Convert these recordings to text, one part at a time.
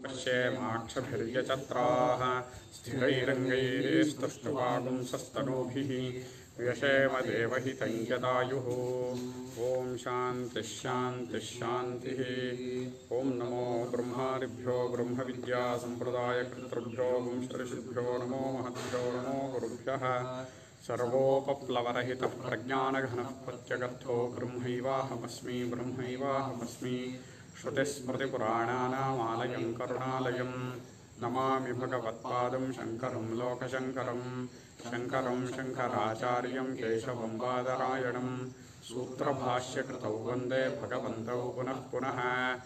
पश्येमाक्षभिर्यचत्राः स्थिरैरङ्गैः स्तुष्टुवागुंसस्तनूभिः व्यशेम देवहितं यदायुः ॐ शान्तिः शान्तिः शान्तिः ॐ नमो ब्रह्मादिभ्यो ब्रह्मविद्यासम्प्रदायकर्तृभ्यो वंशऋषिभ्यो नमो महद्भ्यो नमो गुरुभ्यः सर्वोपप्लवरहितः प्रज्ञानघनः प्रत्यगर्थो ब्रह्मैवाहमस्मि ब्रह्मैवाहमस्मि श्रुतिस्मृतिपुराणानामालयं करुणालयं नमामि भगवत्पादं शङ्करं लोकशङ्करं शङ्करं शङ्कराचार्यं केशवं बादरायणं सूत्रभाष्यकृतौ वन्दे भगवन्तौ पुनः पुनः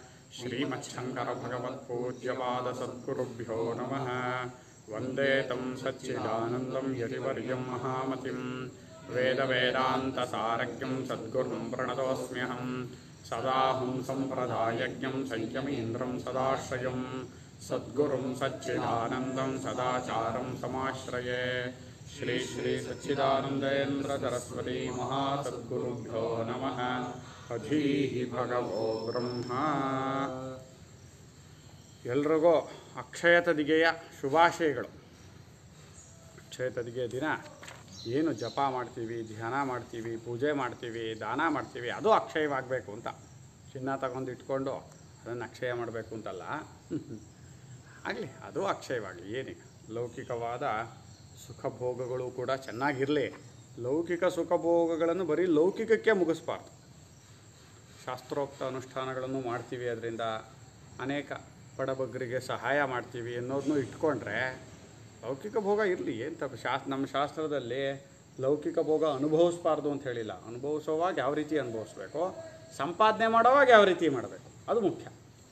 श्रीमच्छङ्करभगवत्पूज्यपादसद्गुरुभ्यो नमः वन्दे तं सच्चिदानन्दं यतिवर्यं महामतिं वेदवेदान्तसारज्ञं सद्गुरुं प्रणतोऽस्म्यहं सदाहं सम्प्रदायज्ञं संयमीन्द्रं सदाश्रयं सद्गुरुं सच्चिदानन्दं सदाचारं समाश्रये श्री श्री सच्चिदानन्देन्द्र सरस्वती महासद्गुरुभ्यो नमः अधीः भगवो ब्रह्म ಎಲ್ರಿಗೂ ಅಕ್ಷಯ ತದಿಗೆಯ ಶುಭಾಶಯಗಳು ಅಕ್ಷಯ ತದಿಗೆಯ ದಿನ ಏನು ಜಪ ಮಾಡ್ತೀವಿ ಧ್ಯಾನ ಮಾಡ್ತೀವಿ ಪೂಜೆ ಮಾಡ್ತೀವಿ ದಾನ ಮಾಡ್ತೀವಿ ಅದು ಅಕ್ಷಯವಾಗಬೇಕು ಅಂತ ಚಿನ್ನ ತಗೊಂಡು ಇಟ್ಕೊಂಡು ಅದನ್ನು ಅಕ್ಷಯ ಮಾಡಬೇಕು ಅಂತಲ್ಲ ಆಗಲಿ ಅದು ಅಕ್ಷಯವಾಗಲಿ ಏನೀಗ ಲೌಕಿಕವಾದ ಸುಖ ಭೋಗಗಳು ಕೂಡ ಚೆನ್ನಾಗಿರಲಿ ಲೌಕಿಕ ಸುಖ ಭೋಗಗಳನ್ನು ಬರೀ ಲೌಕಿಕಕ್ಕೆ ಮುಗಿಸ್ಬಾರ್ದು ಶಾಸ್ತ್ರೋಕ್ತ ಅನುಷ್ಠಾನಗಳನ್ನು ಮಾಡ್ತೀವಿ ಅದರಿಂದ ಅನೇಕ ಬಡಬಗ್ಗರಿಗೆ ಸಹಾಯ ಮಾಡ್ತೀವಿ ಅನ್ನೋದನ್ನು ಇಟ್ಕೊಂಡ್ರೆ ಲೌಕಿಕ ಭೋಗ ಇರಲಿ ಏನು ತಪ್ಪು ಶಾಸ್ ನಮ್ಮ ಶಾಸ್ತ್ರದಲ್ಲಿ ಲೌಕಿಕ ಭೋಗ ಅನುಭವಿಸ್ಬಾರ್ದು ಅಂತ ಹೇಳಿಲ್ಲ ಅನುಭವಿಸೋವಾಗ ಯಾವ ರೀತಿ ಅನುಭವಿಸ್ಬೇಕು ಸಂಪಾದನೆ ಮಾಡೋವಾಗ ಯಾವ ರೀತಿ ಮಾಡಬೇಕು ಅದು ಮುಖ್ಯ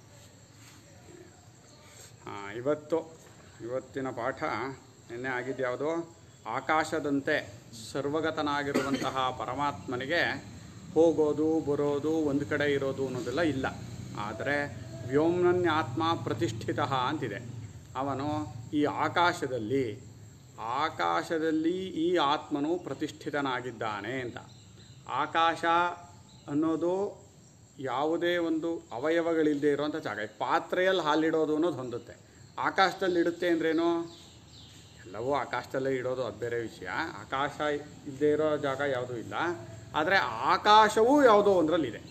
ಹಾಂ ಇವತ್ತು ಇವತ್ತಿನ ಪಾಠ ನಿನ್ನೆ ಆಗಿದ್ದು ಯಾವುದು ಆಕಾಶದಂತೆ ಸರ್ವಗತನಾಗಿರುವಂತಹ ಪರಮಾತ್ಮನಿಗೆ ಹೋಗೋದು ಬರೋದು ಒಂದು ಕಡೆ ಇರೋದು ಅನ್ನೋದೆಲ್ಲ ಇಲ್ಲ ಆದರೆ ವ್ಯೋಮ್ನನ್ಯಾತ್ಮ ಪ್ರತಿಷ್ಠಿತ ಅಂತಿದೆ ಅವನು ಈ ಆಕಾಶದಲ್ಲಿ ಆಕಾಶದಲ್ಲಿ ಈ ಆತ್ಮನು ಪ್ರತಿಷ್ಠಿತನಾಗಿದ್ದಾನೆ ಅಂತ ಆಕಾಶ ಅನ್ನೋದು ಯಾವುದೇ ಒಂದು ಅವಯವಗಳಿಲ್ಲದೆ ಇರುವಂಥ ಜಾಗ ಈ ಪಾತ್ರೆಯಲ್ಲಿ ಹಾಲಿಡೋದು ಅನ್ನೋದು ಹೊಂದುತ್ತೆ ಆಕಾಶದಲ್ಲಿ ಇಡುತ್ತೆ ಅಂದ್ರೇನು ಎಲ್ಲವೂ ಆಕಾಶದಲ್ಲೇ ಇಡೋದು ಅದು ಬೇರೆ ವಿಷಯ ಆಕಾಶ ಇಲ್ಲದೆ ಇರೋ ಜಾಗ ಯಾವುದೂ ಇಲ್ಲ ಆದರೆ ಆಕಾಶವೂ ಯಾವುದೋ ಒಂದರಲ್ಲಿದೆ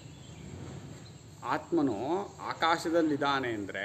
ಆತ್ಮನು ಆಕಾಶದಲ್ಲಿದ್ದಾನೆ ಅಂದರೆ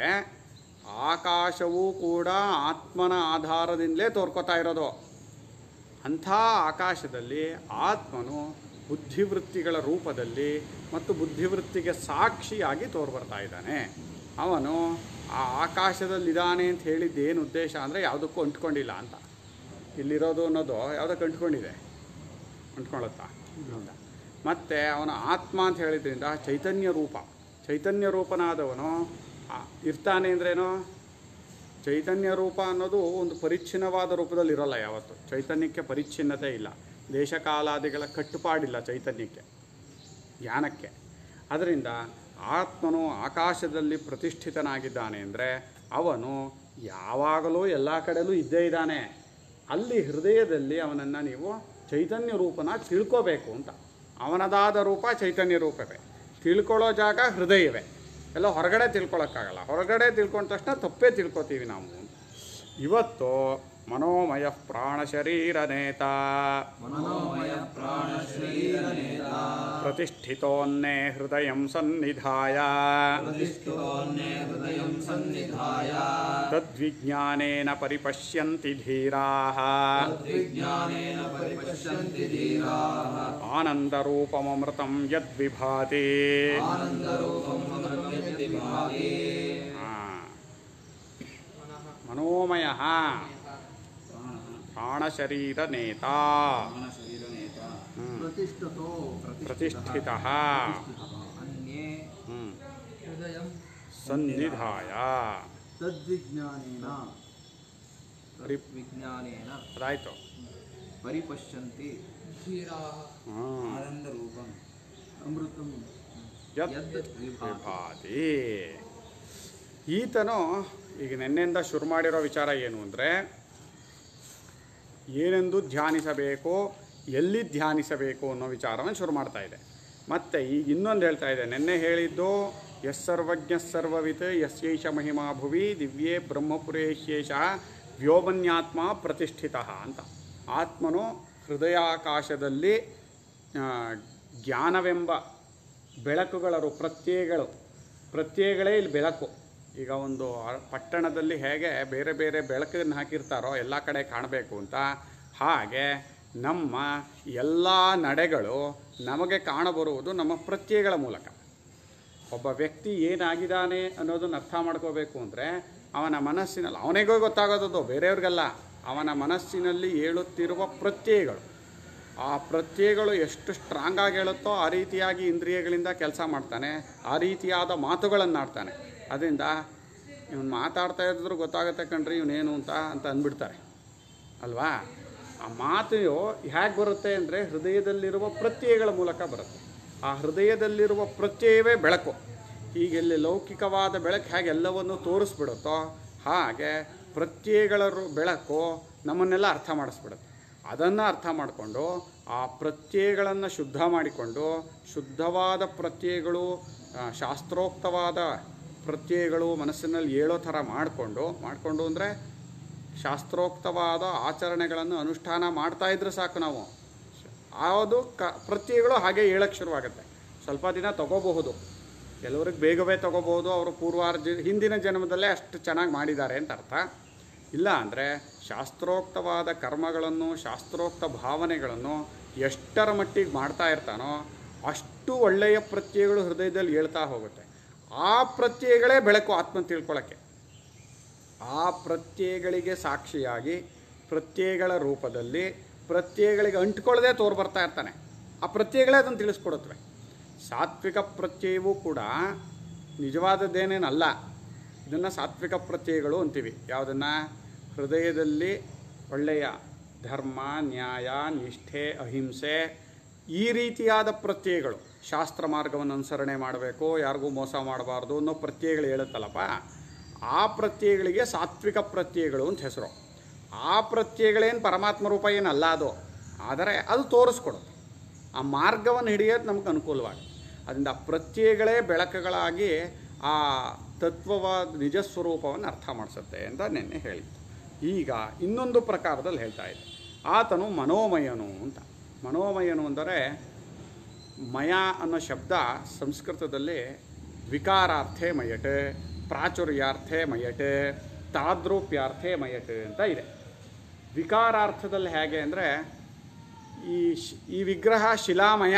ಆಕಾಶವೂ ಕೂಡ ಆತ್ಮನ ಆಧಾರದಿಂದಲೇ ತೋರ್ಕೋತಾ ಇರೋದು ಅಂಥ ಆಕಾಶದಲ್ಲಿ ಆತ್ಮನು ಬುದ್ಧಿವೃತ್ತಿಗಳ ರೂಪದಲ್ಲಿ ಮತ್ತು ಬುದ್ಧಿವೃತ್ತಿಗೆ ಸಾಕ್ಷಿಯಾಗಿ ತೋರ್ಬರ್ತಾ ಇದ್ದಾನೆ ಅವನು ಆ ಆಕಾಶದಲ್ಲಿದ್ದಾನೆ ಅಂತ ಹೇಳಿದ್ದು ಏನು ಉದ್ದೇಶ ಅಂದರೆ ಯಾವುದಕ್ಕೂ ಅಂಟ್ಕೊಂಡಿಲ್ಲ ಅಂತ ಇಲ್ಲಿರೋದು ಅನ್ನೋದು ಯಾವುದಕ್ಕೆ ಅಂಟ್ಕೊಂಡಿದೆ ಅಂಟ್ಕೊಳ್ಳುತ್ತಾ ಇಲ್ಲ ಮತ್ತು ಅವನ ಆತ್ಮ ಅಂತ ಹೇಳಿದ್ರಿಂದ ಚೈತನ್ಯ ರೂಪ ಚೈತನ್ಯ ರೂಪನಾದವನು ಆ, ಇರ್ತಾನೆ ಅಂದ್ರೇನು ಚೈತನ್ಯ ರೂಪ ಅನ್ನೋದು ಒಂದು ಪರಿಚ್ಛಿನ್ನವಾದ ರೂಪದಲ್ಲಿ ಇರೋಲ್ಲ ಯಾವತ್ತು ಚೈತನ್ಯಕ್ಕೆ ಪರಿಚ್ಛಿನ್ನತೆ ಇಲ್ಲ ದೇಶಕಾಲಾದಿಗಳ ಕಟ್ಟುಪಾಡಿಲ್ಲ ಚೈತನ್ಯಕ್ಕೆ ಜ್ಞಾನಕ್ಕೆ ಅದರಿಂದ ಆತ್ಮನು ಆಕಾಶದಲ್ಲಿ ಪ್ರತಿಷ್ಠಿತನಾಗಿದ್ದಾನೆ ಅಂದರೆ ಅವನು ಯಾವಾಗಲೂ ಎಲ್ಲ ಕಡೆಯಲ್ಲೂ ಇದ್ದೇ ಇದ್ದಾನೆ ಅಲ್ಲಿ ಹೃದಯದಲ್ಲಿ ಅವನನ್ನು ನೀವು ಚೈತನ್ಯ ರೂಪನ ತಿಳ್ಕೋಬೇಕು ಅಂತ ಅವನದಾದ ರೂಪ ಚೈತನ್ಯ ರೂಪವೇ ತಿಳ್ಕೊಳ್ಳೋ ಜಾಗ ಹೃದಯವೇ ಎಲ್ಲ ಹೊರಗಡೆ ತಿಳ್ಕೊಳಕ್ಕಾಗಲ್ಲ ಹೊರಗಡೆ ತಿಳ್ಕೊಂಡ ತಕ್ಷಣ ತಪ್ಪೇ ತಿಳ್ಕೊತೀವಿ ನಾವು ಇವತ್ತು ಮನೋಮಯ ಪ್ರಾಣ ಶರೀರ ನೇತ मनोमय प्राणशरीरनेता ಪ್ರತಿಷ್ಠಿತೋನ್ನೇ ಹೃದಯ ಸನ್ನಿಧಾಯ प्रतिष्ठितोऽन्ये हृदयं सन्निधाय ತದ್ವಿಜ್ಞಾನೇನ ಪರಿಪಶ್ಯಂತಿ ಧೀರಾಃ तद्विज्ञानेन परिपश्यन्ति धीराः ಆನಂದರೂಪಮೃತಂ ಯದ್ವಿಭಾತಿ आनन्दरूपम् अमृतमिति भाति ಮನೋಮಯ ಪ್ರಾಣಶರೀರ ನೇತ प्राणशरीरनेता प्रतिष्ठतो ಪ್ರತಿಷ್ಠಿತ अन्ये हृदयं ಸನ್ನಿಧಾಯ तद्विज्ञानेन ಪರಿ विज्ञानेन ಅದಾಯ್ತು परिपश्यन्ति ಹ್ಮ್. आनन्दरूपम् अमृतं ಯತ್ यद् विभाति ವಿಭಾತಿ ಈತನು ಈಗ ನಿನ್ನೆಯಿಂದ ಶುರು ಮಾಡಿರೋ ವಿಚಾರ ಏನು ಅಂದರೆ ಏನೆಂದು ಧ್ಯಾನಿಸಬೇಕು ಎಲ್ಲಿ ಧ್ಯಾನಿಸಬೇಕು ಅನ್ನೋ ವಿಚಾರವನ್ನು ಶುರು ಮಾಡ್ತಾ ಇದೆ ಮತ್ತು ಈಗ ಇನ್ನೊಂದು ಹೇಳ್ತಾ ಇದೆ ನಿನ್ನೆ ಹೇಳಿದ್ದು ಯಸ್ಸರ್ವಜ್ಞ ಸರ್ವವಿತ್ ಯಸ್ಯೈಷ ಮಹಿಮಾ ಭುವಿ ದಿವ್ಯೇ ಬ್ರಹ್ಮಪುರೇಶೇಷ ವ್ಯೋಮನ್ಯಾತ್ಮ ಪ್ರತಿಷ್ಠಿತ ಅಂತ ಆತ್ಮನು ಹೃದಯಾಕಾಶದಲ್ಲಿ ಆ, ಜ್ಞಾನವೆಂಬ ಬೆಳಕುಗಳರು ಪ್ರತ್ಯಯಗಳು ಪ್ರತ್ಯಯಗಳೇ ಇಲ್ಲಿ ಬೆಳಕು ಈಗ ಒಂದು ಅ- ಪಟ್ಟಣದಲ್ಲಿ ಹೇಗೆ ಬೇರೆ ಬೇರೆ ಬೆಳಕನ್ನು ಹಾಕಿರ್ತಾರೋ ಎಲ್ಲ ಕಡೆ ಕಾಣಬೇಕು ಅಂತ ಹಾಗೆ ನಮ್ಮ ಎಲ್ಲ ನಡೆಗಳು ನಮಗೆ ಕಾಣಬರುವುದು ನಮ್ಮ ಪ್ರತ್ಯಯಗಳ ಮೂಲಕ ಒಬ್ಬ ವ್ಯಕ್ತಿ ಏನಾಗಿದ್ದಾನೆ ಅನ್ನೋದನ್ನು ಅರ್ಥ ಮಾಡ್ಕೋಬೇಕು ಅಂದರೆ ಅವನ ಮನಸ್ಸಿನಲ್ಲಿ ಅವನಿಗೂ ಗೊತ್ತಾಗೋದದು ಬೇರೆಯವ್ರಿಗಲ್ಲ ಅವನ ಮನಸ್ಸಿನಲ್ಲಿ ಏಳುತ್ತಿರುವ ಪ್ರತ್ಯಯಗಳು ಆ ಪ್ರತ್ಯಯಗಳು ಎಷ್ಟು ಸ್ಟ್ರಾಂಗ್ ಆಗಿ ಹೇಳುತ್ತೋ ಆ ರೀತಿಯಾಗಿ ಇಂದ್ರಿಯಗಳಿಂದ ಕೆಲಸ ಮಾಡ್ತಾನೆ ಆ ರೀತಿಯಾದ ಮಾತುಗಳನ್ನು ಆಡ್ತಾನೆ ಅದರಿಂದ ಇವನು ಮಾತಾಡ್ತಾ ಇದ್ರೂ ಗೊತ್ತಾಗುತ್ತೆ ಕಣ್ರಿ ಇವನೇನು ಅಂತ ಅಂತ ಅಂದ್ಬಿಡ್ತಾರೆ ಅಲ್ವಾ ಆ ಮಾತು ಹೇಗೆ ಬರುತ್ತೆ ಅಂದರೆ ಹೃದಯದಲ್ಲಿರುವ ಪ್ರತ್ಯಯಗಳ ಮೂಲಕ ಬರುತ್ತೆ ಆ ಹೃದಯದಲ್ಲಿರುವ ಪ್ರತ್ಯಯವೇ ಬೆಳಕು ಹೀಗೆ ಇಲ್ಲಿ ಲೌಕಿಕವಾದ ಬೆಳಕು ಹೇಗೆ ಎಲ್ಲವನ್ನು ತೋರಿಸ್ಬಿಡುತ್ತೋ ಹಾಗೆ ಪ್ರತ್ಯಯಗಳ ರು- ಬೆಳಕು ನಮ್ಮನ್ನೆಲ್ಲ ಅರ್ಥ ಮಾಡಿಸ್ಬಿಡುತ್ತೆ ಅದನ್ನು ಅರ್ಥ ಮಾಡಿಕೊಂಡು ಆ ಪ್ರತ್ಯಯಗಳನ್ನು ಶುದ್ಧ ಮಾಡಿಕೊಂಡು ಶುದ್ಧವಾದ ಪ್ರತ್ಯಯಗಳು ಆ, ಶಾಸ್ತ್ರೋಕ್ತವಾದ ಪ್ರತ್ಯಯಗಳು ಮನಸ್ಸಿನಲ್ಲಿ ಏಳೋ ಥರ ಮಾಡಿಕೊಂಡು ಮಾಡಿಕೊಂಡು ಅಂದರೆ ಶಾಸ್ತ್ರೋಕ್ತವಾದ ಆಚರಣೆಗಳನ್ನು ಅನುಷ್ಠಾನ ಮಾಡ್ತಾ ಇದ್ರೆ ಸಾಕು ನಾವು ಯಾವುದು ಕ ಪ್ರತ್ಯಯಗಳು ಹಾಗೆ ಹೇಳಕ್ಕೆ ಶುರುವಾಗುತ್ತೆ ಸ್ವಲ್ಪ ದಿನ ತಗೋಬಹುದು ಕೆಲವ್ರಿಗೆ ಬೇಗವೇ ತಗೋಬಹುದು ಅವರು ಪೂರ್ವಾರ್ಜ ಹಿಂದಿನ ಜನ್ಮದಲ್ಲೇ ಅಷ್ಟು ಚೆನ್ನಾಗಿ ಮಾಡಿದ್ದಾರೆ ಅಂತ ಅರ್ಥ ಇಲ್ಲ ಅಂದರೆ ಶಾಸ್ತ್ರೋಕ್ತವಾದ ಕರ್ಮಗಳನ್ನು ಶಾಸ್ತ್ರೋಕ್ತ ಭಾವನೆಗಳನ್ನು ಎಷ್ಟರ ಮಟ್ಟಿಗೆ ಮಾಡ್ತಾ ಇರ್ತಾನೋ ಅಷ್ಟು ಒಳ್ಳೆಯ ಪ್ರತ್ಯಯಗಳು ಹೃದಯದಲ್ಲಿ ಹೇಳ್ತಾ ಹೋಗುತ್ತೆ ಆ ಪ್ರತ್ಯಯಗಳೇ ಬೆಳಕು ಆತ್ಮ ತಿಳ್ಕೊಳ್ಳೋಕ್ಕೆ ಆ ಪ್ರತ್ಯಯಗಳಿಗೆ ಸಾಕ್ಷಿಯಾಗಿ ಪ್ರತ್ಯಯಗಳ ರೂಪದಲ್ಲಿ ಪ್ರತ್ಯಯಗಳಿಗೆ ಅಂಟ್ಕೊಳ್ಳದೆ ತೋರು ಬರ್ತಾ ಇರ್ತಾನೆ ಆ ಪ್ರತ್ಯಯಗಳೇ ಅದನ್ನು ತಿಳಿಸ್ಕೊಡುತ್ತವೆ ಸಾತ್ವಿಕ ಪ್ರತ್ಯಯವೂ ಕೂಡ ನಿಜವಾದದ್ದೇನೇನಲ್ಲ ಇದನ್ನು ಸಾತ್ವಿಕ ಪ್ರತ್ಯಯಗಳು ಅಂತೀವಿ ಯಾವುದನ್ನು ಹೃದಯದಲ್ಲಿ ಒಳ್ಳೆಯ ಧರ್ಮ ನ್ಯಾಯ ನಿಷ್ಠೆ ಅಹಿಂಸೆ ಈ ರೀತಿಯಾದ ಪ್ರತ್ಯಯಗಳು ಶಾಸ್ತ್ರ ಮಾರ್ಗವನ್ನು ಅನುಸರಣೆ ಮಾಡಬೇಕು ಯಾರಿಗೂ ಮೋಸ ಮಾಡಬಾರ್ದು ಅನ್ನೋ ಪ್ರತ್ಯಯಗಳು ಹೇಳುತ್ತಲ್ಲಪ್ಪ ಆ ಪ್ರತ್ಯಯಗಳಿಗೆ ಸಾತ್ವಿಕ ಪ್ರತ್ಯಯಗಳು ಅಂತ ಹೆಸರು ಆ ಪ್ರತ್ಯಯಗಳೇನು ಪರಮಾತ್ಮ ರೂಪ ಏನಲ್ಲ ಅದು ಆದರೆ ಅದು ತೋರಿಸ್ಕೊಡುತ್ತೆ ಆ ಮಾರ್ಗವನ್ನು ಹಿಡಿಯೋದು ನಮ್ಗೆ ಅನುಕೂಲವಾಗಿ ಅದರಿಂದ ಆ ಪ್ರತ್ಯಯಗಳೇ ಬೆಳಕುಗಳಾಗಿ ಆ ತತ್ವವಾದ ನಿಜ ಸ್ವರೂಪವನ್ನು ಅರ್ಥ ಮಾಡಿಸುತ್ತೆ ಅಂತ ನಿನ್ನೆ ಹೇಳಿದ್ದು ಈಗ ಇನ್ನೊಂದು ಪ್ರಕಾರದಲ್ಲಿ ಹೇಳ್ತಾ ಇದೆ ಆತನು ಮನೋಮಯನು ಅಂತ ಮನೋಮಯನು ಅಂದರೆ ಮಯ ಅನ್ನೋ ಶಬ್ದ ಸಂಸ್ಕೃತದಲ್ಲಿ ವಿಕಾರಾರ್ಥೆ ಮಯಟ್ ಪ್ರಾಚುರ್ಯಾರ್ಥೆ ಮಯಟ್ ತಾದ್ರೂಪ್ಯಾರ್ಥೆ ಮಯಟ್ ಅಂತ ಇದೆ ವಿಕಾರಾರ್ಥದಲ್ಲಿ ಹೇಗೆ ಅಂದರೆ ಈ ಶ್- ಈ ವಿಗ್ರಹ ಶಿಲಾಮಯ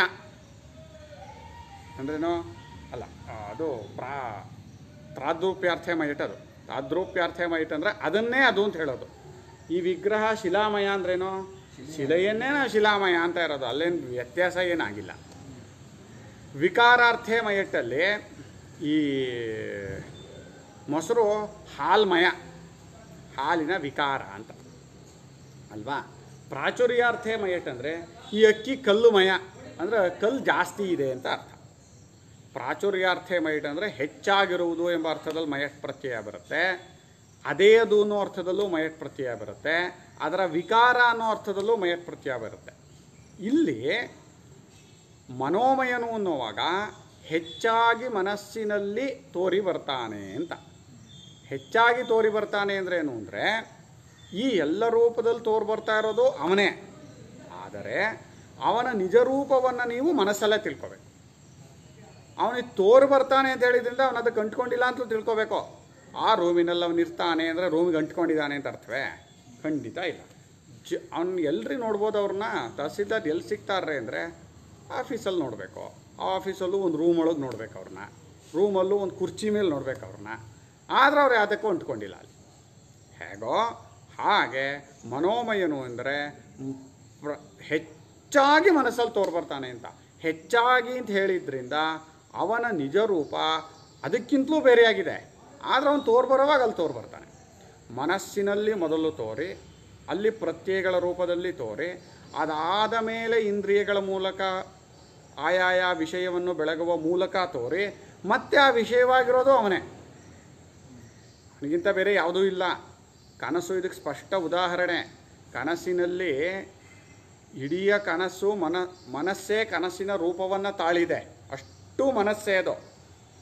ಅಂದ್ರೇನು ಅಲ್ಲ ಆ, ಅದು ಪ್ರಾ ತಾದ್ರೂಪ್ಯಾರ್ಥೆ ಮೈಟ್ ಅದು ತಾದ್ರೂಪ್ಯಾರ್ಥೆ ಮೈಟ್ ಅಂದರೆ ಅದನ್ನೇ ಅದು ಅಂತ ಹೇಳೋದು ಈ ವಿಗ್ರಹ ಶಿಲಾಮಯ ಅಂದ್ರೇನು ಶಿಲೆಯನ್ನೇ ನಾವು ಶಿಲಾಮಯ ಅಂತ ಇರೋದು ಅಲ್ಲೇನು ವ್ಯತ್ಯಾಸ ಏನಾಗಿಲ್ಲ ವಿಕಾರಾರ್ಥೆ ಮಯಟ್ಟಲ್ಲಿ ಈ ಮೊಸರು ಹಾಲ್ಮಯ ಹಾಲಿನ ವಿಕಾರ ಅಂತ ಅಲ್ವಾ ಪ್ರಾಚುರ್ಯಾರ್ಥೆ ಮಯಟ್ ಅಂದರೆ ಈ ಅಕ್ಕಿ ಕಲ್ಲುಮಯ ಅಂದರೆ ಕಲ್ಲು ಜಾಸ್ತಿ ಇದೆ ಅಂತ ಅರ್ಥ ಪ್ರಾಚುರ್ಯಾರ್ಥೆ ಮಯಟ್ ಅಂದರೆ ಹೆಚ್ಚಾಗಿರುವುದು ಎಂಬ ಅರ್ಥದಲ್ಲಿ ಮಯಟ್ ಪ್ರತ್ಯಯ ಬರುತ್ತೆ ಅದೇ ಅದು ಅನ್ನೋ ಅರ್ಥದಲ್ಲೂ ಮಯಟ್ ಪ್ರತ್ಯಯ ಬರುತ್ತೆ ಅದರ ವಿಕಾರ ಅನ್ನೋ ಅರ್ಥದಲ್ಲೂ ಮಯಟ್ ಪ್ರತ್ಯಯ ಬರುತ್ತೆ ಇಲ್ಲಿ ಮನೋಮಯನು ಅನ್ನುವಾಗ ಹೆಚ್ಚಾಗಿ ಮನಸ್ಸಿನಲ್ಲಿ ತೋರಿ ಬರ್ತಾನೆ ಅಂತ ಹೆಚ್ಚಾಗಿ ತೋರಿ ಬರ್ತಾನೆ ಅಂದ್ರೆ ಏನು ಅಂದರೆ ಈ ಎಲ್ಲ ರೂಪದಲ್ಲಿ ತೋರಿ ಬರ್ತಾ ಇರೋದು ಅವನೇ ಆದರೆ ಅವನ ನಿಜ ರೂಪವನ್ನು ನೀವು ಮನಸ್ಸಲ್ಲೇ ತಿಳ್ಕೊಬೇಕು ಅವನಿಗೆ ತೋರು ಬರ್ತಾನೆ ಅಂತ ಹೇಳಿದ್ರಿಂದ ಅವನು ಅದಕ್ಕೆ ಅಂಟ್ಕೊಂಡಿಲ್ಲ ಅಂತ ತಿಳ್ಕೊಬೇಕು ಆ ರೂಮಿನಲ್ಲಿ ಅವನು ಇರ್ತಾನೆ ಅಂದರೆ ರೂಮಿಗೆ ಅಂಟ್ಕೊಂಡಿದ್ದಾನೆ ಅಂತ ಅರ್ಥವೇ ಖಂಡಿತ ಇಲ್ಲ ಜ ಅವ್ನು ಎಲ್ರಿ ನೋಡ್ಬೋದು ಅವ್ರನ್ನ ತಹಸೀಲ್ದಾರ್ ಎಲ್ಲಿ ಸಿಗ್ತಾರೆ ಅಂದರೆ ಆಫೀಸಲ್ಲಿ ನೋಡಬೇಕು ಆ ಆಫೀಸಲ್ಲೂ ಒಂದು ರೂಮ್ ಒಳಗೆ ನೋಡ್ಬೇಕು ಅವ್ರನ್ನ ರೂಮಲ್ಲೂ ಒಂದು ಕುರ್ಚಿ ಮೇಲೆ ನೋಡ್ಬೇಕು ಅವ್ರನ್ನ ಆದರೆ ಅವ್ರು ಯಾವುದಕ್ಕೂ ಅಂಟ್ಕೊಂಡಿಲ್ಲ ಅಲ್ಲಿ ಹೇಗೋ ಹಾಗೆ ಮನೋಮಯನು ಅಂದರೆ ಮ್, ಪ್ರ- ಹೆಚ್ಚಾಗಿ ಮನಸ್ಸಲ್ಲಿ ತೋರ್ಬರ್ತಾನೆ ಅಂತ ಹೆಚ್ಚಾಗಿ ಅಂತ ಹೇಳಿದ್ರಿಂದ ಅವನ ನಿಜ ರೂಪ ಅದಕ್ಕಿಂತಲೂ ಬೇರೆಯಾಗಿದೆ ಆದರೆ ಅವನು ತೋರ್ಬರೋವಾಗ ಅಲ್ಲಿ ತೋರ್ಬರ್ತಾನೆ ಮನಸ್ಸಿನಲ್ಲಿ ಮೊದಲು ತೋರಿ ಅಲ್ಲಿ ಪ್ರತ್ಯಯಗಳ ರೂಪದಲ್ಲಿ ತೋರಿ ಅದಾದ ಮೇಲೆ ಇಂದ್ರಿಯಗಳ ಮೂಲಕ ಆಯಾಯ ವಿಷಯವನ್ನು ಬೆಳಗುವ ಮೂಲಕ ತೋರಿ ಮತ್ತೆ ಆ ವಿಷಯವಾಗಿರೋದು ಅವನೇ ಅವನಿಗಿಂತ ಬೇರೆ ಯಾವುದೂ ಇಲ್ಲ ಕನಸು ಇದಕ್ಕೆ ಸ್ಪಷ್ಟ ಉದಾಹರಣೆ ಕನಸಿನಲ್ಲಿ ಇಡೀ ಕನಸು ಮನ ಮನಸ್ಸೇ ಕನಸಿನ ರೂಪವನ್ನು ತಾಳಿದೆ ಅಷ್ಟು ಮನಸ್ಸೇ ಅದು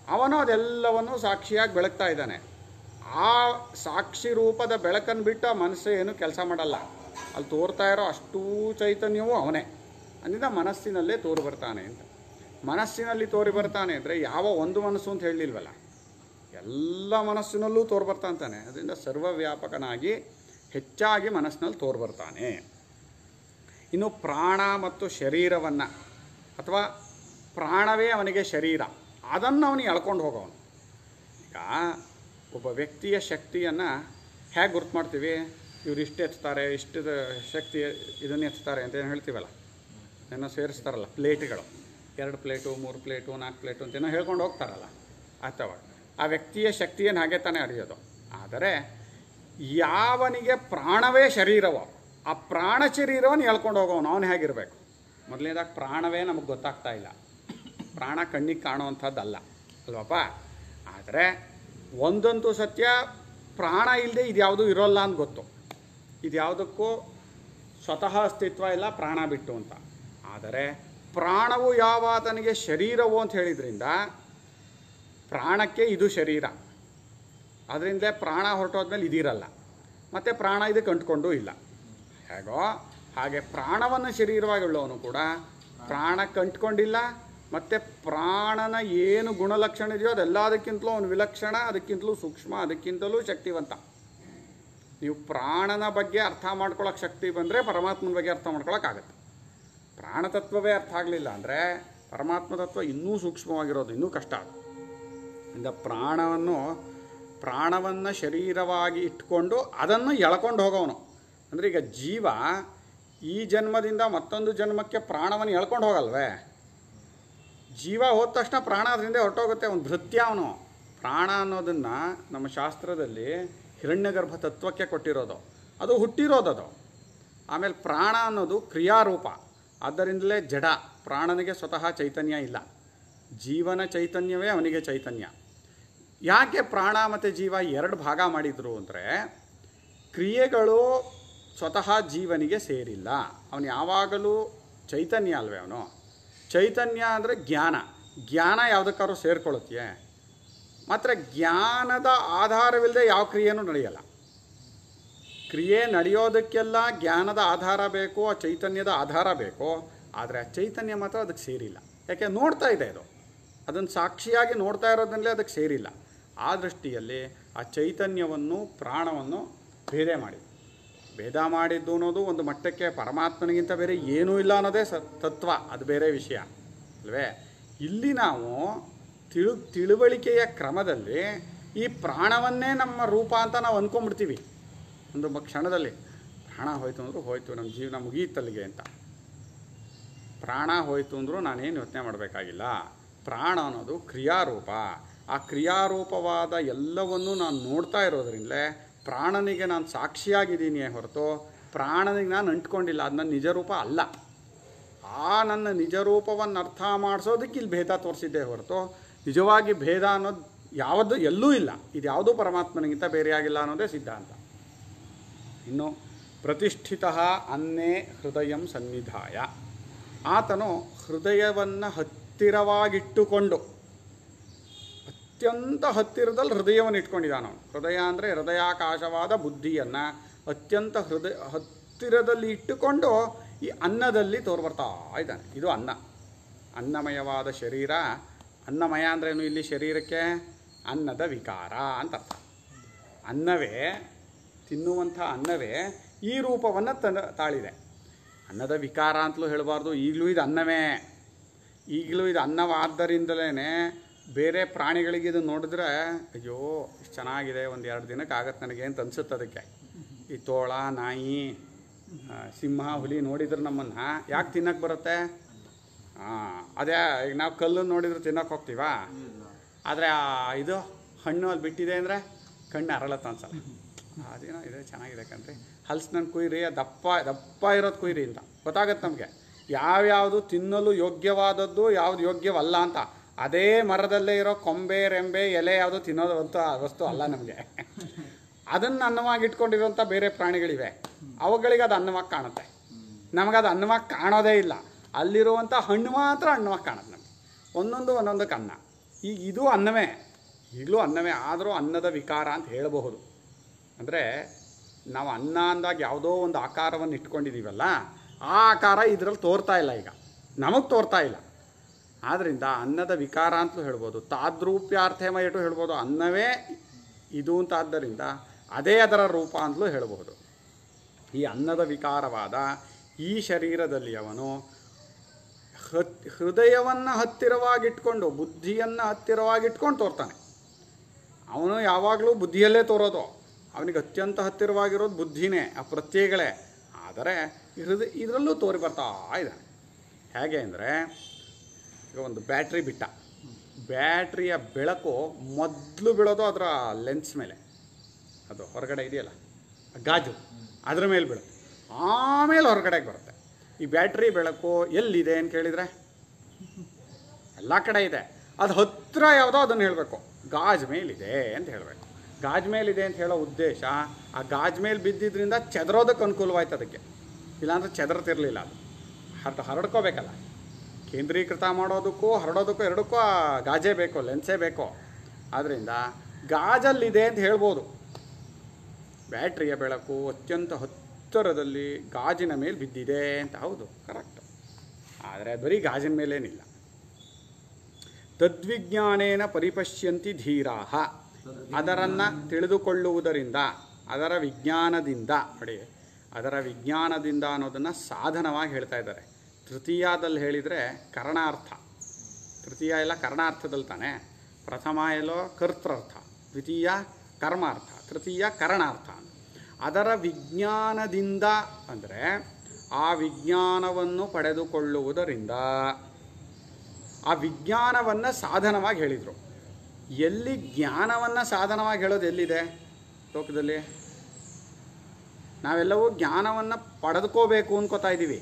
ಅವನು ಅದೆಲ್ಲವನ್ನು ಸಾಕ್ಷಿಯಾಗಿ ಬೆಳಗ್ತಾ ಇದ್ದಾನೆ ಆ ಸಾಕ್ಷಿ ರೂಪದ ಬೆಳಕನ್ನು ಬಿಟ್ಟು ಆ ಮನಸ್ಸು ಏನು ಕೆಲಸ ಮಾಡಲ್ಲ ಅಲ್ಲಿ ತೋರ್ತಾ ಇರೋ ಅಷ್ಟೂ ಚೈತನ್ಯವೂ ಅವನೇ ಅಂದಿಂದ ಮನಸ್ಸಿನಲ್ಲೇ ತೋರಿ ಬರ್ತಾನೆ ಅಂತ ಮನಸ್ಸಿನಲ್ಲಿ ತೋರಿ ಬರ್ತಾನೆ ಅಂದರೆ ಯಾವ ಒಂದು ಮನಸ್ಸು ಅಂತ ಹೇಳಲಿಲ್ವಲ್ಲ ಎಲ್ಲ ಮನಸ್ಸಿನಲ್ಲೂ ತೋರಿ ಬರ್ತಾ ಅಂತಾನೆ ಅದರಿಂದ ಸರ್ವವ್ಯಾಪಕನಾಗಿ ಹೆಚ್ಚಾಗಿ ಮನಸ್ಸಿನಲ್ಲಿ ತೋರಿ ಬರ್ತಾನೆ ಇನ್ನು ಪ್ರಾಣ ಮತ್ತು ಶರೀರವನ್ನು ಅಥವಾ ಪ್ರಾಣವೇ ಅವನಿಗೆ ಶರೀರ ಅದನ್ನು ಅವನಿಗೆ ಎಳ್ಕೊಂಡು ಹೋಗೋನು ಈಗ ಒಬ್ಬ ವ್ಯಕ್ತಿಯ ಶಕ್ತಿಯನ್ನು ಹೇಗೆ ಗುರ್ತು ಮಾಡ್ತೀವಿ ಇವ್ರು ಇಷ್ಟು ಎತ್ತಾರೆ ಇಷ್ಟು ಶಕ್ತಿ ಇದನ್ನು ಎತ್ತಾರೆ ಅಂತ ಏನು ಹೇಳ್ತೀವಲ್ಲ ಏನೋ ಸೇರಿಸ್ತಾರಲ್ಲ ಪ್ಲೇಟ್ಗಳು ಎರಡು ಪ್ಲೇಟು ಮೂರು ಪ್ಲೇಟು ನಾಲ್ಕು ಪ್ಲೇಟು ಅಂತೇನೋ ಹೇಳ್ಕೊಂಡು ಹೋಗ್ತಾರಲ್ಲ ಅಥವಾ ಆ ವ್ಯಕ್ತಿಯ ಶಕ್ತಿಯನ್ನು ಹಾಗೆ ತಾನೇ ಅರಿಯೋದು ಆದರೆ ಯಾವನಿಗೆ ಪ್ರಾಣವೇ ಶರೀರವೋ ಆ ಪ್ರಾಣ ಶರೀರವನ್ನು ಹೇಳ್ಕೊಂಡು ಹೋಗೋನು ಅವನು ಹೇಗಿರಬೇಕು ಮೊದಲನೇದಾಗಿ ಪ್ರಾಣವೇ ನಮಗೆ ಗೊತ್ತಾಗ್ತಾ ಇಲ್ಲ ಪ್ರಾಣ ಕಣ್ಣಿಗೆ ಕಾಣುವಂಥದ್ದಲ್ಲ ಅಲ್ವಪ್ಪ ಆದರೆ ಒಂದಂತೂ ಸತ್ಯ ಪ್ರಾಣ ಇಲ್ಲದೆ ಇದ್ಯಾವುದೂ ಇರೋಲ್ಲ ಅಂತ ಗೊತ್ತು ಇದ್ಯಾವುದಕ್ಕೂ ಸ್ವತಃ ಅಸ್ತಿತ್ವ ಇಲ್ಲ ಪ್ರಾಣ ಬಿಟ್ಟು ಅಂತ ಆದರೆ ಪ್ರಾಣವು ಯಾವಾತನಿಗೆ ಶರೀರವು ಅಂತ ಹೇಳಿದ್ರಿಂದ ಪ್ರಾಣಕ್ಕೆ ಇದು ಶರೀರ ಅದರಿಂದಲೇ ಪ್ರಾಣ ಹೊರಟೋದ್ಮೇಲೆ ಇದಿರಲ್ಲ ಮತ್ತು ಪ್ರಾಣ ಇದಕ್ಕೆ ಅಂಟ್ಕೊಂಡು ಇಲ್ಲ ಹೇಗೋ ಹಾಗೆ ಪ್ರಾಣವನ್ನು ಶರೀರವಾಗಿ ಉಳ್ಳವನು ಕೂಡ ಪ್ರಾಣಕ್ಕೆ ಅಂಟ್ಕೊಂಡಿಲ್ಲ ಮತ್ತು ಪ್ರಾಣನ ಏನು ಗುಣಲಕ್ಷಣ ಇದೆಯೋ ಅದೆಲ್ಲದಕ್ಕಿಂತಲೂ ಅವನು ವಿಲಕ್ಷಣ ಅದಕ್ಕಿಂತಲೂ ಸೂಕ್ಷ್ಮ ಅದಕ್ಕಿಂತಲೂ ಶಕ್ತಿವಂತ ನೀವು ಪ್ರಾಣನ ಬಗ್ಗೆ ಅರ್ಥ ಮಾಡ್ಕೊಳ್ಳೋಕೆ ಶಕ್ತಿ ಬಂದರೆ ಪರಮಾತ್ಮನ ಬಗ್ಗೆ ಅರ್ಥ ಮಾಡ್ಕೊಳ್ಳೋಕ್ಕಾಗತ್ತೆ ಪ್ರಾಣತತ್ವವೇ ಅರ್ಥ ಆಗಲಿಲ್ಲ ಅಂದರೆ ಪರಮಾತ್ಮ ತತ್ವ ಇನ್ನೂ ಸೂಕ್ಷ್ಮವಾಗಿರೋದು ಇನ್ನೂ ಕಷ್ಟ ಅದು ಇಂದ ಪ್ರಾಣವನ್ನು ಪ್ರಾಣವನ್ನು ಶರೀರವಾಗಿ ಇಟ್ಕೊಂಡು ಅದನ್ನು ಎಳ್ಕೊಂಡು ಹೋಗೋವನು ಅಂದರೆ ಈಗ ಜೀವ ಈ ಜನ್ಮದಿಂದ ಮತ್ತೊಂದು ಜನ್ಮಕ್ಕೆ ಪ್ರಾಣವನ್ನು ಎಳ್ಕೊಂಡು ಹೋಗಲ್ವೇ ಜೀವ ಹೋದ ತಕ್ಷಣ ಪ್ರಾಣ ಅದರಿಂದ ಹೊರಟೋಗುತ್ತೆ ಅವನು ಭೃತ್ಯ ಅವನು ಪ್ರಾಣ ಅನ್ನೋದನ್ನು ನಮ್ಮ ಶಾಸ್ತ್ರದಲ್ಲಿ ಹಿರಣ್ಯಗರ್ಭ ತತ್ವಕ್ಕೆ ಕೊಟ್ಟಿರೋದು ಅದು ಹುಟ್ಟಿರೋದದು ಆಮೇಲೆ ಪ್ರಾಣ ಅನ್ನೋದು ಕ್ರಿಯಾರೂಪ ಆದ್ದರಿಂದಲೇ ಜಡ ಪ್ರಾಣನಿಗೆ ಸ್ವತಃ ಚೈತನ್ಯ ಇಲ್ಲ ಜೀವನ ಚೈತನ್ಯವೇ ಅವನಿಗೆ ಚೈತನ್ಯ ಯಾಕೆ ಪ್ರಾಣ ಮತ್ತು ಜೀವ ಎರಡು ಭಾಗ ಮಾಡಿದರು ಅಂದರೆ ಕ್ರಿಯೆಗಳು ಸ್ವತಃ ಜೀವನಿಗೆ ಸೇರಿಲ್ಲ ಅವನು ಯಾವಾಗಲೂ ಚೈತನ್ಯ ಅಲ್ವೇ ಅವನು ಚೈತನ್ಯ ಅಂದರೆ ಜ್ಞಾನ ಜ್ಞಾನ ಯಾವುದಕ್ಕಾದ್ರೂ ಸೇರ್ಕೊಳ್ಳುತ್ತೆ ಮಾತ್ರ ಜ್ಞಾನದ ಆಧಾರವಿಲ್ಲದೆ ಯಾವ ಕ್ರಿಯೆನೂ ನಡೆಯಲ್ಲ ಕ್ರಿಯೆ ನಡೆಯೋದಕ್ಕೆಲ್ಲ ಜ್ಞಾನದ ಆಧಾರ ಬೇಕು ಆ ಚೈತನ್ಯದ ಆಧಾರ ಬೇಕು ಆದರೆ ಆ ಚೈತನ್ಯ ಮಾತ್ರ ಅದಕ್ಕೆ ಸೇರಿಲ್ಲ ಯಾಕೆ ನೋಡ್ತಾ ಇದೆ ಅದು ಅದನ್ನು ಸಾಕ್ಷಿಯಾಗಿ ನೋಡ್ತಾ ಇರೋದ್ರಲ್ಲೇ ಅದಕ್ಕೆ ಸೇರಿಲ್ಲ ಆ ದೃಷ್ಟಿಯಲ್ಲಿ ಆ ಚೈತನ್ಯವನ್ನು ಪ್ರಾಣವನ್ನು ಭೇದ ಮಾಡಿ ಭೇದ ಮಾಡಿದ್ದು ಅನ್ನೋದು ಒಂದು ಮಟ್ಟಕ್ಕೆ ಪರಮಾತ್ಮನಿಗಿಂತ ಬೇರೆ ಏನೂ ಇಲ್ಲ ಅನ್ನೋದೇ ಸ ತತ್ವ ಅದು ಬೇರೆ ವಿಷಯ ಅಲ್ವೇ ಇಲ್ಲಿ ನಾವು ತಿಳು ತಿಳುವಳಿಕೆಯ ಕ್ರಮದಲ್ಲಿ ಈ ಪ್ರಾಣವನ್ನೇ ನಮ್ಮ ರೂಪ ಅಂತ ನಾವು ಅಂದ್ಕೊಂಡ್ಬಿಡ್ತೀವಿ ಒಂದು ಮ- ಕ್ಷಣದಲ್ಲಿ ಪ್ರಾಣ ಹೋಯ್ತು ಅಂದರೂ ಹೋಯ್ತು ನಮ್ಮ ಜೀವನ ಮುಗಿಯಿತಲ್ಲಿಗೆ ಅಂತ ಪ್ರಾಣ ಹೋಯ್ತು ಅಂದರೂ ನಾನೇನು ಯೋಚನೆ ಮಾಡಬೇಕಾಗಿಲ್ಲ ಪ್ರಾಣ ಅನ್ನೋದು ಕ್ರಿಯಾರೂಪ ಆ ಕ್ರಿಯಾರೂಪವಾದ ಎಲ್ಲವನ್ನೂ ನಾನು ನೋಡ್ತಾ ಇರೋದ್ರಿಂದಲೇ ಪ್ರಾಣನಿಗೆ ನಾನು ಸಾಕ್ಷಿಯಾಗಿದ್ದೀನಿ ಹೊರತು ಪ್ರಾಣನಿಗೆ ನಾನು ಅಂಟ್ಕೊಂಡಿಲ್ಲ ಅದು ನನ್ನ ನಿಜ ರೂಪ ಅಲ್ಲ ಆ ನನ್ನ ನಿಜ ರೂಪವನ್ನು ಅರ್ಥ ಮಾಡಿಸೋದಕ್ಕೆ ಇಲ್ಲಿ ಭೇದ ತೋರಿಸಿದ್ದೆ ಹೊರತು ನಿಜವಾಗಿ ಭೇದ ಅನ್ನೋದು ಯಾವುದು ಎಲ್ಲೂ ಇಲ್ಲ ಇದು ಯಾವುದೂ ಪರಮಾತ್ಮನಿಗಿಂತ ಬೇರೆಯಾಗಿಲ್ಲ ಅನ್ನೋದೇ ಸಿದ್ಧಾಂತ ಇನ್ನು ಪ್ರತಿಷ್ಠಿತ ಅನ್ನೇ ಹೃದಯಂ ಸನ್ನಿಧಾಯ ಆತನು ಹೃದಯವನ್ನು ಹತ್ತಿರವಾಗಿಟ್ಟುಕೊಂಡು ಅತ್ಯಂತ ಹತ್ತಿರದಲ್ಲಿ ಹೃದಯವನ್ನು ಇಟ್ಕೊಂಡಿದ್ದಾನ ಅವನು ಹೃದಯ ಅಂದರೆ ಹೃದಯಾಕಾಶವಾದ ಬುದ್ಧಿಯನ್ನು ಅತ್ಯಂತ ಹೃದಯ ಹತ್ತಿರದಲ್ಲಿ ಇಟ್ಟುಕೊಂಡು ಈ ಅನ್ನದಲ್ಲಿ ತೋರ್ಬರ್ತಾ ಇದ್ದಾನೆ ಇದು ಅನ್ನ ಅನ್ನಮಯವಾದ ಶರೀರ ಅನ್ನಮಯ ಅಂದ್ರೇನು ಇಲ್ಲಿ ಶರೀರಕ್ಕೆ ಅನ್ನದ ವಿಕಾರ ಅಂತ ಅರ್ಥ ಅನ್ನವೇ ತಿನ್ನುವಂಥ ಅನ್ನವೇ ಈ ರೂಪವನ್ನು ತನ್ನ ತಾಳಿದೆ ಅನ್ನದ ವಿಕಾರ ಅಂತಲೂ ಹೇಳಬಾರ್ದು ಈಗಲೂ ಇದು ಅನ್ನವೇ ಈಗಲೂ ಇದು ಅನ್ನವಾದ್ದರಿಂದಲೇ ಬೇರೆ ಪ್ರಾಣಿಗಳಿಗೆ ಇದು ನೋಡಿದ್ರೆ ಅಯ್ಯೋ ಇಷ್ಟು ಚೆನ್ನಾಗಿದೆ ಒಂದು ಎರಡು ದಿನಕ್ಕೆ ಆಗತ್ತೆ ನನಗೆ ಅಂತ ಅನ್ಸುತ್ತೆ ಅದಕ್ಕೆ ಈ ತೋಳ ನಾಯಿ ಆ, ಸಿಂಹ ಹುಲಿ ನೋಡಿದ್ರೆ ನಮ್ಮನ್ನು ಯಾಕೆ ತಿನ್ನಕ್ಕೆ ಬರುತ್ತೆ ಹಾಂ ಅದೇ ಈಗ ನಾವು ಕಲ್ಲು ನೋಡಿದ್ರೆ ತಿನ್ನಕ್ಕೆ ಹೋಗ್ತೀವಾ ಆದರೆ ಆ ಇದು ಹಣ್ಣು ಅಲ್ಲಿ ಬಿಟ್ಟಿದೆ ಅಂದರೆ ಕಣ್ಣು ಅರಳತ್ತ ಅನ್ಸಲ್ಲ ಅದೇನೋ ಇದೆ ಚೆನ್ನಾಗಿದೆ ಕಣ್ರಿ ಹಲ್ಸಿನಣ್ಣು ಕುಯ್ರಿ ಅದು ದಪ್ಪ ದಪ್ಪ ಇರೋದು ಕುಯ್ರಿ ಅಂತ ಗೊತ್ತಾಗತ್ತೆ ನಮಗೆ ಯಾವ್ಯಾವುದು ತಿನ್ನಲು ಯೋಗ್ಯವಾದದ್ದು ಯಾವ್ದು ಯೋಗ್ಯವಲ್ಲ ಅಂತ ಅದೇ ಮರದಲ್ಲೇ ಇರೋ ಕೊಂಬೆ ರೆಂಬೆ ಎಲೆ ಯಾವುದು ತಿನ್ನೋದು ಅಂತ ವಸ್ತು ಅಲ್ಲ ನಮಗೆ ಅದನ್ನು ಅನ್ನವಾಗಿ ಇಟ್ಕೊಂಡಿರೋಂಥ ಬೇರೆ ಪ್ರಾಣಿಗಳಿವೆ ಅವುಗಳಿಗೆ ಅದು ಅನ್ನವಾಗಿ ಕಾಣುತ್ತೆ ನಮಗೆ ಅದು ಅನ್ನವಾಗಿ ಕಾಣೋದೇ ಇಲ್ಲ ಅಲ್ಲಿರುವಂಥ ಹಣ್ಣು ಮಾತ್ರ ಅನ್ನವಾಗಿ ಕಾಣುತ್ತೆ ನಮಗೆ ಒಂದೊಂದು ಒಂದೊಂದಕ್ಕೆ ಅನ್ನ ಈಗ ಇದು ಅನ್ನವೇ ಈಗಲೂ ಅನ್ನವೇ ಆದರೂ ಅನ್ನದ ವಿಕಾರ ಅಂತ ಹೇಳಬಹುದು ಅಂದರೆ ನಾವು ಅನ್ನ ಅಂದಾಗ ಯಾವುದೋ ಒಂದು ಆಕಾರವನ್ನು ಇಟ್ಕೊಂಡಿದ್ದೀವಲ್ಲ ಆ ಆಕಾರ ಇದರಲ್ಲಿ ತೋರ್ತಾ ಇಲ್ಲ ಈಗ ನಮಗೆ ತೋರ್ತಾ ಇಲ್ಲ ಆದ್ದರಿಂದ ಅನ್ನದ ವಿಕಾರ ಅಂತಲೂ ಹೇಳ್ಬೋದು ತಾದ್ರೂಪ್ಯಾರ್ಥಮಯಟು ಹೇಳ್ಬೋದು ಅನ್ನವೇ ಇದು ಅಂತ ಆದ್ದರಿಂದ ಅದೇ ಅದರ ರೂಪ ಅಂತಲೂ ಹೇಳಬಹುದು ಈ ಅನ್ನದ ವಿಕಾರವಾದ ಈ ಶರೀರದಲ್ಲಿ ಅವನು ಹತ್ ಹೃದಯವನ್ನು ಹತ್ತಿರವಾಗಿಟ್ಕೊಂಡು ಬುದ್ಧಿಯನ್ನು ಹತ್ತಿರವಾಗಿಟ್ಕೊಂಡು ತೋರ್ತಾನೆ ಅವನು ಯಾವಾಗಲೂ ಬುದ್ಧಿಯಲ್ಲೇ ತೋರೋದು ಅವನಿಗೆ ಅತ್ಯಂತ ಹತ್ತಿರವಾಗಿರೋದು ಬುದ್ಧಿನೇ ಆ ಪ್ರತ್ಯಯಗಳೇ ಆದರೆ ಹೃದಯ ಇದರಲ್ಲೂ ತೋರಿ ಬರ್ತಾ ಇದ್ದಾನೆ ಹೇಗೆ ಅಂದರೆ ಈಗ ಒಂದು ಬ್ಯಾಟ್ರಿ ಬಿಟ್ಟ ಬ್ಯಾಟ್ರಿಯ ಬೆಳಕು ಮೊದಲು ಬೀಳೋದು ಅದರ ಲೆನ್ಸ್ ಮೇಲೆ ಅದು ಹೊರಗಡೆ ಇದೆಯಲ್ಲ ಗಾಜು ಅದ್ರ ಮೇಲೆ ಬೀಳುತ್ತೆ ಆಮೇಲೆ ಹೊರಗಡೆಗೆ ಬರುತ್ತೆ ಈ ಬ್ಯಾಟ್ರಿ ಬೆಳಕು ಎಲ್ಲಿದೆ ಅಂತ ಕೇಳಿದರೆ ಎಲ್ಲ ಕಡೆ ಇದೆ ಅದು ಹತ್ತಿರ ಯಾವುದೋ ಅದನ್ನು ಹೇಳಬೇಕು ಗಾಜ್ ಮೇಲಿದೆ ಅಂತ ಹೇಳಬೇಕು ಗಾಜ್ ಮೇಲಿದೆ ಅಂತ ಹೇಳೋ ಉದ್ದೇಶ ಆ ಗಾಜ್ ಮೇಲೆ ಬಿದ್ದಿದ್ರಿಂದ ಚೆದರೋದಕ್ಕೆ ಅನುಕೂಲವಾಯ್ತು ಅದಕ್ಕೆ ಇಲ್ಲಾಂದ್ರೆ ಚೆದರ್ತಿರ್ಲಿಲ್ಲ ಅದು ಹರಡ್ ಹರಡ್ಕೋಬೇಕಲ್ಲ ಕೇಂದ್ರೀಕೃತ ಮಾಡೋದಕ್ಕೂ ಹರಡೋದಕ್ಕೂ ಎರಡಕ್ಕೂ ಆ ಗಾಜೇ ಬೇಕು ಲೆನ್ಸೇ ಬೇಕು ಆದ್ದರಿಂದ ಗಾಜಲ್ಲಿದೆ ಅಂತ ಹೇಳ್ಬೋದು ಬ್ಯಾಟ್ರಿಯ ಬೆಳಕು ಅತ್ಯಂತ ಹತ್ತಿರದಲ್ಲಿ ಗಾಜಿನ ಮೇಲೆ ಬಿದ್ದಿದೆ ಅಂತ ಹೌದು ಕರೆಕ್ಟ್ ಆದರೆ ಬರೀ ಗಾಜಿನ ಮೇಲೇನಿಲ್ಲ ತದ್ವಿಜ್ಞಾನೇನ ಪರಿಪಶ್ಯಂತಿ ಧೀರಾಹ ಅದರನ್ನು ತಿಳಿದುಕೊಳ್ಳುವುದರಿಂದ ಅದರ ವಿಜ್ಞಾನದಿಂದ ನೋಡಿ ಅದರ ವಿಜ್ಞಾನದಿಂದ ಅನ್ನೋದನ್ನು ಸಾಧನವಾಗಿ ಹೇಳ್ತಾ ಇದ್ದಾರೆ ತೃತೀಯದಲ್ಲಿ ಹೇಳಿದರೆ ಕರಣಾರ್ಥ ತೃತೀಯ ಎಲ್ಲ ಕರ್ಣಾರ್ಥದಲ್ಲಿ ತಾನೆ ಪ್ರಥಮ ಎಲ್ಲೋ ಕರ್ತೃರ್ಥ ದ್ವಿತೀಯ ಕರ್ಮಾರ್ಥ ತೃತೀಯ ಕರಣಾರ್ಥ ಅದರ ವಿಜ್ಞಾನದಿಂದ ಅಂದರೆ ಆ ವಿಜ್ಞಾನವನ್ನು ಪಡೆದುಕೊಳ್ಳುವುದರಿಂದ ಆ ವಿಜ್ಞಾನವನ್ನು ಸಾಧನವಾಗಿ ಹೇಳಿದರು ಎಲ್ಲಿ ಜ್ಞಾನವನ್ನು ಸಾಧನವಾಗಿ ಹೇಳೋದು ಎಲ್ಲಿದೆ ಲೋಕದಲ್ಲಿ ನಾವೆಲ್ಲವೂ ಜ್ಞಾನವನ್ನು ಪಡೆದುಕೋಬೇಕು ಅನ್ಕೋತಾ ಇದ್ದೀವಿ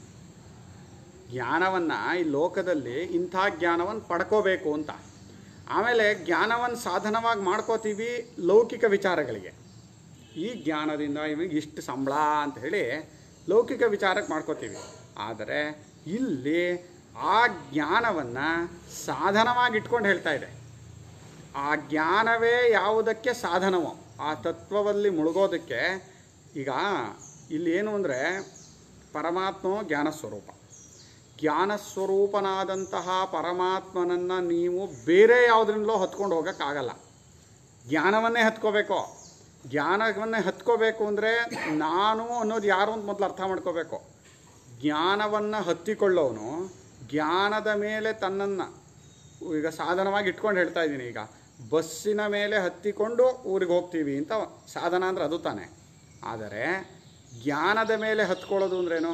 ಜ್ಞಾನವನ್ನು ಈ ಲೋಕದಲ್ಲಿ ಇಂಥ ಜ್ಞಾನವನ್ನು ಪಡ್ಕೋಬೇಕು ಅಂತ ಆಮೇಲೆ ಜ್ಞಾನವನ್ನು ಸಾಧನವಾಗಿ ಮಾಡ್ಕೋತೀವಿ ಲೌಕಿಕ ವಿಚಾರಗಳಿಗೆ ಈ ಜ್ಞಾನದಿಂದ ಇವನಿಗೆ ಇಷ್ಟು ಸಂಬಳ ಅಂತ ಹೇಳಿ ಲೌಕಿಕ ವಿಚಾರಕ್ಕೆ ಮಾಡ್ಕೋತೀವಿ ಆದರೆ ಇಲ್ಲಿ ಆ ಜ್ಞಾನವನ್ನು ಸಾಧನವಾಗಿ ಇಟ್ಕೊಂಡು ಹೇಳ್ತಾ ಇದೆ ಆ ಜ್ಞಾನವೇ ಯಾವುದಕ್ಕೆ ಸಾಧನವೋ ಆ ತತ್ವದಲ್ಲಿ ಮುಳುಗೋದಕ್ಕೆ ಈಗ ಇಲ್ಲಿ ಏನು ಅಂದರೆ ಪರಮಾತ್ಮ ಜ್ಞಾನ ಸ್ವರೂಪ ಜ್ಞಾನ ಸ್ವರೂಪನಾದಂತಹ ಪರಮಾತ್ಮನನ್ನು ನೀವು ಬೇರೆ ಯಾವುದರಿಂದಲೋ ಹತ್ಕೊಂಡು ಹೋಗೋಕ್ಕಾಗಲ್ಲ ಜ್ಞಾನವನ್ನೇ ಹತ್ಕೋಬೇಕು ಜ್ಞಾನವನ್ನೇ ಹತ್ಕೋಬೇಕು ಅಂದರೆ ನಾನು ಅನ್ನೋದು ಯಾರು ಅಂತ ಮೊದಲು ಅರ್ಥ ಮಾಡ್ಕೋಬೇಕು ಜ್ಞಾನವನ್ನು ಹತ್ತಿಕೊಳ್ಳೋನು ಜ್ಞಾನದ ಮೇಲೆ ತನ್ನನ್ನು ಈಗ ಸಾಧನವಾಗಿ ಇಟ್ಕೊಂಡು ಹೇಳ್ತಾ ಇದ್ದೀನಿ ಈಗ ಬಸ್ಸಿನ ಮೇಲೆ ಹತ್ತಿಕೊಂಡು ಊರಿಗೆ ಹೋಗ್ತೀವಿ ಅಂತ ಸಾಧನ ಅಂದರೆ ಅದು ತಾನೆ ಆದರೆ ಜ್ಞಾನದ ಮೇಲೆ ಹತ್ಕೊಳ್ಳೋದು ಅಂದ್ರೇನು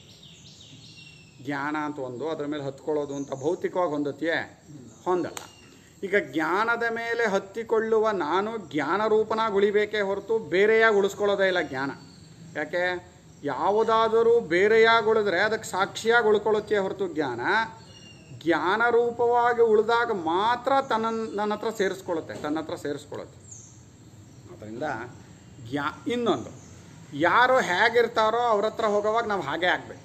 ಜ್ಞಾನ ಅಂತ ಒಂದು ಅದರ ಮೇಲೆ ಹತ್ಕೊಳ್ಳೋದು ಅಂತ ಭೌತಿಕವಾಗಿ ಹೊಂದತ್ಯೆ ಹೊಂದಲ್ಲ ಈಗ ಜ್ಞಾನದ ಮೇಲೆ ಹತ್ತಿಕೊಳ್ಳುವ ನಾನು ಜ್ಞಾನ ರೂಪನಾಗಿ ಉಳಿಬೇಕೇ ಹೊರತು ಬೇರೆಯಾಗಿ ಉಳಿಸ್ಕೊಳ್ಳೋದೇ ಇಲ್ಲ ಜ್ಞಾನ ಯಾಕೆ ಯಾವುದಾದರೂ ಬೇರೆಯಾಗಿ ಉಳಿದ್ರೆ ಅದಕ್ಕೆ ಸಾಕ್ಷಿಯಾಗಿ ಉಳ್ಕೊಳ್ಳುತ್ತೆ ಹೊರತು ಜ್ಞಾನ ಜ್ಞಾನ ರೂಪವಾಗಿ ಉಳಿದಾಗ ಮಾತ್ರ ತನ್ನ ನನ್ನ ಹತ್ರ ಸೇರಿಸ್ಕೊಳ್ಳುತ್ತೆ ತನ್ನ ಹತ್ರ ಸೇರಿಸ್ಕೊಳ್ಳುತ್ತೆ ಅದರಿಂದ ಜ್ಞಾ ಇನ್ನೊಂದು ಯಾರು ಹೇಗಿರ್ತಾರೋ ಅವ್ರ ಹತ್ರ ಹೋಗೋವಾಗ ನಾವು ಹಾಗೆ ಆಗಬೇಕು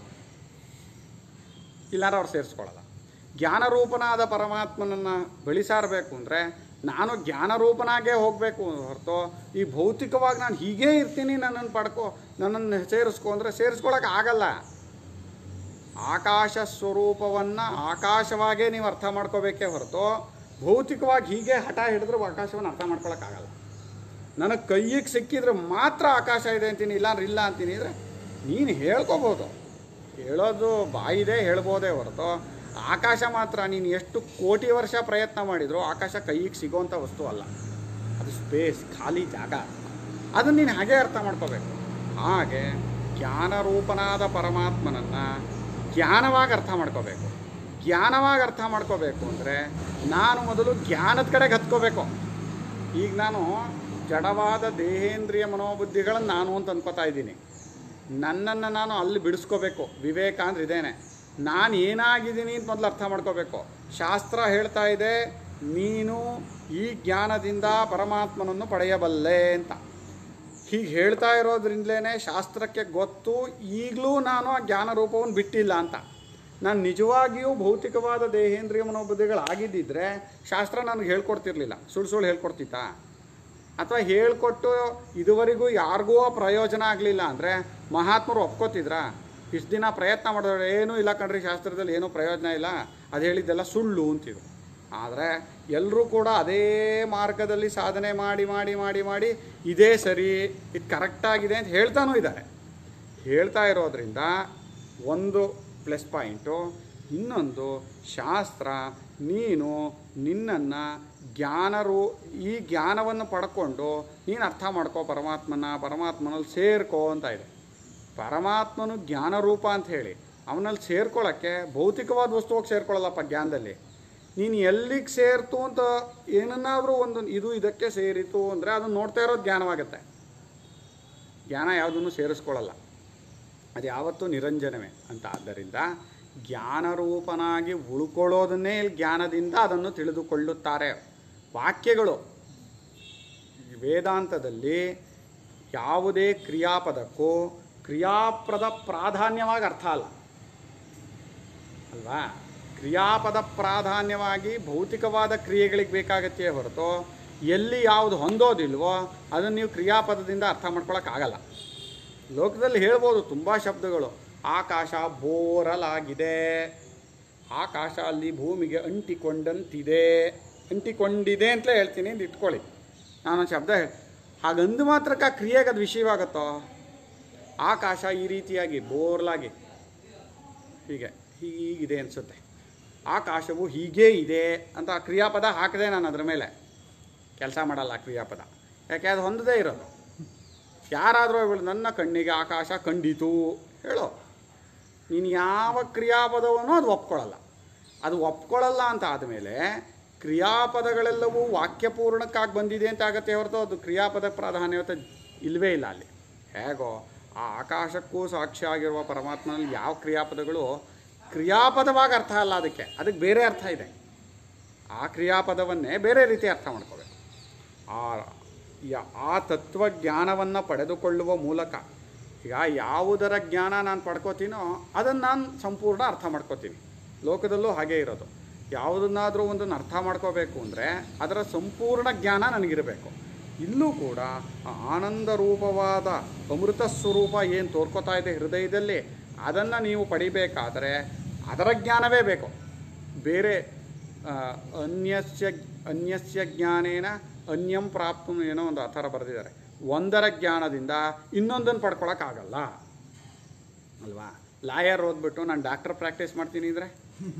ಇಲ್ಲಾರ ಅವ್ರು ಸೇರಿಸ್ಕೊಳ್ಳಲ್ಲ ಜ್ಞಾನರೂಪನಾದ ಪರಮಾತ್ಮನನ್ನು ಬೆಳೆಸಾರಬೇಕು ಅಂದರೆ ನಾನು ಜ್ಞಾನರೂಪನಾಗೇ ಹೋಗಬೇಕು ಹೊರತು ಈ ಭೌತಿಕವಾಗಿ ನಾನು ಹೀಗೇ ಇರ್ತೀನಿ ನನ್ನನ್ನು ಪಡ್ಕೊ ನನ್ನನ್ನು ಸೇರಿಸ್ಕೊ ಅಂದರೆ ಸೇರಿಸ್ಕೊಳಕ್ಕೆ ಆಗಲ್ಲ ಆಕಾಶ ಸ್ವರೂಪವನ್ನು ಆಕಾಶವಾಗೇ ನೀವು ಅರ್ಥ ಮಾಡ್ಕೋಬೇಕೇ ಹೊರತು ಭೌತಿಕವಾಗಿ ಹೀಗೆ ಹಠ ಹಿಡಿದ್ರೆ ಆಕಾಶವನ್ನು ಅರ್ಥ ಮಾಡ್ಕೊಳಕ್ಕಾಗಲ್ಲ ನನಗೆ ಕೈಯಿಗೆ ಸಿಕ್ಕಿದ್ರೆ ಮಾತ್ರ ಆಕಾಶ ಇದೆ ಅಂತೀನಿ ಇಲ್ಲ ಅಂದ್ರೆ ಇಲ್ಲ ಅಂತೀನಿ ಅಂದರೆ ನೀನು ಹೇಳ್ಕೋಬೋದು ಹೇಳೋದು ಬಾಯಿದೆ ಹೇಳ್ಬೋದೇ ಹೊರತು ಆಕಾಶ ಮಾತ್ರ ನೀನು ಎಷ್ಟು ಕೋಟಿ ವರ್ಷ ಪ್ರಯತ್ನ ಮಾಡಿದರೂ ಆಕಾಶ ಕೈಗೆ ಸಿಗೋವಂಥ ವಸ್ತು ಅಲ್ಲ ಅದು ಸ್ಪೇಸ್ ಖಾಲಿ ಜಾಗ ಅದನ್ನು ನೀನು ಹಾಗೆ ಅರ್ಥ ಮಾಡ್ಕೋಬೇಕು ಹಾಗೆ ಜ್ಞಾನರೂಪನಾದ ಪರಮಾತ್ಮನನ್ನು ಜ್ಞಾನವಾಗಿ ಅರ್ಥ ಮಾಡ್ಕೋಬೇಕು ಜ್ಞಾನವಾಗಿ ಅರ್ಥ ಮಾಡ್ಕೋಬೇಕು ಅಂದರೆ ನಾನು ಮೊದಲು ಜ್ಞಾನದ ಕಡೆಗೆ ಹತ್ಕೋಬೇಕು ಈಗ ನಾನು ಜಡವಾದ ದೇಹೇಂದ್ರಿಯ ಮನೋಬುದ್ಧಿಗಳನ್ನು ನಾನು ಅಂತ ಅನ್ಕೋತಾ ಇದ್ದೀನಿ ನನ್ನನ್ನು ನಾನು ಅಲ್ಲಿ ಬಿಡಿಸ್ಕೋಬೇಕು ವಿವೇಕ ಅಂದ್ರೆ ಇದೇನೆ ನಾನು ಏನಾಗಿದ್ದೀನಿ ಅಂತ ಮೊದಲು ಅರ್ಥ ಮಾಡ್ಕೋಬೇಕು ಶಾಸ್ತ್ರ ಹೇಳ್ತಾ ಇದೆ ನೀನು ಈ ಜ್ಞಾನದಿಂದ ಪರಮಾತ್ಮನನ್ನು ಪಡೆಯಬಲ್ಲೆ ಅಂತ ಹೀಗೆ ಹೇಳ್ತಾ ಇರೋದ್ರಿಂದಲೇ ಶಾಸ್ತ್ರಕ್ಕೆ ಗೊತ್ತು ಈಗಲೂ ನಾನು ಆ ಜ್ಞಾನ ರೂಪವನ್ನು ಬಿಟ್ಟಿಲ್ಲ ಅಂತ ನಾನು ನಿಜವಾಗಿಯೂ ಭೌತಿಕವಾದ ದೇಹೇಂದ್ರಿಯ ಮನೋಬುದ್ಧಿಗಳಾಗಿದ್ದಿದ್ರೆ ಶಾಸ್ತ್ರ ನನಗೆ ಹೇಳ್ಕೊಡ್ತಿರ್ಲಿಲ್ಲ ಸುಳ್ಳು ಸುಳ್ಳು ಹೇಳ್ಕೊಡ್ತಿತ್ತಾ ಅಥವಾ ಹೇಳ್ಕೊಟ್ಟು ಇದುವರೆಗೂ ಯಾರಿಗೂ ಪ್ರಯೋಜನ ಆಗಲಿಲ್ಲ ಅಂದರೆ ಮಹಾತ್ಮರು ಒಪ್ಕೋತಿದ್ರಾ ಇಷ್ಟು ದಿನ ಪ್ರಯತ್ನ ಮಾಡಿದ್ರೆ ಏನೂ ಇಲ್ಲ ಕಣ್ರಿ ಶಾಸ್ತ್ರದಲ್ಲಿ ಏನೂ ಪ್ರಯೋಜನ ಇಲ್ಲ ಅದು ಹೇಳಿದ್ದೆಲ್ಲ ಸುಳ್ಳು ಅಂತಿದ್ರು ಆದರೆ ಎಲ್ಲರೂ ಕೂಡ ಅದೇ ಮಾರ್ಗದಲ್ಲಿ ಸಾಧನೆ ಮಾಡಿ ಮಾಡಿ ಮಾಡಿ ಮಾಡಿ ಇದೇ ಸರಿ ಇದು ಕರೆಕ್ಟಾಗಿದೆ ಅಂತ ಹೇಳ್ತಾನೂ ಇದ್ದಾರೆ ಹೇಳ್ತಾ ಇರೋದ್ರಿಂದ ಒಂದು ಪ್ಲಸ್ ಪಾಯಿಂಟು ಇನ್ನೊಂದು ಶಾಸ್ತ್ರ ನೀನು ನಿನ್ನನ್ನು ಜ್ಞಾನರು ಈ ಜ್ಞಾನವನ್ನು ಪಡ್ಕೊಂಡು ನೀನು ಅರ್ಥ ಮಾಡ್ಕೋ ಪರಮಾತ್ಮನ ಪರಮಾತ್ಮನಲ್ಲಿ ಸೇರ್ಕೋ ಅಂತ ಇದೆ ಪರಮಾತ್ಮನು ಜ್ಞಾನರೂಪ ಅಂತ ಹೇಳಿ ಅವನಲ್ಲಿ ಸೇರ್ಕೊಳ್ಳೋಕ್ಕೆ ಭೌತಿಕವಾದ ವಸ್ತು ಹೋಗಿ ಸೇರ್ಕೊಳ್ಳಲ್ಲಪ್ಪ ಜ್ಞಾನದಲ್ಲಿ ನೀನು ಎಲ್ಲಿಗೆ ಸೇರ್ತು ಅಂತ ಏನನ್ನಾದರೂ ಒಂದು ಇದು ಇದಕ್ಕೆ ಸೇರಿತು ಅಂದರೆ ಅದನ್ನು ನೋಡ್ತಾ ಇರೋದು ಜ್ಞಾನವಾಗುತ್ತೆ ಜ್ಞಾನ ಯಾವುದನ್ನು ಸೇರಿಸ್ಕೊಳ್ಳಲ್ಲ ಅದು ಯಾವತ್ತೂ ನಿರಂಜನವೇ ಅಂತ ಆದ್ದರಿಂದ ಜ್ಞಾನರೂಪನಾಗಿ ಉಳ್ಕೊಳ್ಳೋದನ್ನೇ ಇಲ್ಲಿ ಜ್ಞಾನದಿಂದ ಅದನ್ನು ತಿಳಿದುಕೊಳ್ಳುತ್ತಾರೆ ವಾಕ್ಯಗಳು ವೇದಾಂತದಲ್ಲಿ ಯಾವುದೇ ಕ್ರಿಯಾಪದಕ್ಕೂ ಕ್ರಿಯಾಪದ ಪ್ರಾಧಾನ್ಯವಾಗಿ ಅರ್ಥ ಅಲ್ಲ ಅಲ್ವಾ ಕ್ರಿಯಾಪದ ಪ್ರಾಧಾನ್ಯವಾಗಿ ಭೌತಿಕವಾದ ಕ್ರಿಯೆಗಳಿಗೆ ಬೇಕಾಗತ್ತೆ ಹೊರತು ಎಲ್ಲಿ ಯಾವುದು ಹೊಂದೋದಿಲ್ವೋ ಅದನ್ನು ನೀವು ಕ್ರಿಯಾಪದದಿಂದ ಅರ್ಥ ಮಾಡ್ಕೊಳಕ್ಕಾಗಲ್ಲ ಲೋಕದಲ್ಲಿ ಹೇಳ್ಬೋದು ತುಂಬ ಶಬ್ದಗಳು ಆಕಾಶ ಬೋರಲಾಗಿದೆ ಆಕಾಶ ಅಲ್ಲಿ ಭೂಮಿಗೆ ಅಂಟಿಕೊಂಡಂತಿದೆ ಅಂಟಿಕೊಂಡಿದೆ ಅಂತಲೇ ಹೇಳ್ತೀನಿ ಅಂತ ಇಟ್ಕೊಳ್ಳಿ ನಾನೊಂದು ಶಬ್ದ ಹೇಳಿ ಹಾಗಂದು ಮಾತ್ರಕ್ಕೆ ಆ ಕ್ರಿಯೆಗೆ ಅದು ವಿಷಯವಾಗುತ್ತೋ ಆಕಾಶ ಈ ರೀತಿಯಾಗಿ ಬೋರ್ಲಾಗಿ ಹೀಗೆ ಹೀಗಿದೆ ಅನಿಸುತ್ತೆ ಆಕಾಶವು ಹೀಗೇ ಇದೆ ಅಂತ ಆ ಕ್ರಿಯಾಪದ ಹಾಕಿದೆ ನಾನು ಅದ್ರ ಮೇಲೆ ಕೆಲಸ ಮಾಡಲ್ಲ ಆ ಕ್ರಿಯಾಪದ ಯಾಕೆ ಅದು ಹೊಂದದೇ ಇರೋದು ಯಾರಾದರೂ ಇವಳು ನನ್ನ ಕಣ್ಣಿಗೆ ಆಕಾಶ ಕಂಡಿತು ಹೇಳೋ ನೀನು ಯಾವ ಕ್ರಿಯಾಪದವನ್ನು ಅದು ಒಪ್ಕೊಳ್ಳಲ್ಲ ಅದು ಒಪ್ಕೊಳ್ಳಲ್ಲ ಅಂತ ಆದಮೇಲೆ ಕ್ರಿಯಾಪದಗಳೆಲ್ಲವೂ ವಾಕ್ಯಪೂರ್ಣಕ್ಕಾಗಿ ಬಂದಿದೆ ಅಂತ ಆಗತ್ತೆ ಹೊರತು ಅದು ಕ್ರಿಯಾಪದ ಪ್ರಾಧಾನ್ಯತೆ ಇಲ್ಲವೇ ಇಲ್ಲ ಅಲ್ಲಿ ಹೇಗೋ ಆ ಆಕಾಶಕ್ಕೂ ಸಾಕ್ಷಿ ಆಗಿರುವ ಪರಮಾತ್ಮನಲ್ಲಿ ಯಾವ ಕ್ರಿಯಾಪದಗಳು ಕ್ರಿಯಾಪದವಾಗಿ ಅರ್ಥ ಅಲ್ಲ ಅದಕ್ಕೆ ಅದಕ್ಕೆ ಬೇರೆ ಅರ್ಥ ಇದೆ ಆ ಕ್ರಿಯಾಪದವನ್ನೇ ಬೇರೆ ರೀತಿ ಅರ್ಥ ಮಾಡ್ಕೋಬೇಕು ಆ ಯ- ಆ ತತ್ವಜ್ಞಾನವನ್ನು ಪಡೆದುಕೊಳ್ಳುವ ಮೂಲಕ ಈಗ ಯಾವುದರ ಜ್ಞಾನ ನಾನು ಪಡ್ಕೋತೀನೋ ಅದನ್ನು ನಾನು ಸಂಪೂರ್ಣ ಅರ್ಥ ಮಾಡ್ಕೋತೀನಿ ಲೋಕದಲ್ಲೂ ಹಾಗೇ ಇರೋದು ಯಾವುದನ್ನಾದರೂ ಒಂದನ್ನು ಅರ್ಥ ಮಾಡ್ಕೋಬೇಕು ಅಂದರೆ ಅದರ ಸಂಪೂರ್ಣ ಜ್ಞಾನ ನನಗಿರಬೇಕು ಇಲ್ಲೂ ಕೂಡ ಆ ಆನಂದ ರೂಪವಾದ ಅಮೃತ ಸ್ವರೂಪ ಏನು ತೋರ್ಕೋತಾ ಇದೆ ಹೃದಯದಲ್ಲಿ ಅದನ್ನು ನೀವು ಪಡಿಬೇಕಾದರೆ ಅದರ ಜ್ಞಾನವೇ ಬೇಕು ಬೇರೆ ಆ, ಅನ್ಯಸ್ಯ ಅನ್ಯಸ್ಯ ಜ್ಞಾನೇನ ಅನ್ಯಂ ಪ್ರಾಪ್ತು ಏನೋ ಒಂದು ಆ ಥರ ಬರೆದಿದ್ದಾರೆ ಒಂದರ ಜ್ಞಾನದಿಂದ ಇನ್ನೊಂದನ್ನು ಪಡ್ಕೊಳಕ್ಕಾಗಲ್ಲ ಅಲ್ವಾ ಲಾಯರ್ ಓದ್ಬಿಟ್ಟು ನಾನು ಡಾಕ್ಟರ್ ಪ್ರಾಕ್ಟೀಸ್ ಮಾಡ್ತೀನಿ ಅಂದರೆ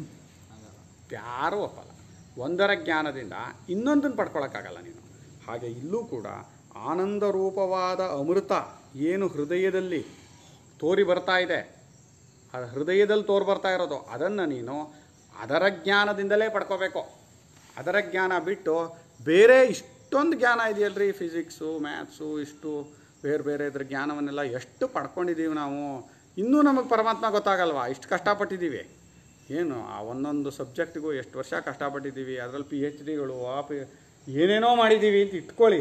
ಯಾರೂ ಒಪ್ಪಲ್ಲ ಒಂದರ ಜ್ಞಾನದಿಂದ ಇನ್ನೊಂದನ್ನು ಪಡ್ಕೊಳಕ್ಕಾಗಲ್ಲ ನೀನು ಹಾಗೆ ಇಲ್ಲೂ ಕೂಡ ಆನಂದ ರೂಪವಾದ ಅಮೃತ ಏನು ಹೃದಯದಲ್ಲಿ ತೋರಿ ಬರ್ತಾ ಇದೆ ಆ ಹೃದಯದಲ್ಲಿ ತೋರಿ ಬರ್ತಾ ಇರೋದು ಅದನ್ನು ನೀನು ಅದರ ಜ್ಞಾನದಿಂದಲೇ ಪಡ್ಕೋಬೇಕು ಅದರ ಜ್ಞಾನ ಬಿಟ್ಟು ಬೇರೆ ಇಷ್ಟೊಂದು ಜ್ಞಾನ ಇದೆಯಲ್ರಿ ಫಿಸಿಕ್ಸು ಮ್ಯಾಥ್ಸು ಇಷ್ಟು ಬೇರೆ ಬೇರೆ ಇದ್ರ ಜ್ಞಾನವನ್ನೆಲ್ಲ ಎಷ್ಟು ಪಡ್ಕೊಂಡಿದ್ದೀವಿ ನಾವು ಇನ್ನೂ ನಮಗೆ ಪರಮಾತ್ಮ ಗೊತ್ತಾಗಲ್ವಾ ಇಷ್ಟು ಕಷ್ಟಪಟ್ಟಿದ್ದೀವಿ ಏನು ಆ ಒಂದೊಂದು ಸಬ್ಜೆಕ್ಟಿಗೂ ಎಷ್ಟು ವರ್ಷ ಕಷ್ಟಪಟ್ಟಿದ್ದೀವಿ ಅದರಲ್ಲಿ ಪಿ ಎಚ್ ಡಿಗಳು ಆ ಪಿ ಏನೇನೋ ಮಾಡಿದ್ದೀವಿ ಅಂತ ಇಟ್ಕೊಳ್ಳಿ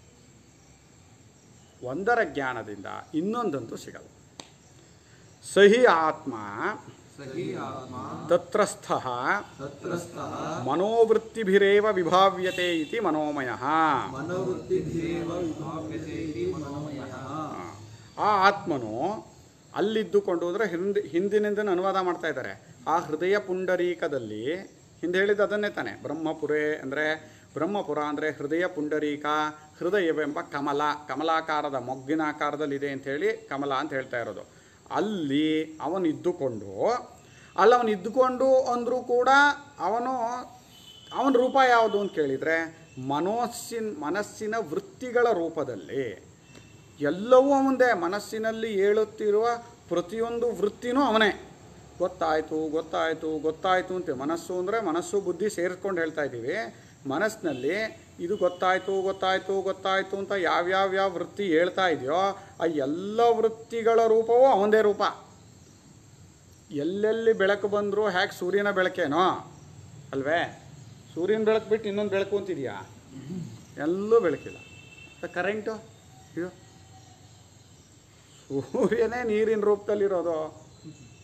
ಒಂದರ ಜ್ಞಾನದಿಂದ ಇನ್ನೊಂದಂತೂ ಸಿಗಲ್ಲ ಸಹಿ ಆತ್ಮ ಸಹಿ ಆತ್ಮ ತತ್ರಸ್ಥ ತತ್ರಸ್ಥಃ ಮನೋವೃತ್ತಿಭಿರೇವ ವಿಭಾವ್ಯತೆ ಇತಿ ಮನೋಮಯ ಮನೋವೃತ್ತಿಭಿರೇವ ವಿಭಾವ್ಯತೆ ಇತಿ ಮನೋಮಯಃ ಆ ಆತ್ಮನು ಅಲ್ಲಿದ್ದುಕೊಂಡು ಅಂದರೆ ಹಿಂದೆ ಹಿಂದಿನಿಂದ ಅನುವಾದ ಮಾಡ್ತಾ ಇದ್ದಾರೆ ಆ ಹೃದಯ ಪುಂಡರೀಕದಲ್ಲಿ ಹಿಂದೆ ಹೇಳಿದ್ದು ಅದನ್ನೇ ತಾನೆ ಬ್ರಹ್ಮಪುರೇ ಅಂದರೆ ಬ್ರಹ್ಮಪುರ ಅಂದರೆ ಹೃದಯ ಪುಂಡರೀಕ ಹೃದಯವೆಂಬ ಕಮಲ ಕಮಲಾಕಾರದ ಮೊಗ್ಗಿನಾಕಾರದಲ್ಲಿದೆ ಅಂಥೇಳಿ ಕಮಲ ಅಂತ ಹೇಳ್ತಾ ಇರೋದು ಅಲ್ಲಿ ಅವನು ಇದ್ದುಕೊಂಡು ಅಲ್ಲಿ ಅವನು ಇದ್ದುಕೊಂಡು ಅಂದರೂ ಕೂಡ ಅವನು ಅವನ ರೂಪ ಯಾವುದು ಅಂತ ಕೇಳಿದರೆ ಮನೋಸ್ಸಿನ ಮನಸ್ಸಿನ ವೃತ್ತಿಗಳ ರೂಪದಲ್ಲಿ ಎಲ್ಲವೂ ಮುಂದೆ ಮನಸ್ಸಿನಲ್ಲಿ ಏಳುತ್ತಿರುವ ಪ್ರತಿಯೊಂದು ವೃತ್ತಿನೂ ಅವನೇ ಗೊತ್ತಾಯಿತು ಗೊತ್ತಾಯಿತು ಗೊತ್ತಾಯಿತು ಅಂತ ಮನಸ್ಸು ಅಂದರೆ ಮನಸ್ಸು ಬುದ್ಧಿ ಸೇರಿಸ್ಕೊಂಡು ಹೇಳ್ತಾ ಇದ್ದೀವಿ ಮನಸ್ಸಿನಲ್ಲಿ ಇದು ಗೊತ್ತಾಯಿತು ಗೊತ್ತಾಯಿತು ಗೊತ್ತಾಯಿತು ಅಂತ ಯಾವ್ಯಾವ ಯಾವ ವೃತ್ತಿ ಹೇಳ್ತಾ ಇದೆಯೋ ಆ ಎಲ್ಲ ವೃತ್ತಿಗಳ ರೂಪವೂ ಅವನದೇ ರೂಪ ಎಲ್ಲೆಲ್ಲಿ ಬೆಳಕು ಬಂದರೂ ಹ್ಯಾಕೆ ಸೂರ್ಯನ ಬೆಳಕೇನೋ ಅಲ್ವೇ ಸೂರ್ಯನ ಬೆಳಕು ಬಿಟ್ಟು ಇನ್ನೊಂದು ಬೆಳಕು ಅಂತಿದೆಯಾ ಎಲ್ಲೂ ಬೆಳಕಿಲ್ಲ ಕರೆಂಟು ಇದು ಸೂರ್ಯನೇ ನೀರಿನ ರೂಪದಲ್ಲಿರೋದು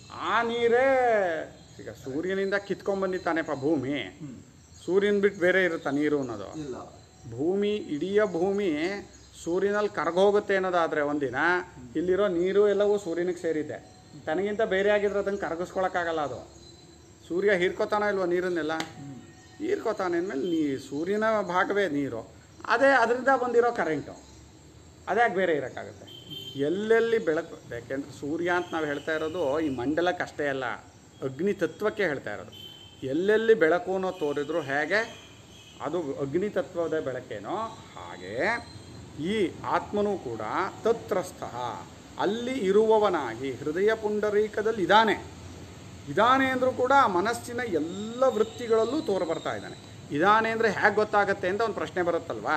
ಆ ನೀರೇ ಈಗ ಸೂರ್ಯನಿಂದ ಕಿತ್ಕೊಂಡ್ಬಂದಿತ್ತಾನೆಪ್ಪ ಭೂಮಿ ಸೂರ್ಯನ ಬಿಟ್ಟು ಬೇರೆ ಇರುತ್ತಾ ನೀರು ಅನ್ನೋದು ಇಲ್ಲ ಭೂಮಿ ಇಡೀ ಭೂಮಿ ಸೂರ್ಯನಲ್ಲಿ ಕರಗೋಗುತ್ತೆ ಅನ್ನೋದಾದರೆ ಒಂದಿನ ಇಲ್ಲಿರೋ ನೀರು ಎಲ್ಲವೂ ಸೂರ್ಯನಿಗೆ ಸೇರಿದೆ ತನಗಿಂತ ಬೇರೆ ಆಗಿದ್ರೆ ಅದನ್ನು ಕರಗಿಸ್ಕೊಳಕ್ಕಾಗಲ್ಲ ಅದು ಸೂರ್ಯ ಹೀರ್ಕೋತಾನ ಇಲ್ವೋ ನೀರನ್ನೆಲ್ಲ ಹೀರ್ಕೋತಾನೆ ಅಂದಮೇಲೆ ನೀ ಸೂರ್ಯನ ಭಾಗವೇ ನೀರು ಅದೇ ಅದರಿಂದ ಬಂದಿರೋ ಕರೆಂಟು ಅದ್ಯಾಕೆ ಬೇರೆ ಇರೋಕ್ಕಾಗುತ್ತೆ ಎಲ್ಲೆಲ್ಲಿ ಬೆಳಕು ಯಾಕೆಂದ್ರೆ ಸೂರ್ಯ ಅಂತ ನಾವು ಹೇಳ್ತಾ ಇರೋದು ಈ ಮಂಡಲಕ್ಕೆ ಅಷ್ಟೇ ಅಲ್ಲ ಅಗ್ನಿ ತತ್ವಕ್ಕೆ ಹೇಳ್ತಾ ಇರೋದು ಎಲ್ಲೆಲ್ಲಿ ಬೆಳಕು ಅನ್ನೋ ತೋರಿದ್ರು ಹೇಗೆ ಅದು ಅಗ್ನಿ ತತ್ವದ ಬೆಳಕೇನೋ ಹಾಗೆ ಈ ಆತ್ಮನೂ ಕೂಡ ತತ್ರಸ್ಥ ಅಲ್ಲಿ ಇರುವವನಾಗಿ ಹೃದಯ ಪುಂಡರೀಕದಲ್ಲಿ ಇದ್ದಾನೆ ಇದ್ದಾನೆ ಅಂದರೂ ಕೂಡ ಆ ಮನಸ್ಸಿನ ಎಲ್ಲ ವೃತ್ತಿಗಳಲ್ಲೂ ತೋರು ಬರ್ತಾ ಇದ್ದಾನೆ ಇದ್ದಾನೆ ಅಂದರೆ ಹೇಗೆ ಗೊತ್ತಾಗತ್ತೆ ಅಂತ ಒಂದು ಪ್ರಶ್ನೆ ಬರುತ್ತಲ್ವಾ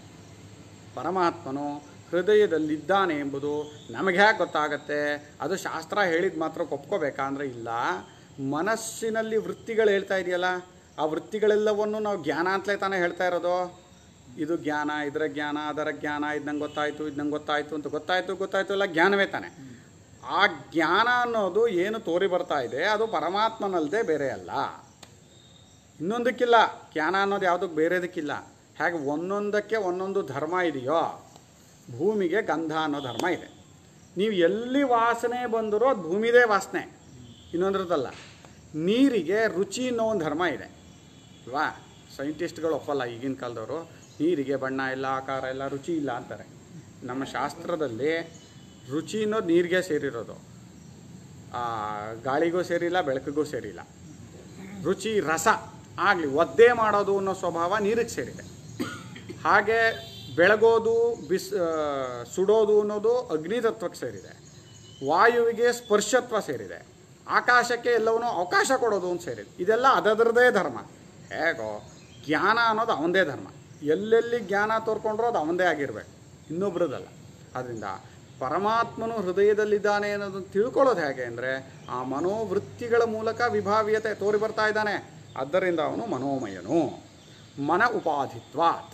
ಪರಮಾತ್ಮನು ಹೃದಯದಲ್ಲಿದ್ದಾನೆ ಎಂಬುದು ನಮಗೆ ಹೇಗೆ ಗೊತ್ತಾಗತ್ತೆ ಅದು ಶಾಸ್ತ್ರ ಹೇಳಿದ ಮಾತ್ರ ಒಪ್ಕೋಬೇಕಾ ಅಂದರೆ ಇಲ್ಲ ಮನಸ್ಸಿನಲ್ಲಿ ವೃತ್ತಿಗಳು ಹೇಳ್ತಾ ಇದೆಯಲ್ಲ ಆ ವೃತ್ತಿಗಳೆಲ್ಲವನ್ನು ನಾವು ಜ್ಞಾನ ಅಂತಲೇ ತಾನೇ ಹೇಳ್ತಾ ಇರೋದು ಇದು ಜ್ಞಾನ ಇದರ ಜ್ಞಾನ ಅದರ ಜ್ಞಾನ ಇದು ನಂಗೆ ಗೊತ್ತಾಯಿತು ಇದು ನಂಗೆ ಗೊತ್ತಾಯಿತು ಅಂತ ಗೊತ್ತಾಯಿತು ಗೊತ್ತಾಯಿತು ಎಲ್ಲ ಜ್ಞಾನವೇ ತಾನೆ ಆ ಜ್ಞಾನ ಅನ್ನೋದು ಏನು ತೋರಿ ಬರ್ತಾ ಇದೆ ಅದು ಪರಮಾತ್ಮನಲ್ಲದೆ ಬೇರೆ ಅಲ್ಲ ಇನ್ನೊಂದಕ್ಕಿಲ್ಲ ಜ್ಞಾನ ಅನ್ನೋದು ಯಾವುದಕ್ಕೆ ಬೇರೆದಕ್ಕಿಲ್ಲ ಹೇಗೆ ಒಂದೊಂದಕ್ಕೆ ಒಂದೊಂದು ಧರ್ಮ ಇದೆಯೋ ಭೂಮಿಗೆ ಗಂಧ ಅನ್ನೋ ಧರ್ಮ ಇದೆ ನೀವು ಎಲ್ಲಿ ವಾಸನೆ ಬಂದರೂ ಅದು ಭೂಮಿದೇ ವಾಸನೆ ಇನ್ನೊಂದ್ರದ್ದಲ್ಲ ನೀರಿಗೆ ರುಚಿ ಅನ್ನೋ ಒಂದು ಧರ್ಮ ಇದೆ ಅಲ್ವಾ ಸೈಂಟಿಸ್ಟ್ಗಳು ಒಪ್ಪಲ್ಲ ಈಗಿನ ಕಾಲದವರು ನೀರಿಗೆ ಬಣ್ಣ ಇಲ್ಲ ಆಕಾರ ಇಲ್ಲ ರುಚಿ ಇಲ್ಲ ಅಂತಾರೆ ನಮ್ಮ ಶಾಸ್ತ್ರದಲ್ಲಿ ರುಚಿ ಅನ್ನೋದು ನೀರಿಗೆ ಸೇರಿರೋದು ಆ, ಗಾಳಿಗೂ ಸೇರಿಲ್ಲ ಬೆಳಕಿಗೂ ಸೇರಿಲ್ಲ ರುಚಿ ರಸ ಆಗಲಿ ಒದ್ದೆ ಮಾಡೋದು ಅನ್ನೋ ಸ್ವಭಾವ ನೀರಿಗೆ ಸೇರಿದೆ ಹಾಗೆ ಬೆಳಗೋದು ಬಿಸ್ ಆ, ಸುಡೋದು ಅನ್ನೋದು ಅಗ್ನಿ ತತ್ವಕ್ಕೆ ಸೇರಿದೆ ವಾಯುವಿಗೆ ಸ್ಪರ್ಶತ್ವ ಸೇರಿದೆ ಆಕಾಶಕ್ಕೆ ಎಲ್ಲವನ್ನೂ ಅವಕಾಶ ಕೊಡೋದು ಅಂತ ಸೇರಿದೆ ಇದೆಲ್ಲ ಅದರದೇ ಧರ್ಮ ಹೇಗೋ ಜ್ಞಾನ ಅನ್ನೋದು ಅವನದೇ ಧರ್ಮ ಎಲ್ಲೆಲ್ಲಿ ಜ್ಞಾನ ತೋರ್ಕೊಂಡ್ರೋ ಅದು ಅವನದೇ ಆಗಿರಬೇಕು ಇನ್ನೊಬ್ರದಲ್ಲ ಅದರಿಂದ ಪರಮಾತ್ಮನು ಹೃದಯದಲ್ಲಿದ್ದಾನೆ ಅನ್ನೋದನ್ನು ತಿಳ್ಕೊಳ್ಳೋದು ಹೇಗೆ ಅಂದರೆ ಆ ಮನೋವೃತ್ತಿಗಳ ಮೂಲಕ ವಿಭಾವ್ಯತೆ ತೋರಿ ಬರ್ತಾ ಇದ್ದಾನೆ ಆದ್ದರಿಂದ ಅವನು ಮನೋಮಯನು ಮನ ಉಪಾಧಿತ್ವಾತ್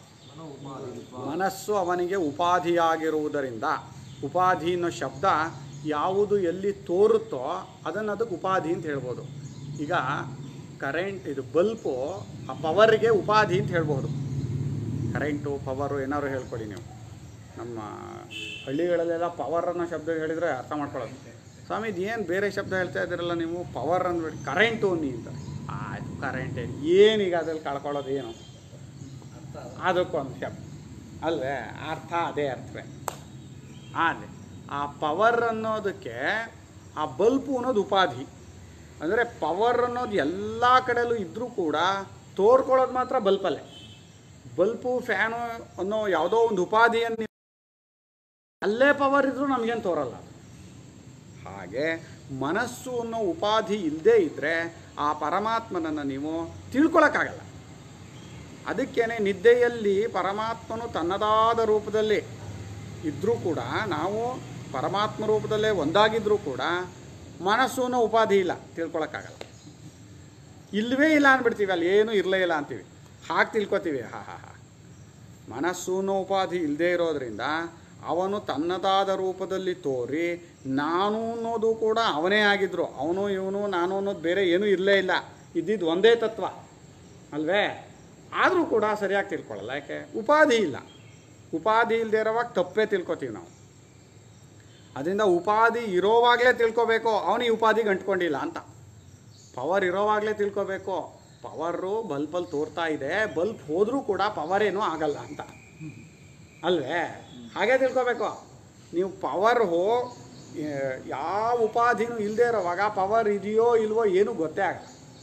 ಮನಸ್ಸು ಅವನಿಗೆ ಉಪಾಧಿಯಾಗಿರುವುದರಿಂದ ಉಪಾಧಿ ಅನ್ನೋ ಶಬ್ದ ಯಾವುದು ಎಲ್ಲಿ ತೋರುತ್ತೋ ಅದನ್ನು ಅದಕ್ಕೆ ಉಪಾಧಿ ಅಂತ ಹೇಳ್ಬೋದು ಈಗ ಕರೆಂಟ್ ಇದು ಬಲ್ಪು ಆ ಪವರ್ಗೆ ಉಪಾಧಿ ಅಂತ ಹೇಳ್ಬೋದು ಕರೆಂಟು ಪವರು ಏನಾದ್ರು ಹೇಳ್ಕೊಡಿ ನೀವು ನಮ್ಮ ಹಳ್ಳಿಗಳಲ್ಲೆಲ್ಲ ಪವರ್ ಅನ್ನೋ ಶಬ್ದ ಹೇಳಿದರೆ ಅರ್ಥ ಮಾಡ್ಕೊಳ್ಳೋದು ಸ್ವಾಮಿ ಇದು ಏನು ಬೇರೆ ಶಬ್ದ ಹೇಳ್ತಾ ಇದ್ದೀರಲ್ಲ ನೀವು ಪವರ್ ಅಂದ್ಬಿಟ್ಟು ಕರೆಂಟು ಅನ್ನಿ ಅಂತ ಆಯ್ತು ಕರೆಂಟ್ ಏನೀಗ ಅದ್ರಲ್ಲಿ ಕಳ್ಕೊಳ್ಳೋದು ಏನು ಅದಕ್ಕೊಂದು ಶಬ್ದ ಅಲ್ವೇ ಅರ್ಥ ಅದೇ ಅರ್ಥವೇ ಆದರೆ ಆ ಪವರ್ ಅನ್ನೋದಕ್ಕೆ ಆ ಬಲ್ಪು ಅನ್ನೋದು ಉಪಾಧಿ ಅಂದರೆ ಪವರ್ ಅನ್ನೋದು ಎಲ್ಲ ಕಡೆಯಲ್ಲೂ ಇದ್ದರೂ ಕೂಡ ತೋರ್ಕೊಳ್ಳೋದು ಮಾತ್ರ ಬಲ್ಪಲ್ಲೇ ಬಲ್ಪು ಫ್ಯಾನು ಅನ್ನೋ ಯಾವುದೋ ಒಂದು ಉಪಾಧಿಯನ್ನು ನೀವು- ಅಲ್ಲೇ ಪವರ್ ಇದ್ರೂ ನಮಗೇನು ತೋರಲ್ಲ ಅದು. ಹಾಗೆ ಮನಸ್ಸು ಅನ್ನೋ ಉಪಾಧಿ ಇಲ್ಲದೇ ಇದ್ದರೆ ಆ ಪರಮಾತ್ಮನನ್ನು ನೀವು ತಿಳ್ಕೊಳಕ್ಕಾಗಲ್ಲ ಅದಕ್ಕೇನೆ ನಿದ್ದೆಯಲ್ಲಿ ಪರಮಾತ್ಮನು ತನ್ನದಾದ ರೂಪದಲ್ಲಿ ಇದ್ದರೂ ಕೂಡ ನಾವು ಪರಮಾತ್ಮ ರೂಪದಲ್ಲೇ ಒಂದಾಗಿದ್ದರೂ ಕೂಡ ಮನಸ್ಸು ಅನ್ನೋ ಉಪಾಧಿ ಇಲ್ಲ ತಿಳ್ಕೊಳಕ್ಕಾಗಲ್ಲ ಇಲ್ಲವೇ ಇಲ್ಲ ಅಂದ್ಬಿಡ್ತೀವಿ ಅಲ್ಲಿ ಏನೂ ಇರಲೇ ಇಲ್ಲ ಅಂತೀವಿ ಹಾಗೆ ತಿಳ್ಕೊತೀವಿ ಹಾ ಹಾ ಹಾ ಮನಸ್ಸು ಅನ್ನೋ ಉಪಾಧಿ ಇಲ್ಲದೇ ಇರೋದ್ರಿಂದ ಅವನು ತನ್ನದಾದ ರೂಪದಲ್ಲಿ ತೋರಿ ನಾನು ಅನ್ನೋದು ಕೂಡ ಅವನೇ ಆಗಿದ್ರು ಅವನು ಇವನು ನಾನು ಅನ್ನೋದು ಬೇರೆ ಏನೂ ಇರಲೇ ಇಲ್ಲ ಇದ್ದಿದ್ದು ಒಂದೇ ತತ್ವ ಅಲ್ವೇ ಆದರೂ ಕೂಡ ಸರಿಯಾಗಿ ತಿಳ್ಕೊಳ್ಳಲ್ಲ ಯಾಕೆ ಉಪಾಧಿ ಇಲ್ಲ ಉಪಾಧಿ ಇಲ್ಲದೆ ಇರೋವಾಗ ತಪ್ಪೇ ತಿಳ್ಕೊತೀವಿ ನಾವು ಅದರಿಂದ ಉಪಾಧಿ ಇರೋವಾಗಲೇ ತಿಳ್ಕೊಬೇಕು ಅವನಿಗೆ ಉಪಾಧಿಗೆ ಅಂಟ್ಕೊಂಡಿಲ್ಲ ಅಂತ ಪವರ್ ಇರೋವಾಗಲೇ ತಿಳ್ಕೊಬೇಕು ಪವರು ಬಲ್ಬಲ್ಲಿ ತೋರ್ತಾ ಇದೆ ಬಲ್ಬ್ ಹೋದರೂ ಕೂಡ ಪವರ್ ಏನೂ ಆಗಲ್ಲ ಅಂತ ಅಲ್ವೇ ಹಾಗೆ ತಿಳ್ಕೊಬೇಕು ನೀವು ಪವರ್ ಹೋ ಏ- ಯಾವ ಉಪಾಧಿನೂ ಇಲ್ಲದೆ ಇರೋವಾಗ ಪವರ್ ಇದೆಯೋ ಇಲ್ವೋ ಏನೂ ಗೊತ್ತೇ ಆಗಲ್ಲ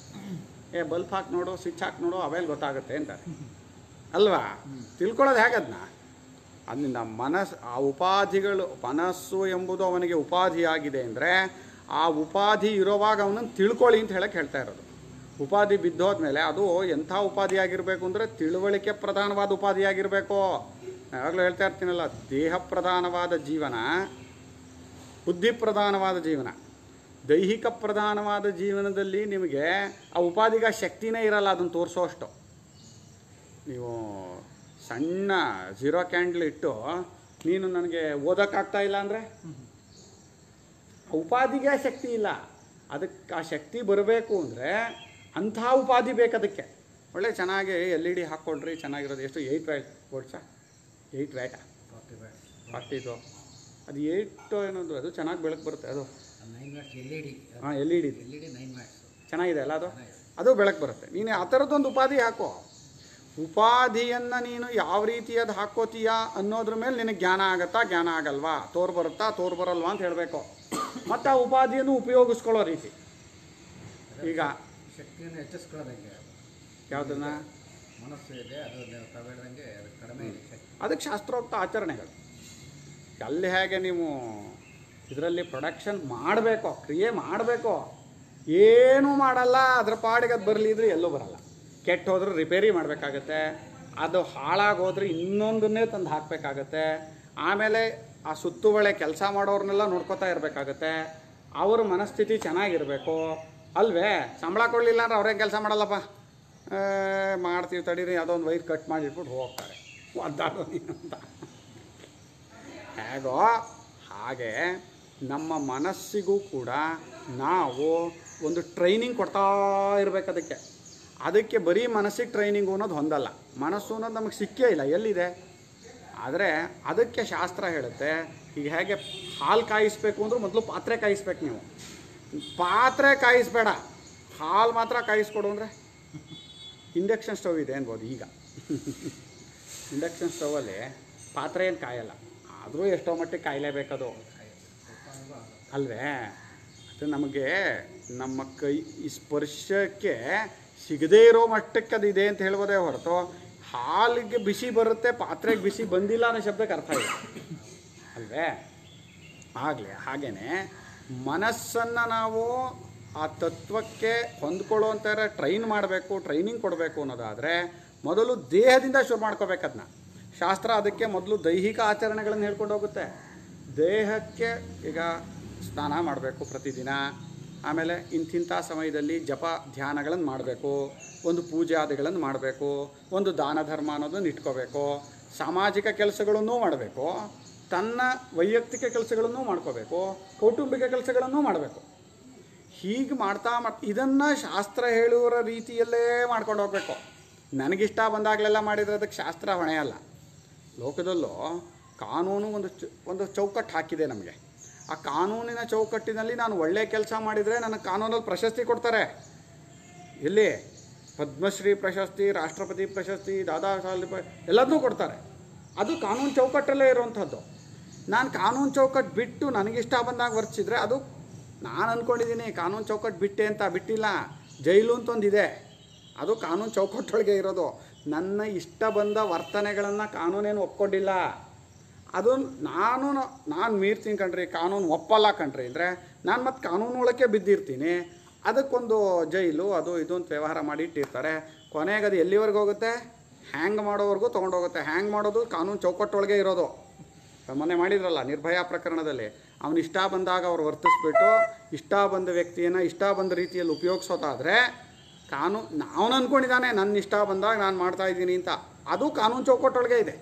ಏ ಬಲ್ಬ್ ಹಾಕಿ ನೋಡು ಸ್ವಿಚ್ ಹಾಕಿ ನೋಡು ಅವೇಲಿ ಗೊತ್ತಾಗುತ್ತೆ ಅಂತಾರೆ ಅಲ್ವಾ ತಿಳ್ಕೊಳ್ಳೋದು ಹೇಗದನ್ನ ಅದರಿಂದ ಮನಸ್ಸು ಆ ಉಪಾಧಿಗಳು ಮನಸ್ಸು ಎಂಬುದು ಅವನಿಗೆ ಉಪಾಧಿಯಾಗಿದೆ ಅಂದರೆ ಆ ಉಪಾಧಿ ಇರೋವಾಗ ಅವನನ್ನು ತಿಳ್ಕೊಳ್ಳಿ ಅಂತ ಹೇಳಕ್ಕೆ ಹೇಳ್ತಾ ಇರೋದು ಉಪಾಧಿ ಬಿದ್ದೋದ್ಮೇಲೆ ಅದು ಎಂಥ ಉಪಾಧಿ ಆಗಿರಬೇಕು ಅಂದರೆ ತಿಳುವಳಿಕೆ ಪ್ರಧಾನವಾದ ಉಪಾಧಿ ಆಗಿರಬೇಕು ಯಾವಾಗಲೂ ಹೇಳ್ತಾ ಇರ್ತೀನಲ್ಲ ದೇಹ ಪ್ರಧಾನವಾದ ಜೀವನ ಬುದ್ಧಿ ಪ್ರಧಾನವಾದ ಜೀವನ ದೈಹಿಕ ಪ್ರಧಾನವಾದ ಜೀವನದಲ್ಲಿ ನಿಮಗೆ ಆ ಉಪಾಧಿಗ ಶಕ್ತಿನೇ ಇರಲ್ಲ ಅದನ್ನು ತೋರಿಸೋಷ್ಟು ನೀವು ಸಣ್ಣ ಝೀರೋ ಕ್ಯಾಂಡಲ್ ಇಟ್ಟು ನೀನು ನನಗೆ ಓದೋಕ್ಕಾಗ್ತಾ ಇಲ್ಲ ಅಂದರೆ ಉಪಾಧಿಗೆ ಶಕ್ತಿ ಇಲ್ಲ ಅದಕ್ಕೆ ಆ ಶಕ್ತಿ ಬರಬೇಕು ಅಂದರೆ ಅಂಥ ಉಪಾಧಿ ಬೇಕು ಅದಕ್ಕೆ ಒಳ್ಳೆ ಚೆನ್ನಾಗಿ ಎಲ್ ಇ ಡಿ ಹಾಕ್ಕೊಳ್ರಿ ಚೆನ್ನಾಗಿರೋದು ಎಷ್ಟು ಏಯ್ಟ್ ವ್ಯಾಟ್ ಬೋರ್ಡ್ಸಾ ಏಯ್ಟ್ ವ್ಯಾಟಾ ಫಾರ್ಟಿದು ಅದು ಏಯ್ಟ್ ಏನೋದು ಅದು ಚೆನ್ನಾಗಿ ಬೆಳಕು ಬರುತ್ತೆ ಅದು nine watts L E D ಹಾಂ L E D L E D nine watts ಚೆನ್ನಾಗಿದೆ ಅಲ್ಲ ಅದು ಅದು ಬೆಳಕು ಬರುತ್ತೆ ನೀನು ಆ ಥರದ್ದೊಂದು ಉಪಾಧಿ ಹಾಕೋ ಉಪಾಧಿಯನ್ನು ನೀನು ಯಾವ ರೀತಿಯದು ಹಾಕೋತೀಯ ಅನ್ನೋದ್ರ ಮೇಲೆ ನಿನಗೆ ಜ್ಞಾನ ಆಗತ್ತಾ ಜ್ಞಾನ ಆಗಲ್ವಾ ತೋರ್ ಬರುತ್ತಾ ತೋರ್ ಬರಲ್ವಾ ಅಂತ ಹೇಳಬೇಕು ಮತ್ತು ಆ ಉಪಾಧಿಯನ್ನು ಉಪಯೋಗಿಸ್ಕೊಳ್ಳೋ ರೀತಿ ಈಗ ಶಕ್ತಿಯನ್ನು ಹೆಚ್ಚಿಸ್ಕೊಳ್ಳೋದಂಗೆ ಯಾವುದನ್ನ ಮನಸ್ಸು ಇದೆ ಅದು ನೀವು ತಾವು ಹೇಳ್ದಂಗೆ ಅದು ಕಡಿಮೆ ಇದೆ ಶಕ್ತಿ ಅದಕ್ಕೆ ಶಾಸ್ತ್ರೋಕ್ತ ಆಚರಣೆಗಳು ಅಲ್ಲಿ ಹೇಗೆ ನೀವು ಇದರಲ್ಲಿ ಪ್ರೊಡಕ್ಷನ್ ಮಾಡಬೇಕು ಕ್ರಿಯೆ ಮಾಡಬೇಕು ಏನೂ ಮಾಡಲ್ಲ ಅದ್ರ ಪಾಡಿಗೆ ಅದು ಬರಲಿ ಇದ್ರೆ ಎಲ್ಲೂ ಬರಲ್ಲ ಕೆಟ್ಟು ಹೋದ್ರೆ ರಿಪೇರಿ ಮಾಡಬೇಕಾಗತ್ತೆ ಅದು ಹಾಳಾಗೋದ್ರೆ ಇನ್ನೊಂದನ್ನೇ ತಂದು ಹಾಕಬೇಕಾಗತ್ತೆ ಆಮೇಲೆ ಆ ಸುತ್ತುವಳೆ ಕೆಲಸ ಮಾಡೋರ್ನೆಲ್ಲ ನೋಡ್ಕೋತಾ ಇರಬೇಕಾಗತ್ತೆ ಅವ್ರ ಮನಸ್ಥಿತಿ ಚೆನ್ನಾಗಿರಬೇಕು ಅಲ್ವೇ ಸಂಬಳ ಕೊಡಲಿಲ್ಲ ಅಂದ್ರೆ ಅವ್ರೇನು ಕೆಲಸ ಮಾಡಲ್ಲಪ್ಪ ಏ, ಮಾಡ್ತೀವಿ ತಡೀರಿ ಅದೊಂದು ವೈರ್ ಕಟ್ ಮಾಡಿಟ್ಬಿಟ್ಟು ಹೋಗ್ತಾರೆ ಒದ್ದಾಡೋ ನೀನು ಅಂತ ಹೇಗೋ ಹಾಗೆ ನಮ್ಮ ಮನಸ್ಸಿಗೂ ಕೂಡ ನಾವು ಒಂದು ಟ್ರೈನಿಂಗ್ ಕೊಡ್ತಾ ಇರಬೇಕು ಅದಕ್ಕೆ ಅದಕ್ಕೆ ಬರೀ ಮನಸ್ಸಿಗೆ ಟ್ರೈನಿಂಗು ಅನ್ನೋದು ಹೊಂದಲ್ಲ ಮನಸ್ಸು ಅನ್ನೋದು ನಮಗೆ ಸಿಕ್ಕೇ ಇಲ್ಲ ಎಲ್ಲಿದೆ ಆದರೆ ಅದಕ್ಕೆ ಶಾಸ್ತ್ರ ಹೇಳುತ್ತೆ ಈಗ ಹೇಗೆ ಹಾಲು ಕಾಯಿಸ್ಬೇಕು ಅಂದ್ರೆ ಮೊದಲು ಪಾತ್ರೆ ಕಾಯಿಸ್ಬೇಕು ನೀವು ಪಾತ್ರೆ ಕಾಯಿಸ್ಬೇಡ ಹಾಲು ಮಾತ್ರ ಕಾಯಿಸ್ಕೊಡು ಅಂದರೆ ಇಂಡಕ್ಷನ್ ಸ್ಟವ್ ಇದೆ ಅನ್ಬೋದು ಈಗ ಇಂಡಕ್ಷನ್ ಸ್ಟವಲ್ಲಿ ಪಾತ್ರೆ ಏನು ಕಾಯಲ್ಲ ಆದರೂ ಎಷ್ಟೋ ಮಟ್ಟಿಗೆ ಕಾಯಲೇಬೇಕದು ಅಲ್ವೇ ಅದು ನಮಗೆ ನಮ್ಮ ಕೈ ಈ ಸ್ಪರ್ಶಕ್ಕೆ ಸಿಗದೇ ಇರೋ ಮಟ್ಟಕ್ಕೆ ಅದು ಇದೆ ಅಂತ ಹೇಳ್ಬೋದೇ ಹೊರತು ಹಾಲಿಗೆ ಬಿಸಿ ಬರುತ್ತೆ ಪಾತ್ರೆಗೆ ಬಿಸಿ ಬಂದಿಲ್ಲ ಅನ್ನೋ ಶಬ್ದಕ್ಕೆ ಅರ್ಥ ಇಲ್ಲ ಅಲ್ವೇ ಆಗಲಿ ಹಾಗೇನೆ ಮನಸ್ಸನ್ನು ನಾವು ಆ ತತ್ವಕ್ಕೆ ಹೊಂದ್ಕೊಳ್ಳುವಂಥ ಟ್ರೈನ್ ಮಾಡಬೇಕು ಟ್ರೈನಿಂಗ್ ಕೊಡಬೇಕು ಅನ್ನೋದಾದರೆ ಮೊದಲು ದೇಹದಿಂದ ಶುರು ಮಾಡ್ಕೋಬೇಕು ಅದನ್ನ ಶಾಸ್ತ್ರ ಅದಕ್ಕೆ ಮೊದಲು ದೈಹಿಕ ಆಚರಣೆಗಳನ್ನು ಹೇಳ್ಕೊಂಡು ಹೋಗುತ್ತೆ ದೇಹಕ್ಕೆ ಈಗ ಸ್ನಾನ ಮಾಡಬೇಕು ಪ್ರತಿದಿನ ಆಮೇಲೆ ಇಂತಿಂಥ ಸಮಯದಲ್ಲಿ ಜಪ ಧ್ಯಾನಗಳನ್ನು ಮಾಡಬೇಕು ಒಂದು ಪೂಜಾದಿಗಳನ್ನು ಮಾಡಬೇಕು ಒಂದು ದಾನ ಧರ್ಮ ಅನ್ನೋದನ್ನು ಇಟ್ಕೋಬೇಕು ಸಾಮಾಜಿಕ ಕೆಲಸಗಳನ್ನೂ ಮಾಡಬೇಕು ತನ್ನ ವೈಯಕ್ತಿಕ ಕೆಲಸಗಳನ್ನೂ ಮಾಡ್ಕೋಬೇಕು ಕೌಟುಂಬಿಕ ಕೆಲಸಗಳನ್ನೂ ಮಾಡಬೇಕು ಹೀಗೆ ಮಾಡ್ತಾ ಮಾಡ್ ಇದನ್ನು ಶಾಸ್ತ್ರ ಹೇಳುವ ರೀತಿಯಲ್ಲೇ ಮಾಡ್ಕೊಂಡು ಹೋಗ್ಬೇಕು ನನಗಿಷ್ಟ ಬಂದಾಗಲೆಲ್ಲ ಮಾಡಿದ್ರೆ ಅದಕ್ಕೆ ಶಾಸ್ತ್ರ ಹೊಣೆಯಲ್ಲ ಲೋಕದಲ್ಲೂ ಕಾನೂನು ಒಂದು ಚ ಒಂದು ಚೌಕಟ್ಟು ಹಾಕಿದೆ ನಮಗೆ ಆ ಕಾನೂನಿನ ಚೌಕಟ್ಟಿನಲ್ಲಿ ನಾನು ಒಳ್ಳೆ ಕೆಲಸ ಮಾಡಿದರೆ ನನಗೆ ಕಾನೂನಲ್ಲಿ ಪ್ರಶಸ್ತಿ ಕೊಡ್ತಾರೆ ಎಲ್ಲಿ ಪದ್ಮಶ್ರೀ ಪ್ರಶಸ್ತಿ ರಾಷ್ಟ್ರಪತಿ ಪ್ರಶಸ್ತಿ ದಾದಾ ಸಾಹೇಬ್ ಎಲ್ಲದನ್ನೂ ಕೊಡ್ತಾರೆ ಅದು ಕಾನೂನು ಚೌಕಟ್ಟಲ್ಲೇ ಇರುವಂಥದ್ದು ನಾನು ಕಾನೂನು ಚೌಕಟ್ಟು ಬಿಟ್ಟು ನನಗಿಷ್ಟ ಬಂದಾಗ ವರ್ತಿಸಿದ್ರೆ ಅದು ನಾನು ಅಂದ್ಕೊಂಡಿದ್ದೀನಿ ಕಾನೂನು ಚೌಕಟ್ಟು ಬಿಟ್ಟೆ ಅಂತ ಬಿಟ್ಟಿಲ್ಲ ಜೈಲು ಅಂತ ಒಂದಿದೆ ಅದು ಕಾನೂನು ಚೌಕಟ್ಟೊಳಗೆ ಇರೋದು ನನ್ನ ಇಷ್ಟ ಬಂದ ವರ್ತನೆಗಳನ್ನು ಕಾನೂನೇನು ಒಪ್ಕೊಂಡಿಲ್ಲ ಅದು ನಾನು ನಾನು ಮೀರ್ತೀನಿ ಕಣ್ರಿ ಕಾನೂನು ಒಪ್ಪಲ್ಲ ಕಣ್ರಿ ಅಂದರೆ ನಾನು ಮತ್ತೆ ಕಾನೂನು ಒಳಕ್ಕೆ ಬಿದ್ದಿರ್ತೀನಿ ಅದಕ್ಕೊಂದು ಜೈಲು ಅದು ಇದು ಅಂತ ವ್ಯವಹಾರ ಮಾಡಿ ಇಟ್ಟಿರ್ತಾರೆ ಕೊನೆಗೆ ಅದು ಎಲ್ಲಿವರೆಗೂ ಹೋಗುತ್ತೆ ಹ್ಯಾಂಗ್ ಮಾಡೋವರೆಗೂ ತೊಗೊಂಡೋಗುತ್ತೆ ಹ್ಯಾಂಗ್ ಮಾಡೋದು ಕಾನೂನು ಚೌಕಟ್ಟೊಳಗೆ ಇರೋದು ಮೊನ್ನೆ ಮಾಡಿದ್ರಲ್ಲ ನಿರ್ಭಯ ಪ್ರಕರಣದಲ್ಲಿ ಅವನು ಇಷ್ಟ ಬಂದಾಗ ಅವ್ರು ವರ್ತಿಸ್ಬಿಟ್ಟು ಇಷ್ಟ ಬಂದ ವ್ಯಕ್ತಿಯನ್ನು ಇಷ್ಟ ಬಂದ ರೀತಿಯಲ್ಲಿ ಉಪಯೋಗಿಸೋದಾದರೆ ಕಾನೂನು ಅವನು ಅಂದ್ಕೊಂಡಿದ್ದಾನೆ ನನ್ನ ಇಷ್ಟ ಬಂದಾಗ ನಾನು ಮಾಡ್ತಾ ಇದ್ದೀನಿ ಅಂತ ಅದು ಕಾನೂನು ಚೌಕಟ್ಟೊಳಗೆ ಇದೆ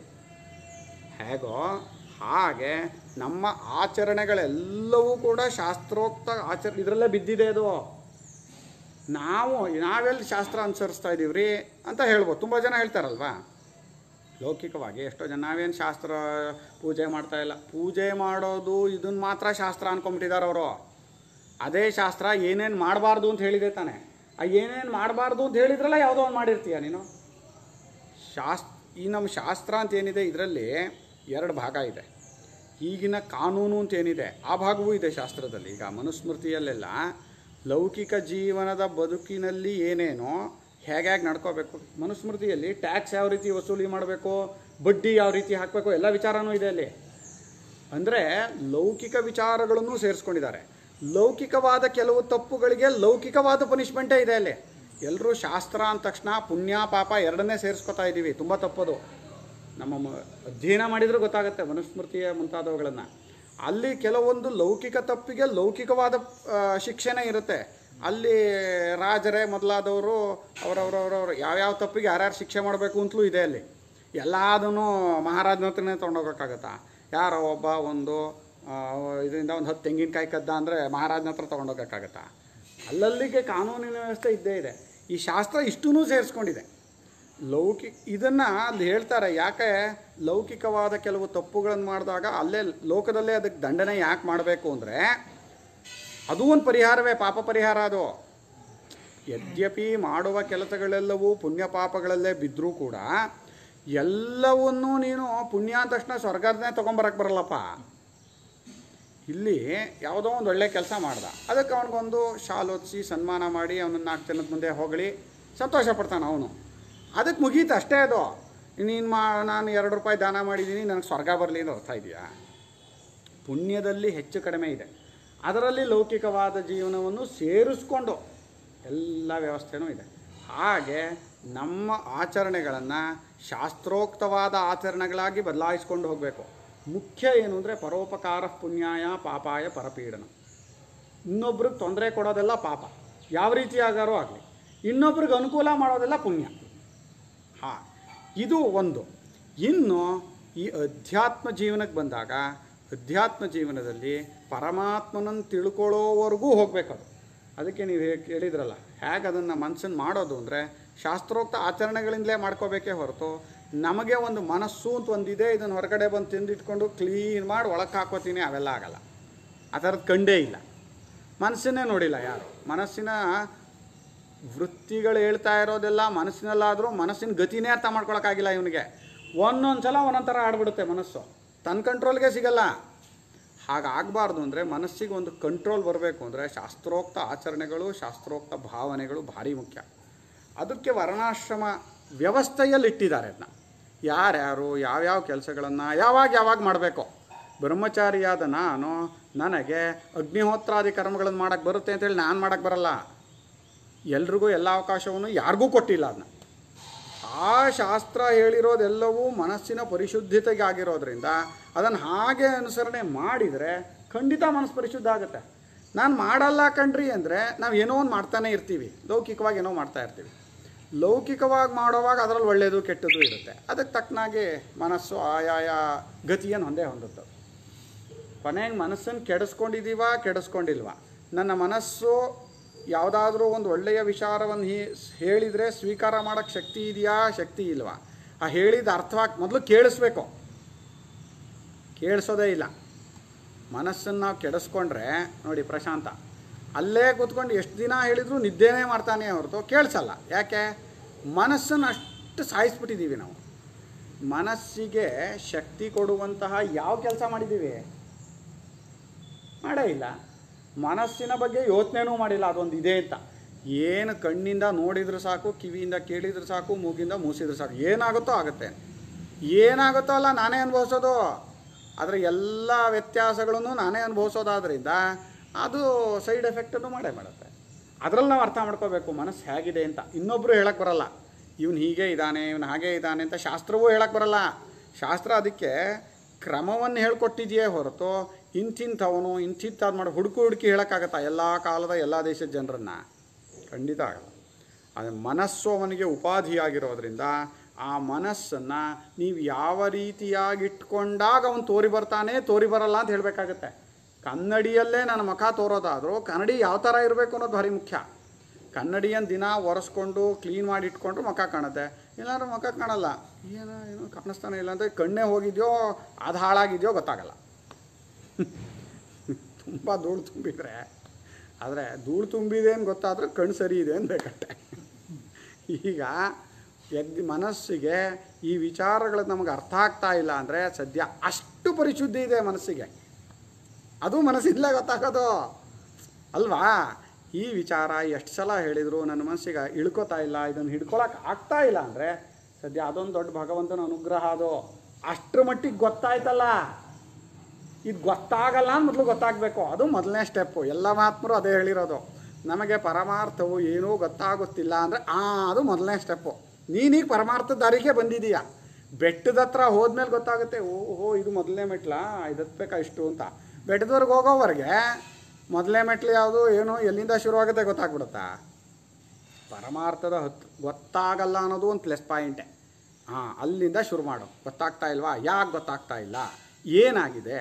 ಹೇಗೋ ಹಾಗೆ ನಮ್ಮ ಆಚರಣೆಗಳೆಲ್ಲವೂ ಕೂಡ ಶಾಸ್ತ್ರೋಕ್ತ ಆಚರ ಇದರಲ್ಲೇ ಬಿದ್ದಿದೆ ಅದು ನಾವು ನಾವೆಲ್ಲಿ ಶಾಸ್ತ್ರ ಅನುಸರಿಸ್ತಾ ಇದ್ದೀವಿ ರೀ ಅಂತ ಹೇಳ್ಬೋದು ತುಂಬ ಜನ ಹೇಳ್ತಾರಲ್ವಾ ಲೌಕಿಕವಾಗಿ ಎಷ್ಟೋ ಜನ ನಾವೇನು ಶಾಸ್ತ್ರ ಪೂಜೆ ಮಾಡ್ತಾ ಇಲ್ಲ ಪೂಜೆ ಮಾಡೋದು ಇದನ್ನು ಮಾತ್ರ ಶಾಸ್ತ್ರ ಅನ್ಕೊಂಬಿಟ್ಟಿದ್ದಾರೆ ಅವರು ಅದೇ ಶಾಸ್ತ್ರ ಏನೇನು ಮಾಡಬಾರ್ದು ಅಂತ ಹೇಳಿದೆ ತಾನೆ ಆ ಏನೇನು ಮಾಡಬಾರ್ದು ಅಂತ ಹೇಳಿದ್ರಲ್ಲ ಯಾವುದೋ ಒಂದು ಮಾಡಿರ್ತೀಯ ನೀನು ಶಾಸ್ ಈ ನಮ್ಮ ಶಾಸ್ತ್ರ ಅಂತ ಏನಿದೆ ಇದರಲ್ಲಿ ಎರಡು ಭಾಗ ಇದೆ ಈಗಿನ ಕಾನೂನು ಅಂತ ಏನಿದೆ ಆ ಭಾಗವೂ ಇದೆ ಶಾಸ್ತ್ರದಲ್ಲಿ ಈಗ ಮನುಸ್ಮೃತಿಯಲ್ಲೆಲ್ಲ ಲೌಕಿಕ ಜೀವನದ ಬದುಕಿನಲ್ಲಿ ಏನೇನೋ ಹೇಗೆ ಹೇಗೆ ನಡ್ಕೋಬೇಕು ಮನುಸ್ಮೃತಿಯಲ್ಲಿ ಟ್ಯಾಕ್ಸ್ ಯಾವ ರೀತಿ ವಸೂಲಿ ಮಾಡಬೇಕು ಬಡ್ಡಿ ಯಾವ ರೀತಿ ಹಾಕಬೇಕು ಎಲ್ಲ ವಿಚಾರನೂ ಇದೆ ಅಲ್ಲಿ ಅಂದರೆ ಲೌಕಿಕ ವಿಚಾರಗಳನ್ನು ಸೇರಿಸ್ಕೊಂಡಿದ್ದಾರೆ ಲೌಕಿಕವಾದ ಕೆಲವು ತಪ್ಪುಗಳಿಗೆ ಲೌಕಿಕವಾದ ಪನಿಷ್ಮೆಂಟೇ ಇದೆ ಅಲ್ಲಿ ಎಲ್ಲರೂ ಶಾಸ್ತ್ರ ಅಂದ ತಕ್ಷಣ ಪುಣ್ಯ ಪಾಪ ಎರಡನ್ನೇ ಸೇರಿಸ್ಕೊತಾ ಇದ್ದೀವಿ ತುಂಬ ತಪ್ಪದು ನಮ್ಮ ಮ- ಅಧ್ಯಯನ ಮಾಡಿದರೆ ಗೊತ್ತಾಗುತ್ತೆ ಮನುಸ್ಮೃತಿಯ ಮುಂತಾದವುಗಳನ್ನು ಅಲ್ಲಿ ಕೆಲವೊಂದು ಲೌಕಿಕ ತಪ್ಪಿಗೆ ಲೌಕಿಕವಾದ ಆ, ಶಿಕ್ಷೆನೇ ಇರುತ್ತೆ ಅಲ್ಲಿ ರಾಜರೇ ಮೊದಲಾದವರು ಅವರವರವರವ್ರ ಯಾವ್ಯಾವ ತಪ್ಪಿಗೆ ಯಾರ್ಯಾರು ಶಿಕ್ಷೆ ಮಾಡಬೇಕು ಅಂತಲೂ ಇದೆ ಅಲ್ಲಿ ಎಲ್ಲದನ್ನು ಮಹಾರಾಜನ ಹತ್ರನೇ ತೊಗೊಂಡೋಗೋಕ್ಕಾಗತ್ತಾ ಯಾರೋ ಒಬ್ಬ ಒಂದು ಆ, ಇದರಿಂದ ಒಂದು ಹತ್ತು ತೆಂಗಿನಕಾಯಿ ಕದ್ದ ಅಂದರೆ ಮಹಾರಾಜನ ಹತ್ರ ತೊಗೊಂಡೋಗೋಕ್ಕಾಗತ್ತಾ ಅಲ್ಲಲ್ಲಿಗೆ ಕಾನೂನಿನ ವ್ಯವಸ್ಥೆ ಇದ್ದೇ ಇದೆ ಈ ಶಾಸ್ತ್ರ ಇಷ್ಟೂ ಸೇರಿಸ್ಕೊಂಡಿದೆ ಲೌಕಿಕ ಇದನ್ನು ಅಲ್ಲಿ ಹೇಳ್ತಾರೆ ಯಾಕೆ ಲೌಕಿಕವಾದ ಕೆಲವು ತಪ್ಪುಗಳನ್ನು ಮಾಡಿದಾಗ ಅಲ್ಲೇ ಲೋಕದಲ್ಲೇ ಅದಕ್ಕೆ ದಂಡನೆ ಯಾಕೆ ಮಾಡಬೇಕು ಅಂದರೆ ಅದು ಒಂದು ಪರಿಹಾರವೇ ಪಾಪ ಪರಿಹಾರ ಅದು ಯದ್ಯಪಿ ಮಾಡುವ ಕೆಲಸಗಳೆಲ್ಲವೂ ಪುಣ್ಯ ಪಾಪಗಳಲ್ಲೇ ಬಿದ್ದರೂ ಕೂಡ ಎಲ್ಲವನ್ನೂ ನೀನು ಪುಣ್ಯ ಅಂದ ತಕ್ಷಣ ಸ್ವರ್ಗದನ್ನೇ ತೊಗೊಂಬರಕ್ಕೆ ಬರಲ್ಲಪ್ಪ ಇಲ್ಲಿ ಯಾವುದೋ ಒಂದು ಒಳ್ಳೆ ಕೆಲಸ ಮಾಡ್ದ ಅದಕ್ಕೆ ಅವನಿಗೊಂದು ಶಾಲ್ ಹೊತ್ಸಿ ಸನ್ಮಾನ ಮಾಡಿ ಅವನನ್ನು ನಾಲ್ಕು ಜನದ ಮುಂದೆ ಹೊಗಳಿ ಸಂತೋಷ ಪಡ್ತಾನೆ ಅವನು ಅದಕ್ಕೆ ಮುಗೀತು ಅಷ್ಟೇ ಅದು ನೀನು ಮಾ ನಾನು ಎರಡು ರೂಪಾಯಿ ದಾನ ಮಾಡಿದ್ದೀನಿ ನನಗೆ ಸ್ವರ್ಗ ಬರಲಿ ಅಂತ ಅರ್ಥ ಇದೆಯಾ ಪುಣ್ಯದಲ್ಲಿ ಹೆಚ್ಚು ಕಡಿಮೆ ಇದೆ ಅದರಲ್ಲಿ ಲೌಕಿಕವಾದ ಜೀವನವನ್ನು ಸೇರಿಸ್ಕೊಂಡು ಎಲ್ಲ ವ್ಯವಸ್ಥೆನೂ ಇದೆ ಹಾಗೆ ನಮ್ಮ ಆಚರಣೆಗಳನ್ನು ಶಾಸ್ತ್ರೋಕ್ತವಾದ ಆಚರಣೆಗಳಾಗಿ ಬದಲಾಯಿಸ್ಕೊಂಡು ಹೋಗಬೇಕು ಮುಖ್ಯ ಏನು ಅಂದರೆ ಪರೋಪಕಾರ ಪುಣ್ಯಾಯ ಪಾಪಾಯ ಪರಪೀಡನ ಇನ್ನೊಬ್ರಿಗೆ ತೊಂದರೆ ಕೊಡೋದೆಲ್ಲ ಪಾಪ ಯಾವ ರೀತಿಯಾಗಾರೋ ಆಗಲಿ ಇನ್ನೊಬ್ರಿಗೆ ಅನುಕೂಲ ಮಾಡೋದೆಲ್ಲ ಪುಣ್ಯ ಹಾಂ ಇದು ಒಂದು ಇನ್ನು ಈ ಅಧ್ಯಾತ್ಮ ಜೀವನಕ್ಕೆ ಬಂದಾಗ ಅಧ್ಯಾತ್ಮ ಜೀವನದಲ್ಲಿ ಪರಮಾತ್ಮನನ್ನು ತಿಳ್ಕೊಳ್ಳೋವರೆಗೂ ಹೋಗ್ಬೇಕದು ಅದಕ್ಕೆ ನೀವು ಹೇಗೆ ಕೇಳಿದ್ರಲ್ಲ ಹೇಗೆ ಅದನ್ನು ಮನಸ್ಸನ್ನು ಮಾಡೋದು ಅಂದರೆ ಶಾಸ್ತ್ರೋಕ್ತ ಆಚರಣೆಗಳಿಂದಲೇ ಮಾಡ್ಕೋಬೇಕೇ ಹೊರತು ನಮಗೆ ಒಂದು ಮನಸ್ಸು ಅಂತ ಒಂದಿದೆ ಇದನ್ನು ಹೊರಗಡೆ ಬಂದು ತಿಂದಿಟ್ಕೊಂಡು ಕ್ಲೀನ್ ಮಾಡಿ ಒಳಕ್ಕೆ ಹಾಕೋತೀನಿ ಅವೆಲ್ಲ ಆಗಲ್ಲ ಆ ಥರದ್ದು ಕಂಡೇ ಇಲ್ಲ ಮನಸ್ಸನ್ನೇ ನೋಡಿಲ್ಲ ಯಾರು ಮನಸ್ಸಿನ ವೃತ್ತಿಗಳು ಹೇಳ್ತಾ ಇರೋದೆಲ್ಲ ಮನಸ್ಸಿನಲ್ಲಾದರೂ ಮನಸ್ಸಿನ ಗತಿನೇ ಅರ್ಥ ಮಾಡ್ಕೊಳಕ್ಕಾಗಿಲ್ಲ ಇವನಿಗೆ ಒಂದೊಂದು ಸಲ ಒಂದೊಂದು ಥರ ಆಡ್ಬಿಡುತ್ತೆ ಮನಸ್ಸು ತನ್ನ ಕಂಟ್ರೋಲ್ಗೆ ಸಿಗಲ್ಲ ಹಾಗಾಗಬಾರ್ದು ಅಂದರೆ ಮನಸ್ಸಿಗೆ ಒಂದು ಕಂಟ್ರೋಲ್ ಬರಬೇಕು ಅಂದರೆ ಶಾಸ್ತ್ರೋಕ್ತ ಆಚರಣೆಗಳು ಶಾಸ್ತ್ರೋಕ್ತ ಭಾವನೆಗಳು ಭಾರಿ ಮುಖ್ಯ ಅದಕ್ಕೆ ವರ್ಣಾಶ್ರಮ ವ್ಯವಸ್ಥೆಯಲ್ಲಿ ಇಟ್ಟಿದ್ದಾರೆ ಅದನ್ನ ಯಾರ್ಯಾರು ಯಾವ್ಯಾವ ಕೆಲಸಗಳನ್ನು ಯಾವಾಗ ಯಾವಾಗ ಮಾಡಬೇಕು ಬ್ರಹ್ಮಚಾರಿಯಾದ ನಾನು ನನಗೆ ಅಗ್ನಿಹೋತ್ರಾದಿ ಕರ್ಮಗಳನ್ನು ಮಾಡೋಕ್ಕೆ ಬರುತ್ತೆ ಅಂತೇಳಿ ನಾನು ಮಾಡೋಕ್ಕೆ ಬರಲ್ಲ ಎಲ್ರಿಗೂ ಎಲ್ಲ ಅವಕಾಶವನ್ನು ಯಾರಿಗೂ ಕೊಟ್ಟಿಲ್ಲ ಅದನ್ನ ಆ ಶಾಸ್ತ್ರ ಹೇಳಿರೋದೆಲ್ಲವೂ ಮನಸ್ಸಿನ ಪರಿಶುದ್ಧತೆಗೆ ಆಗಿರೋದ್ರಿಂದ ಅದನ್ನು ಹಾಗೆ ಅನುಸರಣೆ ಮಾಡಿದರೆ ಖಂಡಿತ ಮನಸ್ಸು ಪರಿಶುದ್ಧ ಆಗುತ್ತೆ ನಾನು ಮಾಡಲ್ಲ ಕಣ್ರಿ ಅಂದರೆ ನಾವು ಏನೋ ಒಂದು ಮಾಡ್ತಾನೆ ಇರ್ತೀವಿ ಲೌಕಿಕವಾಗಿ ಏನೋ ಮಾಡ್ತಾ ಇರ್ತೀವಿ ಲೌಕಿಕವಾಗಿ ಮಾಡೋವಾಗ ಅದರಲ್ಲಿ ಒಳ್ಳೆಯದು ಕೆಟ್ಟದ್ದು ಇರುತ್ತೆ ಅದಕ್ಕೆ ತಕ್ಕನಾಗಿ ಮನಸ್ಸು ಆಯಾಯ ಗತಿಯನ್ನು ಹೊಂದೇ ಹೊಂದುತ್ತೆ ಕೊನೆಗೆ ಮನಸ್ಸನ್ನು ಕೆಡಿಸ್ಕೊಂಡಿದ್ದೀವ ಕೆಡಿಸ್ಕೊಂಡಿಲ್ವಾ ನನ್ನ ಮನಸ್ಸು ಯಾವುದಾದ್ರೂ ಒಂದು ಒಳ್ಳೆಯ ವಿಚಾರವನ್ನು ಹೀ ಹೇಳಿದರೆ ಸ್ವೀಕಾರ ಮಾಡೋಕ್ಕೆ ಶಕ್ತಿ ಇದೆಯಾ ಶಕ್ತಿ ಇಲ್ವಾ ಆ ಹೇಳಿದ ಅರ್ಥವಾಗಿ ಮೊದಲು ಕೇಳಿಸ್ಬೇಕು ಕೇಳಿಸೋದೇ ಇಲ್ಲ ಮನಸ್ಸನ್ನು ನಾವು ಕೆಡಿಸ್ಕೊಂಡ್ರೆ ನೋಡಿ ಪ್ರಶಾಂತ ಅಲ್ಲೇ ಕೂತ್ಕೊಂಡು ಎಷ್ಟು ದಿನ ಹೇಳಿದ್ರು ನಿದ್ದೆನೇ ಮಾಡ್ತಾನೆ ಹೊರತು ಕೇಳಿಸಲ್ಲ ಯಾಕೆ ಮನಸ್ಸನ್ನು ಅಷ್ಟು ಸಾಯಿಸ್ಬಿಟ್ಟಿದ್ದೀವಿ ನಾವು ಮನಸ್ಸಿಗೆ ಶಕ್ತಿ ಕೊಡುವಂತಹ ಯಾವ ಕೆಲಸ ಮಾಡಿದ್ದೀವಿ ಮಾಡೇ ಇಲ್ಲ ಮನಸ್ಸಿನ ಬಗ್ಗೆ ಯೋಚನೆನೂ ಮಾಡಿಲ್ಲ ಅದೊಂದು ಇದೆ ಅಂತ ಏನು ಕಣ್ಣಿಂದ ನೋಡಿದ್ರೆ ಸಾಕು ಕಿವಿಯಿಂದ ಕೇಳಿದ್ರೆ ಸಾಕು ಮೂಗಿಂದ ಮೂಸಿದ್ರೆ ಸಾಕು ಏನಾಗುತ್ತೋ ಆಗುತ್ತೆ ಏನಾಗುತ್ತೋ ಅಲ್ಲ ನಾನೇ ಅನುಭವಿಸೋದು ಅದರ ಎಲ್ಲ ವ್ಯತ್ಯಾಸಗಳನ್ನು ನಾನೇ ಅನುಭವಿಸೋದಾದ್ರಿಂದ ಅದು ಸೈಡ್ ಎಫೆಕ್ಟನ್ನು ಮಾಡೇ ಮಾಡುತ್ತೆ ಅದರಲ್ಲಿ ನಾವು ಅರ್ಥ ಮಾಡ್ಕೋಬೇಕು ಮನಸ್ಸು ಹೇಗಿದೆ ಅಂತ ಇನ್ನೊಬ್ಬರು ಹೇಳಕ್ಕೆ ಬರಲ್ಲ ಇವನು ಹೀಗೆ ಇದ್ದಾನೆ ಇವನು ಹಾಗೆ ಇದ್ದಾನೆ ಅಂತ ಶಾಸ್ತ್ರವೂ ಹೇಳಕ್ಕೆ ಬರಲ್ಲ ಶಾಸ್ತ್ರ ಅದಕ್ಕೆ ಕ್ರಮವನ್ನು ಹೇಳ್ಕೊಟ್ಟಿದೆಯೇ ಹೊರತು ಇಂತಿಂಥವನು ಇಂತಿಂಥದ್ದು ಮಾಡಿ ಹುಡುಕು ಹುಡುಕಿ ಹೇಳೋಕ್ಕಾಗತ್ತಾ ಎಲ್ಲ ಕಾಲದ ಎಲ್ಲ ದೇಶದ ಜನರನ್ನು ಖಂಡಿತ ಆಗಲ್ಲ ಆದರೆ ಮನಸ್ಸು ಅವನಿಗೆ ಉಪಾಧಿಯಾಗಿರೋದ್ರಿಂದ ಆ ಮನಸ್ಸನ್ನು ನೀವು ಯಾವ ರೀತಿಯಾಗಿ ಇಟ್ಕೊಂಡಾಗ ಅವನು ತೋರಿ ಬರ್ತಾನೆ ತೋರಿ ಬರಲ್ಲ ಅಂತ ಹೇಳಬೇಕಾಗತ್ತೆ ಕನ್ನಡಿಯಲ್ಲೇ ನನ್ನ ಮುಖ ತೋರೋದಾದರೂ ಕನ್ನಡಿ ಯಾವ ಥರ ಇರಬೇಕು ಅನ್ನೋದು ಭಾರಿ ಮುಖ್ಯ ಕನ್ನಡಿಯನ್ನು ದಿನ ಒರೆಸ್ಕೊಂಡು ಕ್ಲೀನ್ ಮಾಡಿ ಇಟ್ಕೊಂಡ್ರೆ ಮುಖ ಕಾಣುತ್ತೆ ಇಲ್ಲಾಂದ್ರೆ ಮುಖ ಕಾಣಲ್ಲ ಏನೋ ಏನೋ ಕಾಣಿಸ್ತಾನೆ ಇಲ್ಲ ಅಂದರೆ ಕಣ್ಣೇ ಹೋಗಿದೆಯೋ ಅದು ಹಾಳಾಗಿದೆಯೋ ಗೊತ್ತಾಗಲ್ಲ ತುಂಬ ಧೂಳು ತುಂಬಿದರೆ ಆದರೆ ಧೂಳು ತುಂಬಿದೆ ಅಂತ ಗೊತ್ತಾದರೆ ಕಣ್ಣು ಸರಿ ಇದೆ ಅನ್ಬೇಕಟ್ಟೆ ಈಗ ಎದ್ ಮನಸ್ಸಿಗೆ ಈ ವಿಚಾರಗಳು ನಮಗೆ ಅರ್ಥ ಆಗ್ತಾ ಇಲ್ಲ ಅಂದರೆ ಸದ್ಯ ಅಷ್ಟು ಪರಿಶುದ್ಧಿ ಇದೆ ಮನಸ್ಸಿಗೆ ಅದು ಮನಸ್ಸಿಂದಲೇ ಗೊತ್ತಾಗೋದು ಅಲ್ವಾ ಈ ವಿಚಾರ ಎಷ್ಟು ಸಲ ಹೇಳಿದ್ರು ನನ್ನ ಮನಸ್ಸಿಗೆ ಇಳ್ಕೊತಾ ಇಲ್ಲ ಇದನ್ನು ಹಿಡ್ಕೊಳಕ್ಕೆ ಆಗ್ತಾ ಇಲ್ಲ ಅಂದರೆ ಸದ್ಯ ಅದೊಂದು ದೊಡ್ಡ ಭಗವಂತನ ಅನುಗ್ರಹ ಅದು ಅಷ್ಟರ ಮಟ್ಟಿಗೆ ಗೊತ್ತಾಯ್ತಲ್ಲ ಇದು ಗೊತ್ತಾಗಲ್ಲ ಅಂತ ಮೊದಲು ಗೊತ್ತಾಗಬೇಕು ಅದು ಮೊದಲನೇ ಸ್ಟೆಪ್ಪು ಎಲ್ಲ ಮಹಾತ್ಮರು ಅದೇ ಹೇಳಿರೋದು ನಮಗೆ ಪರಮಾರ್ಥವು ಏನೂ ಗೊತ್ತಾಗುತ್ತಿಲ್ಲ ಅಂದರೆ ಆ ಅದು ಮೊದಲನೇ ಸ್ಟೆಪ್ಪು ನೀನೀಗ ಪರಮಾರ್ಥದ ದಾರಿಗೆ ಬಂದಿದೀಯ ಬೆಟ್ಟದ ಹತ್ರ ಹೋದ್ಮೇಲೆ ಗೊತ್ತಾಗುತ್ತೆ ಓಹೋ ಇದು ಮೊದಲನೇ ಮೆಟ್ಲ ಇದು ಹತ್ಬೇಕಾ ಇಷ್ಟು ಅಂತ ಬೆಟ್ಟದವರೆಗೆ ಹೋಗೋವರೆಗೆ ಮೊದಲನೇ ಮೆಟ್ಲು ಯಾವುದು ಏನು ಎಲ್ಲಿಂದ ಶುರುವಾಗುತ್ತೆ ಗೊತ್ತಾಗ್ಬಿಡುತ್ತಾ ಪರಮಾರ್ಥದ ಹತ್ತು ಗೊತ್ತಾಗಲ್ಲ ಅನ್ನೋದು ಒಂದು ಪ್ಲಸ್ ಪಾಯಿಂಟೇ ಹಾಂ ಅಲ್ಲಿಂದ ಶುರು ಮಾಡು ಗೊತ್ತಾಗ್ತಾ ಇಲ್ವಾ ಯಾಕೆ ಗೊತ್ತಾಗ್ತಾ ಇಲ್ಲ ಏನಾಗಿದೆ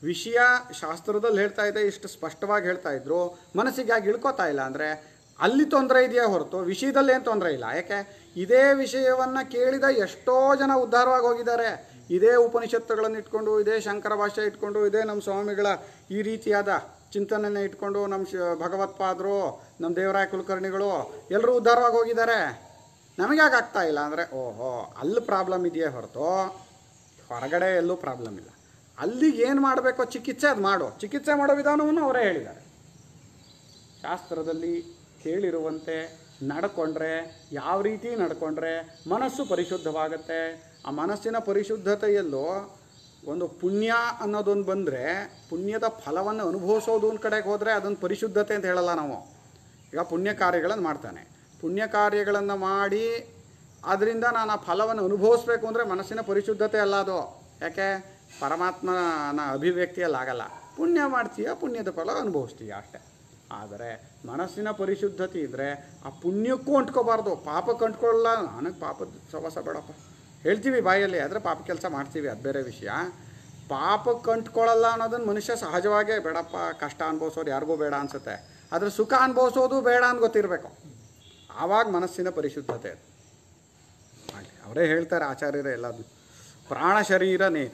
ವಿಷಯ ಶಾಸ್ತ್ರದಲ್ಲಿ ಹೇಳ್ತಾ ಇದೆ ಇಷ್ಟು ಸ್ಪಷ್ಟವಾಗಿ ಹೇಳ್ತಾ ಇದ್ರು ಮನಸ್ಸಿಗೆ ಯಾಕೆ ಇಳ್ಕೊತಾ ಇಲ್ಲ ಅಂದರೆ ಅಲ್ಲಿ ತೊಂದರೆ ಇದೆಯಾ ಹೊರತು ವಿಷಯದಲ್ಲಿ ಏನು ತೊಂದರೆ ಇಲ್ಲ ಯಾಕೆ ಇದೇ ವಿಷಯವನ್ನು ಕೇಳಿದ ಎಷ್ಟೋ ಜನ ಉದ್ಧಾರವಾಗಿ ಹೋಗಿದ್ದಾರೆ ಇದೇ ಉಪನಿಷತ್ತುಗಳನ್ನು ಇಟ್ಕೊಂಡು ಇದೇ ಶಂಕರ ಭಾಷೆ ಇಟ್ಕೊಂಡು ಇದೇ ನಮ್ಮ ಸ್ವಾಮಿಗಳ ಈ ರೀತಿಯಾದ ಚಿಂತನೆಯನ್ನು ಇಟ್ಕೊಂಡು ನಮ್ಮ ಶ ಭಗವತ್ಪಾದರು ನಮ್ಮ ದೇವರಾಯ ಕುಲಕರ್ಣಿಗಳು ಎಲ್ಲರೂ ಉದ್ಧಾರವಾಗಿ ಹೋಗಿದ್ದಾರೆ ನಮಗ್ಯಾಕೆ ಆಗ್ತಾ ಇಲ್ಲ ಅಂದರೆ ಓಹೋ ಅಲ್ಲಿ ಪ್ರಾಬ್ಲಮ್ ಇದೆಯೇ ಹೊರತು ಹೊರಗಡೆ ಎಲ್ಲೂ ಪ್ರಾಬ್ಲಮ್ ಇಲ್ಲ ಅಲ್ಲಿಗೆ ಏನು ಮಾಡಬೇಕೋ ಚಿಕಿತ್ಸೆ ಅದು ಮಾಡು ಚಿಕಿತ್ಸೆ ಮಾಡೋ ವಿಧಾನವನ್ನು ಅವರೇ ಹೇಳಿದ್ದಾರೆ ಶಾಸ್ತ್ರದಲ್ಲಿ ಹೇಳಿರುವಂತೆ ನಡ್ಕೊಂಡ್ರೆ ಯಾವ ರೀತಿ ನಡ್ಕೊಂಡ್ರೆ ಮನಸ್ಸು ಪರಿಶುದ್ಧವಾಗುತ್ತೆ ಆ ಮನಸ್ಸಿನ ಪರಿಶುದ್ಧತೆಯಲ್ಲೂ ಒಂದು ಪುಣ್ಯ ಅನ್ನೋದೊಂದು ಬಂದರೆ ಪುಣ್ಯದ ಫಲವನ್ನು ಅನುಭವಿಸೋದು ಒಂದು ಕಡೆಗೆ ಹೋದರೆ ಅದನ್ನು ಪರಿಶುದ್ಧತೆ ಅಂತ ಹೇಳಲ್ಲ ನಾವು ಈಗ ಪುಣ್ಯ ಕಾರ್ಯಗಳನ್ನು ಮಾಡ್ತಾನೆ ಪುಣ್ಯ ಕಾರ್ಯಗಳನ್ನು ಮಾಡಿ ಅದರಿಂದ ನಾನು ಆ ಫಲವನ್ನು ಅನುಭವಿಸ್ಬೇಕು ಅಂದರೆ ಮನಸ್ಸಿನ ಪರಿಶುದ್ಧತೆ ಅಲ್ಲ ಅದು ಯಾಕೆ ಪರಮಾತ್ಮನ ಅಭಿವ್ಯಕ್ತಿಯಲ್ಲಿ ಆಗಲ್ಲ ಪುಣ್ಯ ಮಾಡ್ತೀಯ ಪುಣ್ಯದ ಫಲ ಅನುಭವಿಸ್ತೀಯ ಅಷ್ಟೇ ಆದರೆ ಮನಸ್ಸಿನ ಪರಿಶುದ್ಧತೆ ಇದ್ದರೆ ಆ ಪುಣ್ಯಕ್ಕೂ ಅಂಟ್ಕೋಬಾರ್ದು ಪಾಪಕ್ಕೆ ಅಂಟ್ಕೊಳ್ಳಲ್ಲ ನನಗೆ ಪಾಪದ ಸವಾಸ ಬೇಡಪ್ಪ ಹೇಳ್ತೀವಿ ಬಾಯಲ್ಲಿ ಆದರೆ ಪಾಪ ಕೆಲಸ ಮಾಡ್ತೀವಿ ಅದು ಬೇರೆ ವಿಷಯ ಪಾಪಕ್ಕೆ ಅಂಟ್ಕೊಳ್ಳಲ್ಲ ಅನ್ನೋದನ್ನು ಮನುಷ್ಯ ಸಹಜವಾಗೇ ಬೇಡಪ್ಪ ಕಷ್ಟ ಅನುಭವಿಸೋದು ಯಾರಿಗೂ ಬೇಡ ಅನ್ಸುತ್ತೆ ಆದರೆ ಸುಖ ಅನುಭವಿಸೋದು ಬೇಡ ಅಂತ ಗೊತ್ತಿರಬೇಕು ಆವಾಗ ಮನಸ್ಸಿನ ಪರಿಶುದ್ಧತೆ ಅದು ಹಾಗೆ ಅವರೇ ಹೇಳ್ತಾರೆ ಆಚಾರ್ಯರೇ ಎಲ್ಲದು ಪ್ರಾಣ ಶರೀರ ನೇತ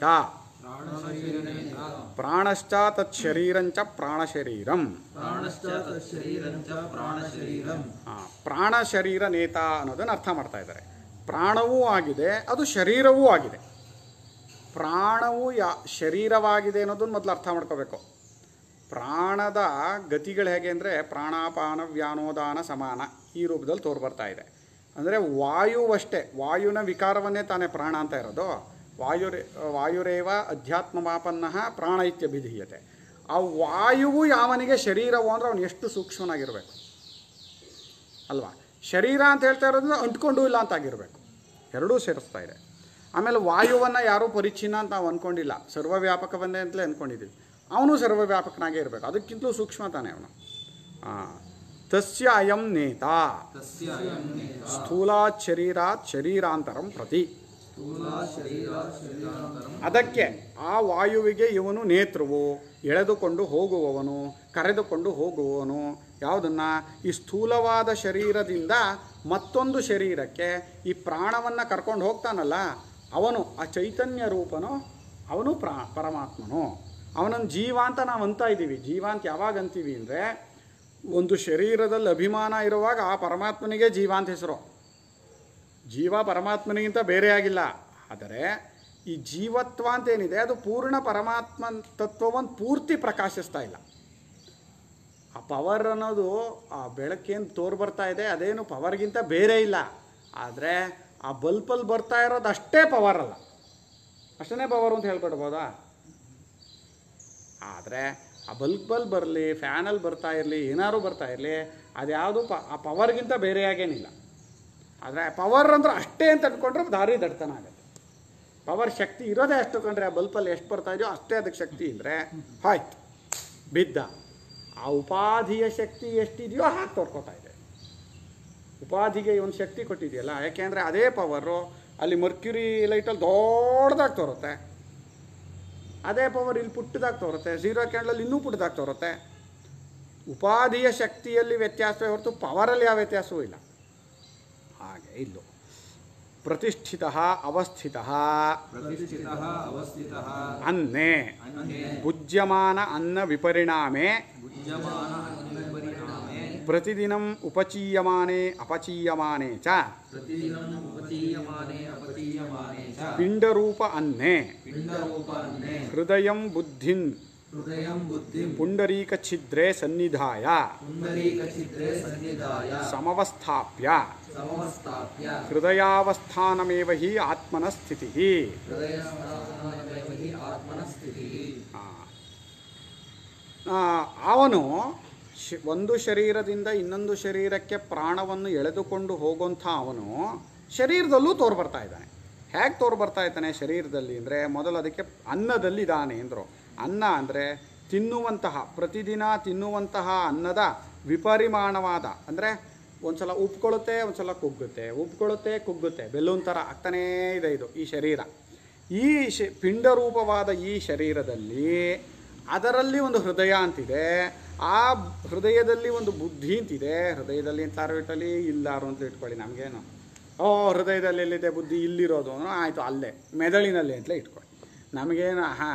ಪ್ರಾಣಶ್ಚ ತತ್ ಶರೀರಂಚ ಪ್ರಾಣ ಶರೀರಂ ಪ್ರಾಣಶ್ಚ ತಶರೀರಂಚ ಪ್ರಾಣಶರೀರಂ ಆ, ಪ್ರಾಣ ಶರೀರ ನೇತ ಅನ್ನೋದನ್ನು ಅರ್ಥ ಮಾಡ್ತಾ ಇದ್ದಾರೆ ಪ್ರಾಣವೂ ಆಗಿದೆ ಅದು ಶರೀರವೂ ಆಗಿದೆ ಪ್ರಾಣವು ಯಾ ಶರೀರವಾಗಿದೆ ಅನ್ನೋದನ್ನು ಮೊದಲು ಅರ್ಥ ಮಾಡ್ಕೋಬೇಕು ಪ್ರಾಣದ ಗತಿಗಳು ಹೇಗೆ ಅಂದರೆ ಪ್ರಾಣಾಪಾನ ವ್ಯಾನೋದಾನ ಸಮಾನ ಈ ರೂಪದಲ್ಲಿ ತೋರು ಬರ್ತಾ ಇದೆ ಅಂದರೆ ವಾಯುವಷ್ಟೇ ವಾಯುನ ವಿಕಾರವನ್ನೇ ತಾನೇ ಪ್ರಾಣ ಅಂತ ಇರೋದು ವಾಯುರೇ ವಾಯುರೇವ ಅಧ್ಯಾತ್ಮಮಾಪನ್ನ ಪ್ರಾಣ ಇತ್ಯಭಿಧೀಯತೆ ಆ ವಾಯುವು ಯಾವನಿಗೆ ಶರೀರವು ಅಂದರೆ ಅವನು ಎಷ್ಟು ಸೂಕ್ಷ್ಮನಾಗಿರಬೇಕು ಅಲ್ವಾ ಶರೀರ ಅಂತ ಹೇಳ್ತಾ ಇರೋದು ಅಂಟ್ಕೊಂಡು ಇಲ್ಲ ಅಂತ ಆಗಿರಬೇಕು ಎರಡೂ ಸೇರಿಸ್ತಾ ಇದೆ ಆಮೇಲೆ ವಾಯುವನ್ನು ಯಾರೂ ಪರಿಚ್ಛಿನ್ನ ಅಂತ ನಾವು ಅಂದ್ಕೊಂಡಿಲ್ಲ ಸರ್ವವ್ಯಾಪಕವನ್ನೇ ಅಂತಲೇ ಅಂದ್ಕೊಂಡಿದ್ದೀವಿ ಅವನು ಸರ್ವವ್ಯಾಪಕನಾಗೇ ಇರಬೇಕು ಅದಕ್ಕಿಂತಲೂ ಸೂಕ್ಷ್ಮ ತಾನೇ ಅವನು ಹಾಂ ತಸ್ಯ ಅಯಂ ನೇತ ತಸ್ಯ ಅಯಂ ನೇತ ಸ್ಥೂಲಾತ್ ಶರೀರಾತ್ ಶರೀರಾಂತರಂ ಪ್ರತಿ ಸ್ಥೂಲ ಶರೀರ ಶರೀರಾಂತರಂ ಅದಕ್ಕೆ ಆ ವಾಯುವಿಗೆ ಇವನು ನೇತೃವು ಎಳೆದುಕೊಂಡು ಹೋಗುವವನು ಕರೆದುಕೊಂಡು ಹೋಗುವವನು ಯಾವುದನ್ನ ಈ ಸ್ಥೂಲವಾದ ಶರೀರದಿಂದ ಮತ್ತೊಂದು ಶರೀರಕ್ಕೆ ಈ ಪ್ರಾಣವನ್ನು ಕರ್ಕೊಂಡು ಹೋಗ್ತಾನಲ್ಲ ಅವನು ಆ ಚೈತನ್ಯ ರೂಪನು ಅವನು ಪ್ರಾ ಪರಮಾತ್ಮನು ಅವನನ್ನು ಜೀವ ಅಂತ ನಾವು ಅಂತ ಇದ್ದೀವಿ ಜೀವ ಅಂತ ಯಾವಾಗ ಅಂತೀವಿ ಅಂದರೆ ಒಂದು ಶರೀರದಲ್ಲಿ ಅಭಿಮಾನ ಇರುವಾಗ ಆ ಪರಮಾತ್ಮನಿಗೆ ಜೀವ ಅಂತ ಹೆಸರು ಜೀವ ಪರಮಾತ್ಮನಿಗಿಂತ ಬೇರೆ ಆಗಿಲ್ಲ ಆದರೆ ಈ ಜೀವತ್ವ ಅಂತ ಏನಿದೆ ಅದು ಪೂರ್ಣ ಪರಮಾತ್ಮ ತತ್ವವನ್ನು ಪೂರ್ತಿ ಪ್ರಕಾಶಿಸ್ತಾ ಇಲ್ಲ ಆ ಪವರ್ ಅನ್ನೋದು ಆ ಬೆಳಕೇನು ತೋರು ಬರ್ತಾ ಇದೆ ಅದೇನು ಪವರ್ಗಿಂತ ಬೇರೆ ಇಲ್ಲ ಆದರೆ ಆ ಬಲ್ಪಲ್ಲಿ ಬರ್ತಾ ಇರೋದು ಅಷ್ಟೇ ಪವರ್ ಅಲ್ಲ ಅಷ್ಟೇ ಪವರ್ ಅಂತ ಹೇಳ್ಕೊಡ್ಬೋದಾ ಆದರೆ ಆ ಬಲ್ಬಲ್ಲಿ ಬರಲಿ ಫ್ಯಾನಲ್ಲಿ ಬರ್ತಾ ಇರಲಿ ಏನಾದ್ರು ಬರ್ತಾ ಇರಲಿ ಅದ್ಯಾವುದು ಪ ಆ ಪವರ್ಗಿಂತ ಬೇರೆಯಾಗೇನಿಲ್ಲ ಆದರೆ ಪವರ್ ಅಂದ್ರೆ ಅಷ್ಟೇ ಅಂತ ಅಂದ್ಕೊಂಡ್ರೆ ದಾರಿ ದಡ್ತನ ಆಗುತ್ತೆ ಪವರ್ ಶಕ್ತಿ ಇರೋದೇ ಅಷ್ಟು ಕಂಡ್ರೆ ಆ ಬಲ್ಪಲ್ಲಿ ಎಷ್ಟು ಬರ್ತಾ ಇದೆಯೋ ಅಷ್ಟೇ ಅದಕ್ಕೆ ಶಕ್ತಿ ಇದ್ದರೆ ಆಯ್ತು ಬಿದ್ದ ಆ ಉಪಾಧಿಯ ಶಕ್ತಿ ಎಷ್ಟಿದೆಯೋ ಹಾಗೆ ತೋರ್ಕೋತಾ ಇದೆ ಉಪಾಧಿಗೆ ಒಂದು ಶಕ್ತಿ ಕೊಟ್ಟಿದೆಯಲ್ಲ ಯಾಕೆಂದರೆ ಅದೇ ಪವರು ಅಲ್ಲಿ ಮರ್ಕ್ಯುರಿ ಲೈಟಲ್ಲಿ ದೊಡ್ಡದಾಗಿ ತೋರುತ್ತೆ ಅದೇ ಪವರ್ ಇಲ್ಲಿ ಪುಟ್ಟದಾಗಿ ತೋರುತ್ತೆ ಝೀರೋ ಕ್ಯಾಂಡಲಲ್ಲಿ ಇನ್ನೂ ಪುಟ್ಟದಾಗಿ ತೋರುತ್ತೆ ಉಪಾಧಿಯ ಶಕ್ತಿಯಲ್ಲಿ ವ್ಯತ್ಯಾಸವೇ ಹೊರತು ಪವರಲ್ಲಿ ಯಾವ ವ್ಯತ್ಯಾಸವೂ ಇಲ್ಲ ಹಾಗೆ ಇಲ್ಲೂ ಪ್ರತಿಷ್ಠಿತ ಅವಸ್ಥಿತ ಪ್ರತಿಷ್ಠಿತಃ ಅವಸ್ಥಿತಃ ಅನ್ನೇ ಅನ್ಯೇ ಭುಜ್ಯಮಾನ ಅನ್ನ ವಿಪರಿಣಾಮೆ ಭುಜ್ಯಮಾನ ಪರಿಣಾಮೆ ಪ್ರತಿದಿನಂ ಉಪಚೀಯಮಾನೆ ಅಪಚೀಯಮಾನೆ ಚ ಪ್ರತಿದಿನಂ ಉಪಚೀಯಮಾನೆ ಅಪಚೀಯಮಾನೆ ಚ ಪಿಂಡರೂಪ ಅನ್ನೇ ಪಿಂಡರೂಪ ಅನ್ನೇ ಹೃದಯಂ ಬುದ್ಧಿನ್ ಹೃದಯಂ ಬುದ್ಧಿಂ ಪುಂಡರೀಕ ಛಿದ್ರೇ ಸನ್ನಿಧಾಯ ಪುಂಡರೀಕಚಿತ್ರೆ ಸನ್ನಿಧಾಯ ಸಮವಸ್ಥಾಪ್ಯ ಸಮವಸ್ಥಾಪ್ಯ ಹೃದಯಾವಸ್ಥಾನಮೇವ ಹಿ ಆತ್ಮನ ಸ್ಥಿತಿ ಹೃದಯಸ್ಥಾನಮೇವ ಹಿ ಆತ್ಮನ ಸ್ಥಿತಿಃ ಅವನು ಶ್- ಒಂದು ಶರೀರದಿಂದ ಇನ್ನೊಂದು ಶರೀರಕ್ಕೆ ಪ್ರಾಣವನ್ನು ಎಳೆದುಕೊಂಡು ಹೋಗುವಂಥ ಅವನು ಶರೀರದಲ್ಲೂ ತೋರು ಬರ್ತಾ ಇದ್ದಾನೆ ಹೇಗೆ ತೋರು ಬರ್ತಾ ಇದ್ದಾನೆ ಶರೀರದಲ್ಲಿ ಅಂದರೆ ಮೊದಲು ಅದಕ್ಕೆ ಅನ್ನದಲ್ಲಿ ಇದ್ದಾನೆ ಅಂದರು ಅನ್ನ ಅಂದರೆ ತಿನ್ನುವಂತಹ ಪ್ರತಿದಿನ ತಿನ್ನುವಂತಹ ಅನ್ನದ ವಿಪರಿಮಾಣವಾದ ಅಂದರೆ ಒಂದು ಸಲ ಉಪ್ಕೊಳ್ಳುತ್ತೆ ಒಂದು ಸಲ ಕುಗ್ಗುತ್ತೆ ಉಪ್ಕೊಳ್ಳುತ್ತೆ ಕುಗ್ಗುತ್ತೆ ಬೆಲ್ಲೂನ್ ಥರ ಆಗ್ತಾನೇ ಇದೆ ಇದು ಈ ಶರೀರ ಈ ಶ ಪಿಂಡರೂಪವಾದ ಈ ಶರೀರದಲ್ಲಿ ಅದರಲ್ಲಿ ಒಂದು ಹೃದಯ ಅಂತಿದೆ ಆ ಹೃದಯದಲ್ಲಿ ಒಂದು ಬುದ್ಧಿ ಅಂತಿದೆ ಹೃದಯದಲ್ಲಿ ಅಂತಾರು ಇಟ್ಟಲ್ಲಿ ಇಲ್ಲಾರು ಅಂತ ಇಟ್ಕೊಳ್ಳಿ ನಮಗೇನು ಓ ಹೃದಯದಲ್ಲಿ ಎಲ್ಲಿದೆ ಬುದ್ಧಿ ಇಲ್ಲಿರೋದು ಅನ್ನೋ ಆಯಿತು ಅಲ್ಲೇ ಮೆದುಳಿನಲ್ಲಿ ಅಂತಲೇ ಇಟ್ಕೊಳ್ಳಿ ನಮಗೇನು ಹಾ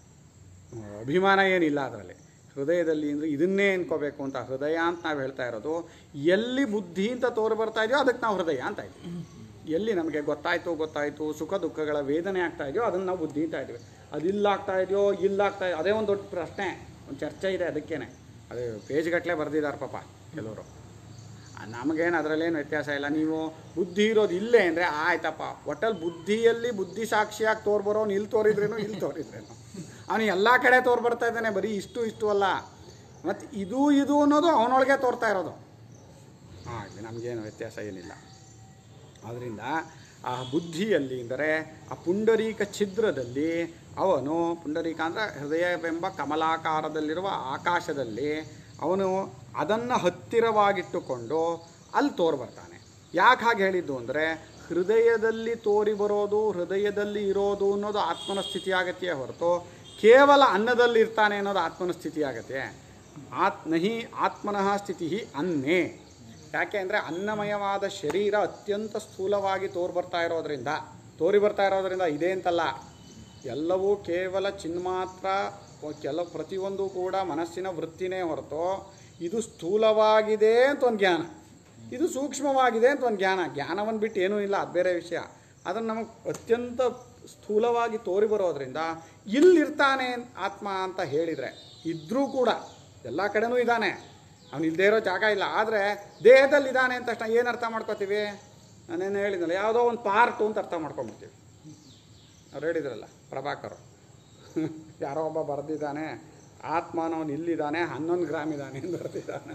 ಅಭಿಮಾನ ಏನಿಲ್ಲ ಅದರಲ್ಲಿ ಹೃದಯದಲ್ಲಿ ಅಂದರೆ ಇದನ್ನೇ ಅನ್ಕೋಬೇಕು ಅಂತ ಹೃದಯ ಅಂತ ನಾವು ಹೇಳ್ತಾ ಇರೋದು ಎಲ್ಲಿ ಬುದ್ಧಿ ಅಂತ ತೋರು ಬರ್ತಾ ಇದೆಯೋ ಅದಕ್ಕೆ ನಾವು ಹೃದಯ ಅಂತ ಇದ್ದೀವಿ ಎಲ್ಲಿ ನಮಗೆ ಗೊತ್ತಾಯಿತು ಗೊತ್ತಾಯಿತು ಸುಖ ದುಃಖಗಳ ವೇದನೆ ಆಗ್ತಾ ಇದೆಯೋ ಅದನ್ನು ನಾವು ಬುದ್ಧಿ ಅಂತ ಇದ್ದೀವಿ ಅದಿಲ್ಲ ಆಗ್ತಾ ಇದೆಯೋ ಇಲ್ಲ ಆಗ್ತಾ ಇದೆಯೋ ಅದೇ ಒಂದು ದೊಡ್ಡ ಪ್ರಶ್ನೆ ಒಂದು ಚರ್ಚೆ ಇದೆ ಅದಕ್ಕೇನೆ ಅದು ಪೇಜ್ಗಟ್ಟಲೆ ಬರೆದಿದ್ದಾರೆ ಪಾಪ ಕೆಲವರು ಆ, ನಮಗೇನು ಅದರಲ್ಲೇನು ವ್ಯತ್ಯಾಸ ಇಲ್ಲ ನೀವು ಬುದ್ಧಿ ಇರೋದು ಇಲ್ಲೇ ಅಂದರೆ ಆಯ್ತಪ್ಪ ಒಟ್ಟಲ್ಲಿ ಬುದ್ಧಿಯಲ್ಲಿ ಬುದ್ಧಿ ಸಾಕ್ಷಿಯಾಗಿ ತೋರ್ಬರೋನು ಇಲ್ಲಿ ತೋರಿದ್ರೇನು ಇಲ್ಲಿ ತೋರಿದ್ರೇನು ಅವನು ಎಲ್ಲ ಕಡೆ ತೋರ್ ಬರ್ತಾ ಇದ್ದಾನೆ ಬರೀ ಇಷ್ಟು ಇಷ್ಟು ಅಲ್ಲ ಮತ್ತು ಇದು ಇದು ಅನ್ನೋದು ಅವನೊಳಗೆ ತೋರ್ತಾ ಇರೋದು ಹಾಂ ನಮಗೇನು ವ್ಯತ್ಯಾಸ ಏನಿಲ್ಲ ಆದ್ದರಿಂದ ಆ ಬುದ್ಧಿಯಲ್ಲಿ ಅಂದರೆ ಆ ಪುಂಡರೀಕ ಛಿದ್ರದಲ್ಲಿ ಅವನು ಪುಂಡರೀಕ ಅಂದರೆ ಹೃದಯವೆಂಬ ಕಮಲಾಕಾರದಲ್ಲಿರುವ ಆಕಾಶದಲ್ಲಿ ಅವನು ಅದನ್ನು ಹತ್ತಿರವಾಗಿಟ್ಟುಕೊಂಡು ಅಲ್ಲಿ ತೋರು ಬರ್ತಾನೆ ಯಾಕೆ ಹಾಗೆ ಹೇಳಿದ್ದು ಅಂದರೆ ಹೃದಯದಲ್ಲಿ ತೋರಿ ಬರೋದು ಹೃದಯದಲ್ಲಿ ಇರೋದು ಅನ್ನೋದು ಆತ್ಮನ ಸ್ಥಿತಿಯಾಗತ್ತೆಯೇ ಹೊರತು ಕೇವಲ ಅನ್ನದಲ್ಲಿ ಇರ್ತಾನೆ ಅನ್ನೋದು ಆತ್ಮನ ಸ್ಥಿತಿಯಾಗತ್ತೆ ಆತ್ ನಹಿ ಆತ್ಮನಃ ಸ್ಥಿತಿ ಅನ್ನೇ ಯಾಕೆ ಅಂದರೆ ಅನ್ನಮಯವಾದ ಶರೀರ ಅತ್ಯಂತ ಸ್ಥೂಲವಾಗಿ ತೋರಿ ಬರ್ತಾ ಇರೋದ್ರಿಂದ ತೋರಿ ಬರ್ತಾ ಇರೋದ್ರಿಂದ ಇದೆ ಅಂತಲ್ಲ ಎಲ್ಲವೂ ಕೇವಲ ಚಿನ್ಮಾತ್ರ ಕೆಲ ಪ್ರತಿಯೊಂದು ಕೂಡ ಮನಸ್ಸಿನ ವೃತ್ತಿನೇ ಹೊರತು ಇದು ಸ್ಥೂಲವಾಗಿದೆ ಅಂತ ಒಂದು ಜ್ಞಾನ ಇದು ಸೂಕ್ಷ್ಮವಾಗಿದೆ ಅಂತ ಒಂದು ಜ್ಞಾನ ಜ್ಞಾನವನ್ನು ಬಿಟ್ಟು ಏನೂ ಇಲ್ಲ ಅದು ಬೇರೆ ವಿಷಯ ಅದನ್ನು ನಮಗೆ ಅತ್ಯಂತ ಸ್ಥೂಲವಾಗಿ ತೋರಿ ಬರೋದ್ರಿಂದ ಇಲ್ಲಿರ್ತಾನೆ ಆತ್ಮ ಅಂತ ಹೇಳಿದರೆ ಇದ್ದರೂ ಕೂಡ ಎಲ್ಲ ಕಡೆನೂ ಇದ್ದಾನೆ ಅವನು ಇಲ್ಲದೇ ಇರೋ ಜಾಗ ಇಲ್ಲ ಆದರೆ ದೇಹದಲ್ಲಿ ಇದ್ದಾನೆ ಅಂತ ತಕ್ಷಣ ಏನು ಅರ್ಥ ಮಾಡ್ಕೋತೀವಿ ನಾನೇನು ಹೇಳಿದ್ನಲ್ಲ ಯಾವುದೋ ಒಂದು ಪಾರ್ಟು ಅಂತ ಅರ್ಥ ಮಾಡ್ಕೊಂಬಿಡ್ತೀವಿ ಅವ್ರು ಹೇಳಿದ್ರಲ್ಲ ಪ್ರಭಾಕರ್ ಯಾರೋ ಒಬ್ಬ ಬರೆದಿದ್ದಾನೆ ಆತ್ಮನವನು ಇಲ್ಲಿದ್ದಾನೆ ಹನ್ನೊಂದು ಗ್ರಾಮ್ ಇದ್ದಾನೆ ಅಂತ ಬರೆದಿದ್ದಾನೆ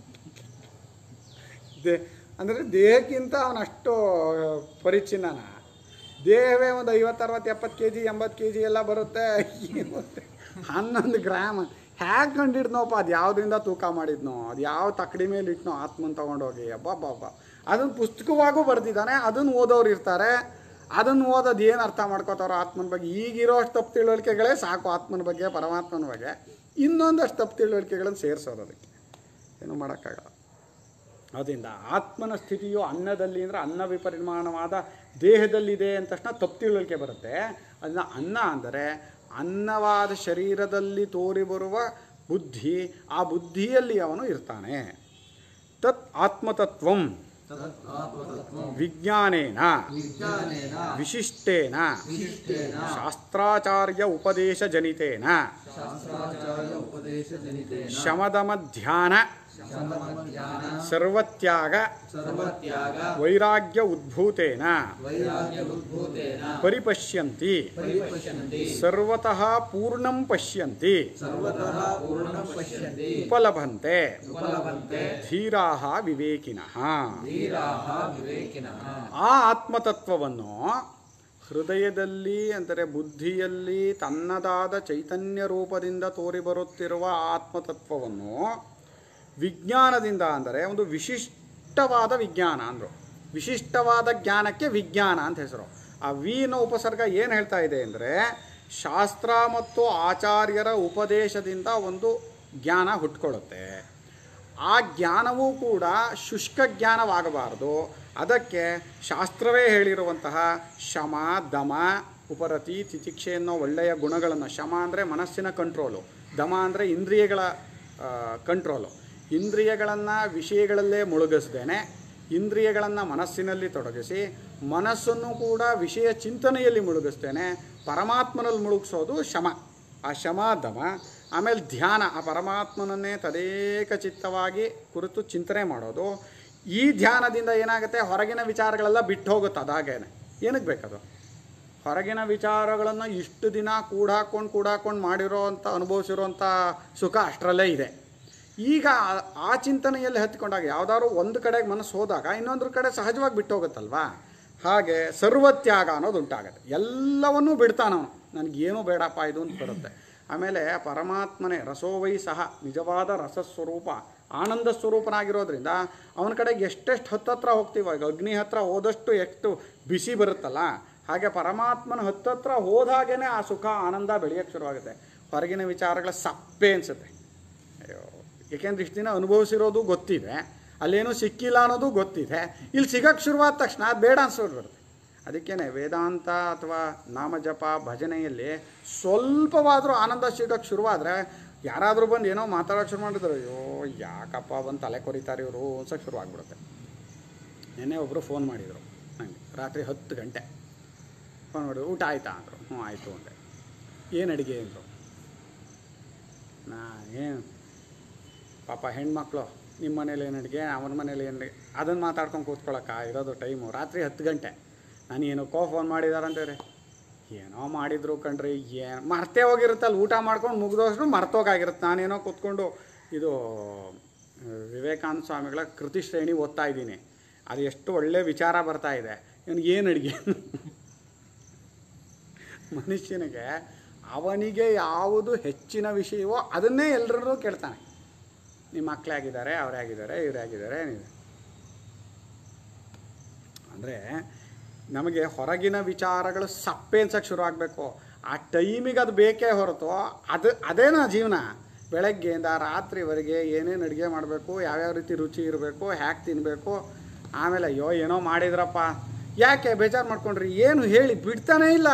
ದೇ ಅಂದರೆ ದೇಹಕ್ಕಿಂತ ಅವನಷ್ಟು ಪರಿಚ್ಛಿನ್ನನ ದೇಹವೇ ಒಂದು ಐವತ್ತು ಅರವತ್ತು ಎಪ್ಪತ್ತು ಕೆ ಜಿ ಎಂಬತ್ತು ಕೆ ಜಿ ಎಲ್ಲ ಬರುತ್ತೆ ಹನ್ನೊಂದು ಗ್ರಾಮ್ ಹ್ಯಾಗೆ ಕಂಡಿಡ್ನೋಪ್ಪ ಅದು ಯಾವುದರಿಂದ ತೂಕ ಮಾಡಿದ್ನೋ ಅದು ಯಾವ ತಕ್ಕಡಿ ಮೇಲೆ ಇಟ್ನೋ ಆತ್ಮನ್ ತೊಗೊಂಡೋಗಿ ಅಬ್ಬಬ್ಬಬ್ಬ ಅದನ್ನು ಪುಸ್ತಕವಾಗೂ ಬರೆದಿದ್ದಾನೆ ಅದನ್ನು ಓದೋರು ಇರ್ತಾರೆ ಅದನ್ನು ಓದೋದು ಏನು ಅರ್ಥ ಮಾಡ್ಕೋತಾರೋ ಆತ್ಮನ ಬಗ್ಗೆ ಈಗಿರೋ ಅಷ್ಟು ತಪ್ಪು ತಿಳುವಳಿಕೆಗಳೇ ಸಾಕು ಆತ್ಮನ ಬಗ್ಗೆ ಪರಮಾತ್ಮನ ಬಗ್ಗೆ ಇನ್ನೊಂದಷ್ಟು ತಪ್ಪು ತಿಳುವಳಿಕೆಗಳನ್ನು ಸೇರಿಸೋದು ಅದಕ್ಕೆ ಏನು ಮಾಡೋಕ್ಕಾಗಲ್ಲ ಅದರಿಂದ ಆತ್ಮನ ಸ್ಥಿತಿಯು ಅನ್ನದಲ್ಲಿ ಅಂದರೆ ಅನ್ನ ವಿಪರಿಮಾಣವಾದ ದೇಹದಲ್ಲಿದೆ ಅಂತ ತಕ್ಷಣ ತಪ್ಪು ತಿಳುವಳಿಕೆ ಬರುತ್ತೆ ಅದನ್ನ ಅನ್ನ ಅಂದರೆ ಅನ್ನವಾದ ಶರೀರದಲ್ಲಿ ತೋರಿ ಬರುವ ಬುದ್ಧಿ ಆ ಬುದ್ಧಿಯಲ್ಲಿ ಅವನು ಇರ್ತಾನೆ ತತ್ ಆತ್ಮತತ್ವಂ ತದತ್ ಆತ್ಮತತ್ವಂ ವಿಜ್ಞಾನೇನ ವಿಜ್ಞಾನೇನ ವಿಶಿಷ್ಟೇನ ವಿಶಿಷ್ಟೇನ ಶಾಸ್ತ್ರಾಚಾರ್ಯ ಉಪದೇಶ ಜನಿತೇನ ಶಾಸ್ತ್ರಾಚಾರ್ಯ ಉಪದೇಶ ಜನಿತೇನ ಶಮದಮ ಧ್ಯಾನ ಸಂಗಮಜ್ಞಾನ ಸರ್ವತ್ಯಾಗ ಸರ್ವತ್ಯಾಗ ವೈರಾಗ್ಯ ಉದ್ಭೂತೇನ ವೈರಾಗ್ಯ ಉದ್ಭೂತೇನ ಪರಿಪಶ್ಯಂತಿ ಪರಿಪಶ್ಯಂತಿ ಸರ್ವತಃ ಪೂರ್ಣಂ ಪಶ್ಯಂತಿ ಸರ್ವತಃ ಪೂರ್ಣಂ ಪಶ್ಯಂತಿ ಉಪಲಭಂತೆ ಉಪಲಭಂತೆ ಧೀರಾಹ ವಿವೇಕಿನಃ ಧೀರಾಹ ವಿವೇಕಿನಃ ಆ ಆತ್ಮತತ್ವವನ್ನು ಹೃದಯದಲ್ಲಿ ಅಂದರೆ ಬುದ್ಧಿಯಲ್ಲಿ ತನ್ನದಾದ ಚೈತನ್ಯ ರೂಪದಿಂದ ತೋರಿಬರುತ್ತಿರುವ ಆತ್ಮತತ್ವವನ್ನು ವಿಜ್ಞಾನದಿಂದ ಅಂದರೆ ಒಂದು ವಿಶಿಷ್ಟವಾದ ವಿಜ್ಞಾನ ಅಂದರು ವಿಶಿಷ್ಟವಾದ ಜ್ಞಾನಕ್ಕೆ ವಿಜ್ಞಾನ ಅಂತ ಹೆಸರು ಆ ವಿನ ಉಪಸರ್ಗ ಏನು ಹೇಳ್ತಾ ಇದೆ ಅಂದರೆ ಶಾಸ್ತ್ರ ಮತ್ತು ಆಚಾರ್ಯರ ಉಪದೇಶದಿಂದ ಒಂದು ಜ್ಞಾನ ಹುಟ್ಕೊಳ್ಳುತ್ತೆ ಆ ಜ್ಞಾನವೂ ಕೂಡ ಶುಷ್ಕ ಜ್ಞಾನವಾಗಬಾರದು ಅದಕ್ಕೆ ಶಾಸ್ತ್ರವೇ ಹೇಳಿರುವಂತಹ ಶಮ ದಮ ಉಪರತಿ ತಿತಿಕ್ಷೆ ಅನ್ನೋ ಒಳ್ಳೆಯ ಗುಣಗಳನ್ನು ಶಮ ಅಂದರೆ ಮನಸ್ಸಿನ ಕಂಟ್ರೋಲು ದಮ ಅಂದರೆ ಇಂದ್ರಿಯಗಳ ಕಂಟ್ರೋಲು ಇಂದ್ರಿಯಗಳನ್ನು ವಿಷಯಗಳಲ್ಲೇ ಮುಳುಗಿಸ್ದೇನೆ ಇಂದ್ರಿಯಗಳನ್ನು ಮನಸ್ಸಿನಲ್ಲಿ ತೊಡಗಿಸಿ ಮನಸ್ಸನ್ನು ಕೂಡ ವಿಷಯ ಚಿಂತನೆಯಲ್ಲಿ ಮುಳುಗಿಸ್ತೇನೆ ಪರಮಾತ್ಮನಲ್ಲಿ ಮುಳುಗಿಸೋದು ಶಮ ಆ ಶಮ ದಮ ಆಮೇಲೆ ಧ್ಯಾನ ಆ ಪರಮಾತ್ಮನನ್ನೇ ತದೇಕ ಚಿತ್ತವಾಗಿ ಕುರಿತು ಚಿಂತನೆ ಮಾಡೋದು ಈ ಧ್ಯಾನದಿಂದ ಏನಾಗುತ್ತೆ ಹೊರಗಿನ ವಿಚಾರಗಳೆಲ್ಲ ಬಿಟ್ಟು ಹೋಗುತ್ತೆ ಅದಾಗೇನೆ ಏನಕ್ಕೆ ಬೇಕದು ಹೊರಗಿನ ವಿಚಾರಗಳನ್ನು ಇಷ್ಟು ದಿನ ಕೂಡಾಕೊಂಡು ಕೂಡಾಕೊಂಡು ಮಾಡಿರೋ ಅಂಥ ಅನುಭವಿಸಿರೋಂಥ ಸುಖ ಅಷ್ಟರಲ್ಲೇ ಇದೆ ಈಗ ಆ- ಆ ಚಿಂತನೆಯಲ್ಲಿ ಹತ್ತಿಕೊಂಡಾಗ ಯಾವ್ದಾದ್ರು ಒಂದು ಕಡೆಗೆ ಮನಸ್ಸು ಹೋದಾಗ ಇನ್ನೊಂದ್ರ ಕಡೆ ಸಹಜವಾಗಿ ಬಿಟ್ಟು ಹೋಗುತ್ತಲ್ವಾ ಹಾಗೆ ಸರ್ವತ್ಯಾಗ ಅನ್ನೋದು ಉಂಟಾಗುತ್ತೆ ಎಲ್ಲವನ್ನೂ ಬಿಡ್ತಾನವನು ನನಗೇನು ಬೇಡಪ್ಪ ಇದು ಅಂತ ಬರುತ್ತೆ ಆಮೇಲೆ ಪರಮಾತ್ಮನೇ ರಸೋವೈ ಸಹ ನಿಜವಾದ ರಸಸ್ವರೂಪ ಆನಂದ ಸ್ವರೂಪನಾಗಿರೋದ್ರಿಂದ ಅವನ ಕಡೆಗೆ ಎಷ್ಟೆಷ್ಟು ಹತ್ತತ್ರ ಹೋಗ್ತೀವಿ ಈಗ ಅಗ್ನಿ ಹತ್ರ ಹೋದಷ್ಟು ಎಷ್ಟು ಬಿಸಿ ಬರುತ್ತಲ್ಲ ಹಾಗೆ ಪರಮಾತ್ಮನ ಹತ್ತತ್ರ ಹೋದಾಗೇ ಆ ಸುಖ ಆನಂದ ಬೆಳೆಯೋಕ್ಕೆ ಶುರುವಾಗುತ್ತೆ ಹೊರಗಿನ ವಿಚಾರಗಳ ಸಪ್ಪೆ ಅನಿಸುತ್ತೆ ಅಯ್ಯೋ ಏಕೆಂದ್ರೆ ಇಷ್ಟು ದಿನ ಅನುಭವಿಸಿರೋದು ಗೊತ್ತಿದೆ ಅಲ್ಲೇನೂ ಸಿಕ್ಕಿಲ್ಲ ಅನ್ನೋದು ಗೊತ್ತಿದೆ ಇಲ್ಲಿ ಸಿಗಕ್ಕೆ ಶುರುವಾದ ತಕ್ಷಣ ಅದು ಬೇಡ ಅನ್ಸೋದು ಬರುತ್ತೆ ಅದಕ್ಕೇನೆ ವೇದಾಂತ ಅಥವಾ ನಾಮಜಪ ಭಜನೆಯಲ್ಲಿ ಸ್ವಲ್ಪವಾದರೂ ಆನಂದ ಸಿಗೋಕ್ಕೆ ಶುರುವಾದರೆ ಯಾರಾದರೂ ಬಂದು ಏನೋ ಮಾತಾಡೋಕೆ ಶುರು ಮಾಡಿದ್ರು ಅಯ್ಯೋ ಯಾಕಪ್ಪ ಬಂದು ತಲೆ ಕೊರಿತಾರೆ ಇವರು ಅನ್ಸೋಕ್ಕೆ ಶುರು ಆಗ್ಬಿಡುತ್ತೆ ನೆನ್ನೆ ಒಬ್ಬರು ಫೋನ್ ಮಾಡಿದರು ನನಗೆ ರಾತ್ರಿ ಹತ್ತು ಗಂಟೆ ಫೋನ್ ಮಾಡಿದ್ರು ಊಟ ಆಯಿತಾ ಅಂದರು ಹ್ಞೂ ಆಯಿತು ಅಂದೆ ಏನು ಅಡುಗೆ ಅಂದರು ನಾ ಏನು ಪಾಪ ಹೆಣ್ಮಕ್ಳು ನಿಮ್ಮ ಮನೇಲಿ ಏನು ಅಡುಗೆ ಅವನ ಮನೇಲಿ ಏನು ಅಡುಗೆ ಅದನ್ನು ಮಾತಾಡ್ಕೊಂಡು ಕೂತ್ಕೊಳ್ಳೋಕ್ಕ ಇರೋದು ಟೈಮು ರಾತ್ರಿ ಹತ್ತು ಗಂಟೆ ನಾನು ಏನಕ್ಕೋ ಫೋನ್ ಮಾಡಿದಾರಂತೇಳಿ ಏನೋ ಮಾಡಿದ್ರು ಕಣ್ರಿ ಏನು ಮರ್ತೇ ಹೋಗಿರುತ್ತಲ್ಲ ಊಟ ಮಾಡ್ಕೊಂಡು ಮುಗಿದೋಷ್ಟು ಮರ್ತೋಗಾಗಿರುತ್ತೆ ನಾನೇನೋ ಕೂತ್ಕೊಂಡು ಇದು ಆ, ವಿವೇಕಾನಂದ ಸ್ವಾಮಿಗಳ ಕೃತಿ ಶ್ರೇಣಿ ಓದ್ತಾ ಇದ್ದೀನಿ ಅದು ಎಷ್ಟು ಒಳ್ಳೆ ವಿಚಾರ ಬರ್ತಾ ಇದೆ ಇವನಿಗೆ ಏನು ಅಡುಗೆ ಮನುಷ್ಯನಿಗೆ ಅವನಿಗೆ ಯಾವುದು ಹೆಚ್ಚಿನ ವಿಷಯವೋ ಅದನ್ನೇ ಎಲ್ಲರೂ ಕೇಳ್ತಾನೆ ನಿಮ್ಮ ಮಕ್ಕಳೇ ಆಗಿದ್ದಾರೆ ಅವರೇ ಆಗಿದ್ದಾರೆ ಇವರೇ ಆಗಿದ್ದಾರೆ ನೀವು ಅಂದರೆ ನಮಗೆ ಹೊರಗಿನ ವಿಚಾರಗಳು ಸಪ್ಪೆ ಅನ್ಸಕ್ಕೆ ಶುರು ಆಗಬೇಕು ಆ ಟೈಮಿಗೆ ಅದು ಬೇಕೇ ಹೊರತು ಅದು ಅದೇನಾ ಜೀವನ ಬೆಳಗ್ಗೆಯಿಂದ ರಾತ್ರಿವರೆಗೆ ಏನೇನು ಅಡುಗೆ ಮಾಡಬೇಕು ಯಾವ್ಯಾವ ರೀತಿ ರುಚಿ ಇರಬೇಕು ಹ್ಯಾಕ್ ತಿನ್ನಬೇಕು ಆಮೇಲೆ ಅಯ್ಯೋ ಏನೋ ಮಾಡಿದ್ರಪ್ಪ ಯಾಕೆ ಬೇಜಾರು ಮಾಡ್ಕೊಂಡ್ರಿ ಏನು ಹೇಳಿ ಬಿಡ್ತಾನೇ ಇಲ್ಲ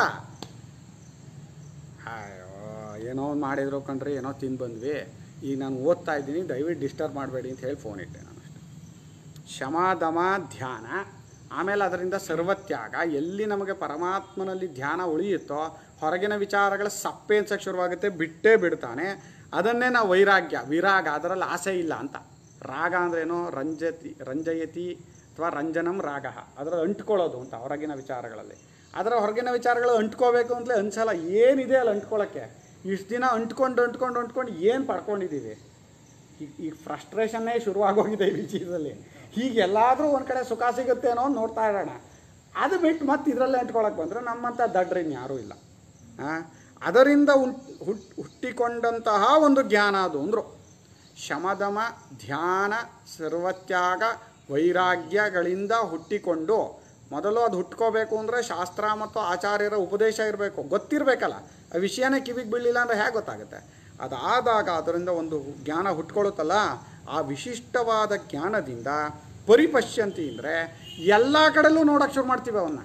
ಅಯ್ಯೋ ಏನೋ ಒಂದು ಮಾಡಿದ್ರು ಕಣ್ರಿ ಏನೋ ತಿಂದು ಬಂದ್ವಿ ಈಗ ನಾನು ಓದ್ತಾ ಇದ್ದೀನಿ ದಯವಿಟ್ಟು ಡಿಸ್ಟರ್ಬ್ ಮಾಡಬೇಡಿ ಅಂತ ಹೇಳಿ ಫೋನ್ ಇಟ್ಟೆ ನಾನು ಅಷ್ಟೇ ಶಮ ದಮ ಧ್ಯಾನ ಆಮೇಲೆ ಅದರಿಂದ ಸರ್ವತ್ಯಾಗ ಎಲ್ಲಿ ನಮಗೆ ಪರಮಾತ್ಮನಲ್ಲಿ ಧ್ಯಾನ ಉಳಿಯುತ್ತೋ ಹೊರಗಿನ ವಿಚಾರಗಳ ಸಪ್ಪೆ ಅನ್ಸಕ್ಕೆ ಶುರುವಾಗುತ್ತೆ ಬಿಟ್ಟೇ ಬಿಡ್ತಾನೆ ಅದನ್ನೇ ನಾವು ವೈರಾಗ್ಯ ವಿರಾಗ ಅದರಲ್ಲಿ ಆಸೆ ಇಲ್ಲ ಅಂತ ರಾಗ ಅಂದ್ರೇನು ರಂಜತಿ ರಂಜಯತಿ ಅಥವಾ ರಂಜನಂ ರಾಗ ಅದರಲ್ಲಿ ಅಂಟ್ಕೊಳ್ಳೋದು ಅಂತ ಹೊರಗಿನ ವಿಚಾರಗಳಲ್ಲಿ ಅದರ ಹೊರಗಿನ ವಿಚಾರಗಳು ಅಂಟ್ಕೋಬೇಕು ಅಂತಲೇ ಅನ್ಸಲ್ಲ ಏನಿದೆ ಅಲ್ಲಿ ಅಂಟ್ಕೊಳ್ಳೋಕ್ಕೆ ಇಷ್ಟು ದಿನ ಅಂಟ್ಕೊಂಡು ಅಂಟ್ಕೊಂಡು ಅಂಟ್ಕೊಂಡು ಏನು ಪಡ್ಕೊಂಡಿದ್ದೀವಿ ಈಗ ಈಗ ಫ್ರಸ್ಟ್ರೇಷನ್ನೇ ಶುರುವಾಗೋಗಿದೆ ಈ ವಿಷಯದಲ್ಲಿ ಹೀಗೆ ಎಲ್ಲಾದರೂ ಒಂದು ಕಡೆ ಸುಖ ಸಿಗುತ್ತೇನೋ ಅಂತ ನೋಡ್ತಾ ಇರೋಣ ಅದು ಬಿಟ್ಟು ಮತ್ತೆ ಇದರಲ್ಲೇ ಅಂಟ್ಕೊಳಕ್ಕೆ ಬಂದರೆ ನಮ್ಮಂಥ ದಡ್ರಿನ್ ಯಾರೂ ಇಲ್ಲ ಆ? ಅದರಿಂದ ಉಂಟ್ ಹುಟ್ ಹುಟ್ಟಿಕೊಂಡಂತಹ ಒಂದು ಜ್ಞಾನ ಅದು ಅಂದರು ಶಮದಮ ಧ್ಯಾನ ಸರ್ವತ್ಯಾಗ ವೈರಾಗ್ಯಗಳಿಂದ ಹುಟ್ಟಿಕೊಂಡು ಮೊದಲು ಅದು ಹುಟ್ಕೋಬೇಕು ಅಂದರೆ ಶಾಸ್ತ್ರ ಮತ್ತು ಆಚಾರ್ಯರ ಉಪದೇಶ ಇರಬೇಕು ಗೊತ್ತಿರಬೇಕಲ್ಲ ಆ ವಿಷಯನೇ ಕಿವಿಗೆ ಬೀಳಲಿಲ್ಲ ಅಂದರೆ ಹೇಗೆ ಗೊತ್ತಾಗುತ್ತೆ ಅದಾದಾಗ ಅದರಿಂದ ಒಂದು ಜ್ಞಾನ ಹುಟ್ಕೊಳ್ಳುತ್ತಲ್ಲ ಆ ವಿಶಿಷ್ಟವಾದ ಜ್ಞಾನದಿಂದ ಪರಿಪಶ್ಯಂತಿ ಅಂದರೆ ಎಲ್ಲ ಕಡೆಯಲ್ಲೂ ನೋಡೋಕ್ಕೆ ಶುರು ಮಾಡ್ತೀವಿ ಅವನ್ನ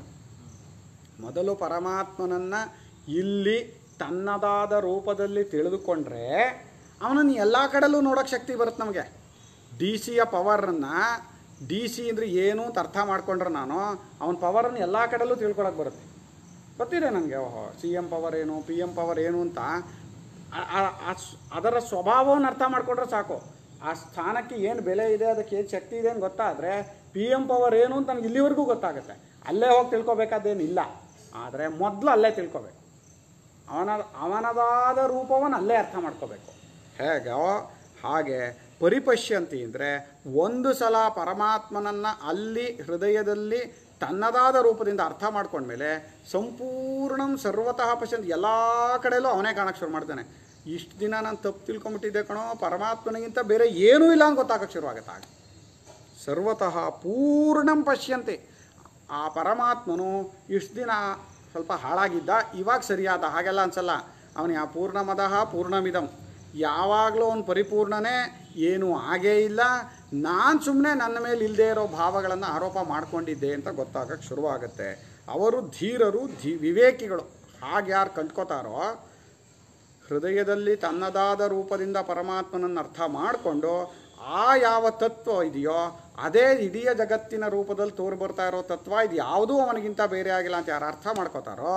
ಮೊದಲು ಪರಮಾತ್ಮನನ್ನು ಇಲ್ಲಿ ತನ್ನದಾದ ರೂಪದಲ್ಲಿ ತಿಳಿದುಕೊಂಡ್ರೆ ಅವನನ್ನು ಎಲ್ಲ ಕಡೆಯಲ್ಲೂ ನೋಡೋಕ್ಕೆ ಶಕ್ತಿ ಬರುತ್ತೆ ನಮಗೆ ಡಿ ಸಿಯ ಪವರನ್ನು ಡಿ ಸಿ ಅಂದರೆ ಏನು ಅಂತ ಅರ್ಥ ಮಾಡ್ಕೊಂಡ್ರೆ ನಾನು ಅವನ ಪವರನ್ನು ಎಲ್ಲ ಕಡೆಯಲ್ಲೂ ತಿಳ್ಕೊಳಕ್ಕೆ ಬರುತ್ತೆ ಗೊತ್ತಿದೆ ನನಗೆ ಓಹೋ ಸಿ ಎಮ್ ಪವರ್ ಏನು ಪಿ ಎಮ್ ಪವರ್ ಏನು ಅಂತ ಆ- ಆ- ಆ ಸ್- ಅದರ ಸ್ವಭಾವವನ್ನು ಅರ್ಥ ಮಾಡ್ಕೊಂಡ್ರೆ ಸಾಕು ಆ ಸ್ಥಾನಕ್ಕೆ ಏನು ಬೆಲೆ ಇದೆ ಅದಕ್ಕೆ ಏನು ಶಕ್ತಿ ಇದೆ ಅಂತ ಗೊತ್ತಾದರೆ ಪಿ ಎಮ್ ಪವರ್ ಏನು ಅಂತ ನನಗೆ ಇಲ್ಲಿವರೆಗೂ ಗೊತ್ತಾಗುತ್ತೆ ಅಲ್ಲೇ ಹೋಗಿ ತಿಳ್ಕೊಬೇಕಾದೇನಿಲ್ಲ ಆದರೆ ಮೊದಲು ಅಲ್ಲೇ ತಿಳ್ಕೊಬೇಕು ಅವನ ಅವನದಾದ ರೂಪವನ್ನು ಅಲ್ಲೇ ಅರ್ಥ ಮಾಡ್ಕೋಬೇಕು ಹೇಗೋ ಹಾಗೆ ಪರಿಪಶ್ಯಂತಿ ಅಂದರೆ ಒಂದು ಸಲ ಪರಮಾತ್ಮನನ್ನು ಅಲ್ಲಿ ಹೃದಯದಲ್ಲಿ ತನ್ನದಾದ ರೂಪದಿಂದ ಅರ್ಥ ಮಾಡ್ಕೊಂಡ್ಮೇಲೆ ಸಂಪೂರ್ಣಂ ಸರ್ವತಃ ಪಶ್ಯಂತಿ ಎಲ್ಲ ಕಡೆಯಲ್ಲೂ ಅವನೇ ಕಾಣಕ್ಕೆ ಶುರು ಮಾಡ್ತಾನೆ ಇಷ್ಟು ದಿನ ನಾನು ತಪ್ಪು ತಿಳ್ಕೊಂಬಿಟ್ಟಿದ್ದೆ ಕಣೋ ಪರಮಾತ್ಮನಿಗಿಂತ ಬೇರೆ ಏನೂ ಇಲ್ಲ ಅಂತ ಗೊತ್ತಾಗಕ್ಕೆ ಶುರುವಾಗುತ್ತೆ ಆಗ ಸರ್ವತಃ ಪೂರ್ಣಂ ಪಶ್ಯಂತೆ ಆ ಪರಮಾತ್ಮನು ಇಷ್ಟು ದಿನ ಸ್ವಲ್ಪ ಹಾಳಾಗಿದ್ದ ಇವಾಗ ಸರಿಯಾದ ಹಾಗೆಲ್ಲ ಅನ್ಸಲ್ಲ ಅವನು ಆ ಪೂರ್ಣಮದಃ ಪೂರ್ಣಮಿದಂ ಯಾವಾಗಲೂ ಅವನು ಪರಿಪೂರ್ಣನೇ ಏನೂ ಆಗೇ ಇಲ್ಲ ನಾನು ಸುಮ್ಮನೆ ನನ್ನ ಮೇಲೆ ಇಲ್ಲದೆ ಇರೋ ಭಾವಗಳನ್ನು ಆರೋಪ ಮಾಡ್ಕೊಂಡಿದ್ದೆ ಅಂತ ಗೊತ್ತಾಗಕ್ಕೆ ಶುರುವಾಗುತ್ತೆ ಅವರು ಧೀರರು ಧೀ ವಿವೇಕಿಗಳು ಹಾಗೆ ಯಾರು ಕಂಡ್ಕೋತಾರೋ ಹೃದಯದಲ್ಲಿ ತನ್ನದಾದ ರೂಪದಿಂದ ಪರಮಾತ್ಮನನ್ನು ಅರ್ಥ ಮಾಡಿಕೊಂಡು ಆ ಯಾವ ತತ್ವ ಇದೆಯೋ ಅದೇ ಇಡೀ ಜಗತ್ತಿನ ರೂಪದಲ್ಲಿ ತೋರಿ ಬರ್ತಾ ಇರೋ ತತ್ವ ಇದು ಯಾವುದೂ ಅವನಿಗಿಂತ ಬೇರೆ ಆಗಿಲ್ಲ ಅಂತ ಯಾರು ಅರ್ಥ ಮಾಡ್ಕೋತಾರೋ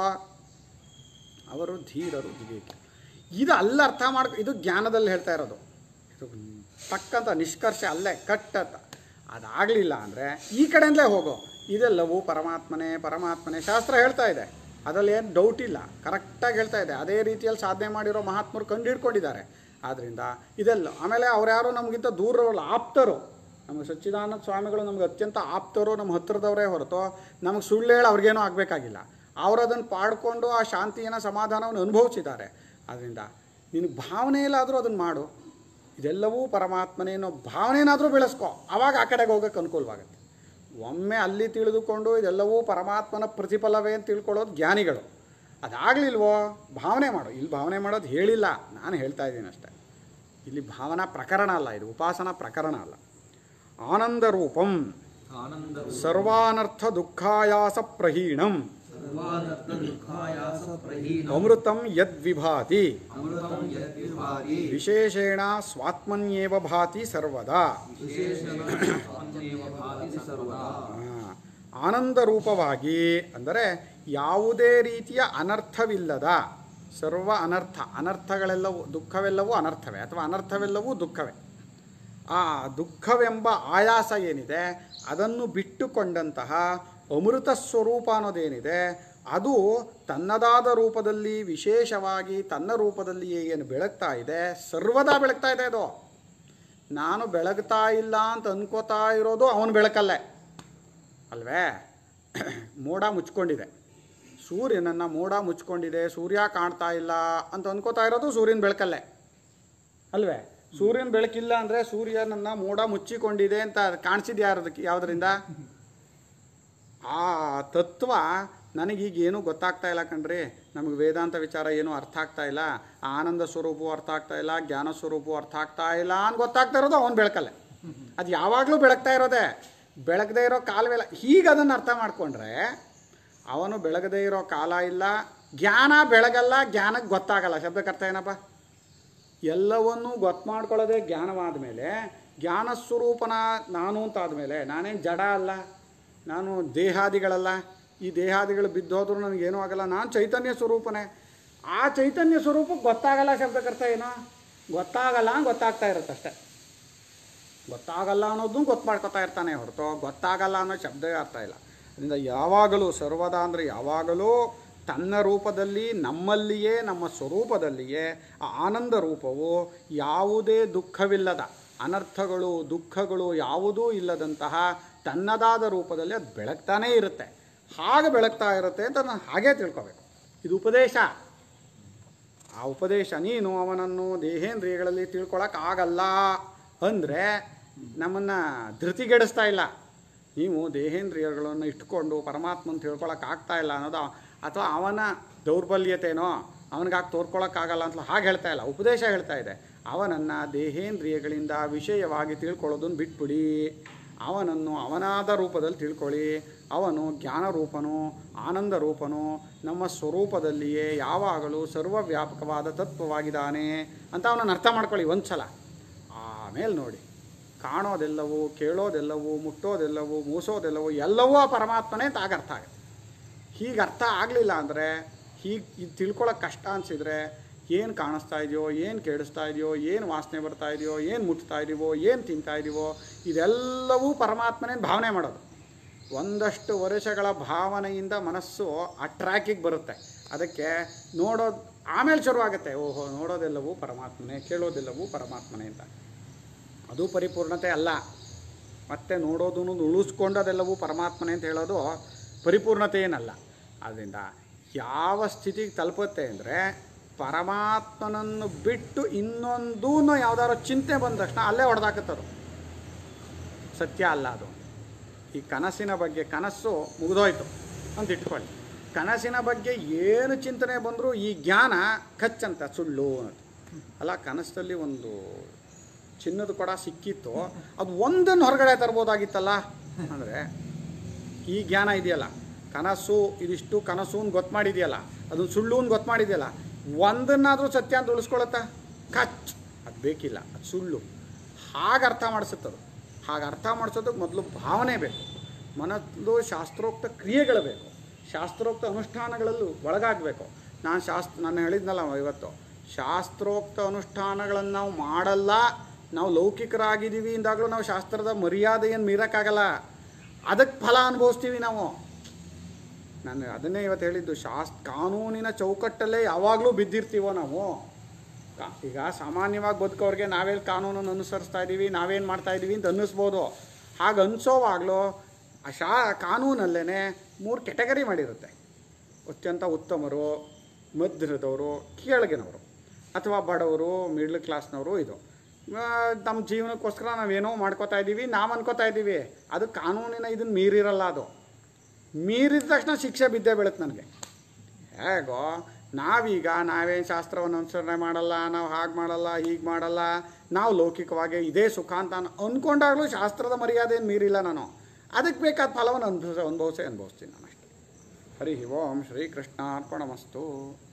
ಅವರು ಧೀರರು ವಿವೇಕಿ ಇದು ಅಲ್ಲ ಅರ್ಥ ಮಾಡ್ಕೊ ಇದು ಜ್ಞಾನದಲ್ಲಿ ಹೇಳ್ತಾ ಇರೋದು ಇದು ತಕ್ಕಂಥ ನಿಷ್ಕರ್ಷ ಅಲ್ಲೇ ಕಟ್ ಅಂತ ಅದಾಗಲಿಲ್ಲ ಅಂದರೆ ಈ ಕಡೆಯಿಂದಲೇ ಹೋಗೋ ಇದೆಲ್ಲವೂ ಪರಮಾತ್ಮನೇ ಪರಮಾತ್ಮನೇ ಶಾಸ್ತ್ರ ಹೇಳ್ತಾ ಇದೆ ಅದರಲ್ಲಿ ಏನು ಡೌಟ್ ಇಲ್ಲ ಕರೆಕ್ಟಾಗಿ ಹೇಳ್ತಾ ಇದೆ ಅದೇ ರೀತಿಯಲ್ಲಿ ಸಾಧನೆ ಮಾಡಿರೋ ಮಹಾತ್ಮರು ಕಂಡು ಹಿಡ್ಕೊಂಡಿದ್ದಾರೆ ಆದ್ದರಿಂದ ಇದೆಲ್ಲ ಆಮೇಲೆ ಅವ್ರ್ಯಾರು ನಮಗಿಂತ ದೂರವಲ್ಲ ಆಪ್ತರು ನಮಗೆ ಸಚ್ಚಿದಾನಂದ ಸ್ವಾಮಿಗಳು ನಮ್ಗೆ ಅತ್ಯಂತ ಆಪ್ತರು ನಮ್ಮ ಹತ್ತಿರದವರೇ ಹೊರತು ನಮಗೆ ಸುಳ್ಳು ಹೇಳಿ ಅವ್ರಿಗೇನೂ ಆಗಬೇಕಾಗಿಲ್ಲ ಅವರು ಅದನ್ನು ಪಾಡ್ಕೊಂಡು ಆ ಶಾಂತಿಯನ್ನು ಸಮಾಧಾನವನ್ನು ಅನುಭವಿಸಿದ್ದಾರೆ ಆದ್ದರಿಂದ ನಿನಗೆ ಭಾವನೆಯಲ್ಲಾದರೂ ಅದನ್ನು ಮಾಡು ಇದೆಲ್ಲವೂ ಪರಮಾತ್ಮನೇ ಅನ್ನೋ ಭಾವನೆನಾದರೂ ಬೆಳೆಸ್ಕೊ ಆವಾಗ ಆ ಕಡೆಗೆ ಹೋಗೋಕ್ಕೆ ಅನುಕೂಲವಾಗುತ್ತೆ ಒಮ್ಮೆ ಅಲ್ಲಿ ತಿಳಿದುಕೊಂಡು ಇದೆಲ್ಲವೂ ಪರಮಾತ್ಮನ ಪ್ರತಿಫಲವೇ ಅಂತ ತಿಳ್ಕೊಳ್ಳೋದು ಜ್ಞಾನಿಗಳು ಅದಾಗಲಿಲ್ವೋ ಭಾವನೆ ಮಾಡು ಇಲ್ಲಿ ಭಾವನೆ ಮಾಡೋದು ಹೇಳಿಲ್ಲ ನಾನು ಹೇಳ್ತಾ ಇದ್ದೀನಿ ಅಷ್ಟೆ ಇಲ್ಲಿ ಭಾವನಾ ಪ್ರಕರಣ ಅಲ್ಲ ಇದು ಉಪಾಸನಾ ಪ್ರಕರಣ ಅಲ್ಲ ಆನಂದ ರೂಪಂ ಆನಂದ ಸರ್ವಾನರ್ಥ ದುಃಖಾಯಾಸ ಪ್ರಹೀಣಂ ಸರ್ವಾನರ್ಥ ದುಃಖಾಯಾಸ ಪ್ರಹೀನ ಅಮೃತಂ ಯದ್ವಿಭಾತಿ ಅಮೃತಂ ಯದ್ವಿಭಾತಿ ವಿಶೇಷೇಣ ಸ್ವಾತ್ಮನ್ಯೇವ ಭಾತಿ ಸರ್ವದಾ ವಿಶೇಷಣ ಸ್ವಾತ್ಮನ್ಯೇವ ಭಾತಿ ಸರ್ವದಾ ಆ, ಆನಂದ ರೂಪವಾಗಿ ಅಂದರೆ ಯಾವುದೇ ರೀತಿಯ ಅನರ್ಥವಿಲ್ಲದ ಸರ್ವ ಅನರ್ಥ ಅನರ್ಥಗಳೆಲ್ಲವೂ ದುಃಖವೆಲ್ಲವೂ ಅನರ್ಥವೇ ಅಥವಾ ಅನರ್ಥವೆಲ್ಲವೂ ದುಃಖವೇ ಆ ದುಃಖವೆಂಬ ಆಯಾಸ ಏನಿದೆ ಅದನ್ನು ಬಿಟ್ಟುಕೊಂಡಂತಹ ಅಮೃತ ಸ್ವರೂಪ ಅನ್ನೋದೇನಿದೆ ಅದು ತನ್ನದಾದ ರೂಪದಲ್ಲಿ ವಿಶೇಷವಾಗಿ ತನ್ನ ರೂಪದಲ್ಲಿಯೇ ಏನು ಬೆಳಗ್ತಾ ಇದೆ ಸರ್ವದಾ ಬೆಳಗ್ತಾ ಇದೆ ಅದು ನಾನು ಬೆಳಗ್ತಾ ಇಲ್ಲ ಅಂತ ಅನ್ಕೋತಾ ಇರೋದು ಅವನು ಬೆಳಕಲ್ಲೇ ಅಲ್ವೇ ಮೋಡ ಮುಚ್ಕೊಂಡಿದೆ ಸೂರ್ಯನನ್ನು ಮೋಡ ಮುಚ್ಕೊಂಡಿದೆ ಸೂರ್ಯ ಕಾಣ್ತಾ ಇಲ್ಲ ಅಂತ ಅನ್ಕೋತಾ ಇರೋದು ಸೂರ್ಯನ ಬೆಳಕಲ್ಲೇ ಅಲ್ವೇ ಸೂರ್ಯನ ಬೆಳಕಿಲ್ಲ ಅಂದರೆ ಸೂರ್ಯನನ್ನು ಮೋಡ ಮುಚ್ಚಿಕೊಂಡಿದೆ ಅಂತ ಕಾಣಿಸಿದ್ದು ಯಾರದಕ್ಕೆ ಯಾವುದರಿಂದ ಆ ತತ್ವ ನನಗೀಗ ಏನೂ ಗೊತ್ತಾಗ್ತಾ ಇಲ್ಲ ಕಣ್ರಿ ನಮಗೆ ವೇದಾಂತ ವಿಚಾರ ಏನೂ ಅರ್ಥ ಆಗ್ತಾ ಇಲ್ಲ ಆ ಆನಂದ ಸ್ವರೂಪವು ಅರ್ಥ ಆಗ್ತಾ ಇಲ್ಲ ಜ್ಞಾನ ಸ್ವರೂಪವು ಅರ್ಥ ಆಗ್ತಾ ಇಲ್ಲ ಅಂತ ಗೊತ್ತಾಗ್ತಾ ಇರೋದು ಅವನು ಬೆಳಕಲ್ಲೇ ಅದು ಯಾವಾಗಲೂ ಬೆಳಗ್ತಾ ಇರೋದೇ ಬೆಳಗದೇ ಇರೋ ಕಾಲವೆಲ್ಲ ಹೀಗೆ ಅದನ್ನು ಅರ್ಥ ಮಾಡಿಕೊಂಡ್ರೆ ಅವನು ಬೆಳಗದೇ ಇರೋ ಕಾಲ ಇಲ್ಲ ಜ್ಞಾನ ಬೆಳಗಲ್ಲ ಜ್ಞಾನಕ್ಕೆ ಗೊತ್ತಾಗಲ್ಲ ಶಬ್ದಕ್ಕೆ ಅರ್ಥ ಏನಪ್ಪ ಎಲ್ಲವನ್ನೂ ಗೊತ್ತು ಮಾಡ್ಕೊಳ್ಳೋದೇ ಜ್ಞಾನವಾದ ಮೇಲೆ ಜ್ಞಾನ ಸ್ವರೂಪನ ನಾನು ಅಂತ ಆದಮೇಲೆ ನಾನೇನು ಜಡ ಅಲ್ಲ ನಾನು ದೇಹಾದಿಗಳಲ್ಲ ಈ ದೇಹಾದಿಗಳು ಬಿದ್ದೋದ್ರೂ ನನಗೇನೂ ಆಗಲ್ಲ ನಾನು ಚೈತನ್ಯ ಸ್ವರೂಪನೇ ಆ ಚೈತನ್ಯ ಸ್ವರೂಪಕ್ಕೆ ಗೊತ್ತಾಗಲ್ಲ ಶಬ್ದಕ್ಕೆ ಅರ್ಥ ಏನು ಗೊತ್ತಾಗಲ್ಲ ಅಂತ ಗೊತ್ತಾಗ್ತಾ ಇರುತ್ತಷ್ಟೆ ಗೊತ್ತಾಗಲ್ಲ ಅನ್ನೋದನ್ನು ಗೊತ್ತು ಮಾಡ್ಕೊತಾ ಇರ್ತಾನೆ ಹೊರತು ಗೊತ್ತಾಗಲ್ಲ ಅನ್ನೋ ಶಬ್ದವೇ ಅರ್ಥ ಇಲ್ಲ ಅದರಿಂದ ಯಾವಾಗಲೂ ಸರ್ವದಾ ಅಂದರೆ ಯಾವಾಗಲೂ ತನ್ನ ರೂಪದಲ್ಲಿ ನಮ್ಮಲ್ಲಿಯೇ ನಮ್ಮ ಸ್ವರೂಪದಲ್ಲಿಯೇ ಆ ಆನಂದ ರೂಪವು ಯಾವುದೇ ದುಃಖವಿಲ್ಲದ ಅನರ್ಥಗಳು ದುಃಖಗಳು ಯಾವುದೂ ಇಲ್ಲದಂತಹ ತನ್ನದಾದ ರೂಪದಲ್ಲಿ ಅದು ಬೆಳಗ್ತಾನೇ ಇರುತ್ತೆ ಹಾಗೆ ಬೆಳಗ್ತಾ ಇರುತ್ತೆ ಅಂತ ನಾನು ಹಾಗೇ ತಿಳ್ಕೊಬೇಕು ಇದು ಉಪದೇಶ ಆ ಉಪದೇಶ ನೀನು ಅವನನ್ನು ದೇಹೇಂದ್ರಿಯಗಳಲ್ಲಿ ತಿಳ್ಕೊಳಕ್ಕಾಗಲ್ಲ ಅಂದರೆ ನಮ್ಮನ್ನು ಧೃತಿಗೆಡಿಸ್ತಾ ಇಲ್ಲ ನೀವು ದೇಹೇಂದ್ರಿಯಗಳನ್ನು ಇಟ್ಕೊಂಡು ಪರಮಾತ್ಮನ ತಿಳ್ಕೊಳಕ್ಕಾಗ್ತಾ ಇಲ್ಲ ಅನ್ನೋದು ಅಥವಾ ಅವನ ದೌರ್ಬಲ್ಯತೆನೋ ಅವನಿಗಾಗಿ ತೋರ್ಕೊಳಕ್ಕಾಗಲ್ಲ ಅಂತ ಹಾಗೆ ಹೇಳ್ತಾ ಇಲ್ಲ ಉಪದೇಶ ಹೇಳ್ತಾ ಇದೆ ಅವನನ್ನು ದೇಹೇಂದ್ರಿಯಗಳಿಂದ ವಿಷಯವಾಗಿ ತಿಳ್ಕೊಳ್ಳೋದನ್ನು ಬಿಟ್ಬಿಡಿ ಅವನನ್ನು ಅವನಾದ ರೂಪದಲ್ಲಿ ತಿಳ್ಕೊಳ್ಳಿ ಅವನು ಜ್ಞಾನ ರೂಪನು ಆನಂದ ರೂಪನು ನಮ್ಮ ಸ್ವರೂಪದಲ್ಲಿಯೇ ಯಾವಾಗಲೂ ಸರ್ವವ್ಯಾಪಕವಾದ ತತ್ವವಾಗಿದ್ದಾನೆ ಅಂತ ಅವನನ್ನು ಅರ್ಥ ಮಾಡ್ಕೊಳ್ಳಿ ಒಂದು ಸಲ ಆಮೇಲೆ ನೋಡಿ ಕಾಣೋದೆಲ್ಲವೂ ಕೇಳೋದೆಲ್ಲವೂ ಮುಟ್ಟೋದೆಲ್ಲವೂ ಮೂಸೋದೆಲ್ಲವೂ ಎಲ್ಲವೂ ಆ ಪರಮಾತ್ಮನೇ ಅಂತ ಆಗ ಅರ್ಥ ಆಗುತ್ತೆ ಹೀಗೆ ಅರ್ಥ ಆಗಲಿಲ್ಲ ಅಂದರೆ ಹೀಗೆ ಇದು ತಿಳ್ಕೊಳಕ್ಕೆ ಕಷ್ಟ ಅನಿಸಿದರೆ ಏನು ಕಾಣಿಸ್ತಾ ಇದೆಯೋ ಏನು ಕೇಳಿಸ್ತಾ ಇದೆಯೋ ಏನು ವಾಸನೆ ಬರ್ತಾ ಇದೆಯೋ ಏನು ಮುಟ್ತಾ ಇದೀವೋ ಏನು ತಿಂತಾ ಇದೀವೋ ಇದೆಲ್ಲವೂ ಪರಮಾತ್ಮನೇ ಭಾವನೆ ಮಾಡೋದು ಒಂದಷ್ಟು ವರ್ಷಗಳ ಭಾವನೆಯಿಂದ ಮನಸ್ಸು ಆ ಟ್ರ್ಯಾಕಿಗೆ ಬರುತ್ತೆ ಅದಕ್ಕೆ ನೋಡೋದು ಆಮೇಲೆ ಶುರುವಾಗುತ್ತೆ ಓಹೋ ನೋಡೋದೆಲ್ಲವೂ ಪರಮಾತ್ಮನೇ ಕೇಳೋದೆಲ್ಲವೂ ಪರಮಾತ್ಮನೇ ಅಂತ ಅದು ಪರಿಪೂರ್ಣತೆ ಅಲ್ಲ ಮತ್ತೆ ನೋಡೋದನ್ನು ಉಳಿಸ್ಕೊಂಡು ಅದೆಲ್ಲವೂ ಪರಮಾತ್ಮನೇ ಅಂತ ಹೇಳೋದು ಪರಿಪೂರ್ಣತೆ ಏನಲ್ಲ ಆದ್ದರಿಂದ ಯಾವ ಸ್ಥಿತಿಗೆ ತಲುಪುತ್ತೆ ಅಂದರೆ ಪರಮಾತ್ಮನನ್ನು ಬಿಟ್ಟು ಇನ್ನೊಂದೂ ಯಾವ್ದಾದ್ರು ಚಿಂತೆ ಬಂದ ತಕ್ಷಣ ಅಲ್ಲೇ ಹೊಡೆದಾಕತ್ತದು ಸತ್ಯ ಅಲ್ಲ ಅದು ಈ ಕನಸಿನ ಬಗ್ಗೆ ಕನಸು ಮುಗಿದೋಯ್ತು ಅಂತ ಇಟ್ಕೊಳ್ಳಿ ಕನಸಿನ ಬಗ್ಗೆ ಏನು ಚಿಂತನೆ ಬಂದರೂ ಈ ಜ್ಞಾನ ಖಚ್ಚಂತ ಸುಳ್ಳು ಅಂತ ಅಲ್ಲ ಕನಸಲ್ಲಿ ಒಂದು ಚಿನ್ನದ ಕೊಡ ಸಿಕ್ಕಿತ್ತು ಅದು ಒಂದನ್ನು ಹೊರಗಡೆ ತರ್ಬೋದಾಗಿತ್ತಲ್ಲ ಅಂದರೆ ಈ ಜ್ಞಾನ ಇದೆಯಲ್ಲ ಕನಸು ಇದಿಷ್ಟು ಕನಸು ಅಂತ ಗೊತ್ತು ಮಾಡಿದೆಯಲ್ಲ ಅದನ್ನು ಸುಳ್ಳು ಅಂತ ಗೊತ್ತು ಮಾಡಿದೆಯಲ್ಲ ಒಂದನ್ನಾದರೂ ಸತ್ಯ ಅಂತ ಉಳಿಸ್ಕೊಳತ್ತಾ ಕಚ್ ಅದು ಬೇಕಿಲ್ಲ ಅದು ಸುಳ್ಳು ಹಾಗೆ ಅರ್ಥ ಮಾಡಿಸುತ್ತದು ಹಾಗೆ ಅರ್ಥ ಮಾಡಿಸೋದಕ್ಕೆ ಮೊದಲು ಭಾವನೆ ಬೇಕು ಮನಸ್ಸು ಶಾಸ್ತ್ರೋಕ್ತ ಕ್ರಿಯೆಗಳು ಬೇಕು ಶಾಸ್ತ್ರೋಕ್ತ ಅನುಷ್ಠಾನಗಳಲ್ಲೂ ಒಳಗಾಗಬೇಕು ನಾನು ಶಾಸ್ತ್ರ ನಾನು ಹೇಳಿದ್ನಲ್ಲ ಇವತ್ತು ಶಾಸ್ತ್ರೋಕ್ತ ಅನುಷ್ಠಾನಗಳನ್ನು ನಾವು ಮಾಡಲ್ಲ ನಾವು ಲೌಕಿಕರಾಗಿದ್ದೀವಿ ಇಂದಾಗಲೂ ನಾವು ಶಾಸ್ತ್ರದ ಮರ್ಯಾದೆಯನ್ನು ಮೀರೋಕ್ಕಾಗಲ್ಲ ಅದಕ್ಕೆ ಫಲ ಅನುಭವಿಸ್ತೀವಿ ನಾವು ನಾನು ಅದನ್ನೇ ಇವತ್ತು ಹೇಳಿದ್ದು ಶಾಸ್ ಕಾನೂನಿನ ಚೌಕಟ್ಟಲ್ಲೇ ಯಾವಾಗಲೂ ಬಿದ್ದಿರ್ತೀವೋ ನಾವು ಕಾ- ಈಗ ಸಾಮಾನ್ಯವಾಗಿ ಬದುಕೋರಿಗೆ ನಾವೇನು ಕಾನೂನನ್ನು ಅನುಸರಿಸ್ತಾ ಇದ್ದೀವಿ ನಾವೇನು ಮಾಡ್ತಾ ಇದ್ದೀವಿ ಅಂತ ಅನ್ನಿಸ್ಬೋದು ಹಾಗೆ ಅನಿಸೋವಾಗಲೂ ಆ ಶಾ ಕಾನೂನಲ್ಲೇ ಮೂರು ಕೆಟಗರಿ ಮಾಡಿರುತ್ತೆ ಅತ್ಯಂತ ಉತ್ತಮರು ಮಧ್ಯದವರು ಕೆಳಗಿನವರು ಅಥವಾ ಬಡವರು ಮಿಡ್ಲ್ ಕ್ಲಾಸ್ನವರು ಇದು ಆ, ನಮ್ಮ ಜೀವನಕ್ಕೋಸ್ಕರ ನಾವೇನೋ ಮಾಡ್ಕೋತಾ ಇದ್ದೀವಿ ನಾವು ಅನ್ಕೋತಾ ಇದ್ದೀವಿ ಅದು ಕಾನೂನಿನ ಇದನ್ನು ಮೀರಿರಲ್ಲ ಅದು ಮೀರಿದ ತಕ್ಷಣ ಶಿಕ್ಷೆ ಬಿದ್ದೇ ಬೀಳುತ್ತೆ ನನಗೆ ಹೇಗೋ ನಾವೀಗ ನಾವೇನು ಶಾಸ್ತ್ರವನ್ನು ಅನುಸರಣೆ ಮಾಡಲ್ಲ ನಾವು ಹಾಗೆ ಮಾಡಲ್ಲ ಹೀಗೆ ಮಾಡಲ್ಲ ನಾವು ಲೌಕಿಕವಾಗಿ ಇದೇ ಸುಖ ಅಂತ ನಾನು ಅಂದ್ಕೊಂಡಾಗಲೂ ಶಾಸ್ತ್ರದ ಮರ್ಯಾದೆಯನ್ನು ಮೀರಿಲ್ಲ ನಾನು ಅದಕ್ಕೆ ಬೇಕಾದ ಫಲವನ್ನು ಅನುಭವಿಸ ಅನುಭವಿಸೇ ಅನುಭವಿಸ್ತೀನಿ ನಾನು ಅಷ್ಟೇ ಹರಿ ಓಂ ಶ್ರೀಕೃಷ್ಣಾರ್ಪಣಮಸ್ತು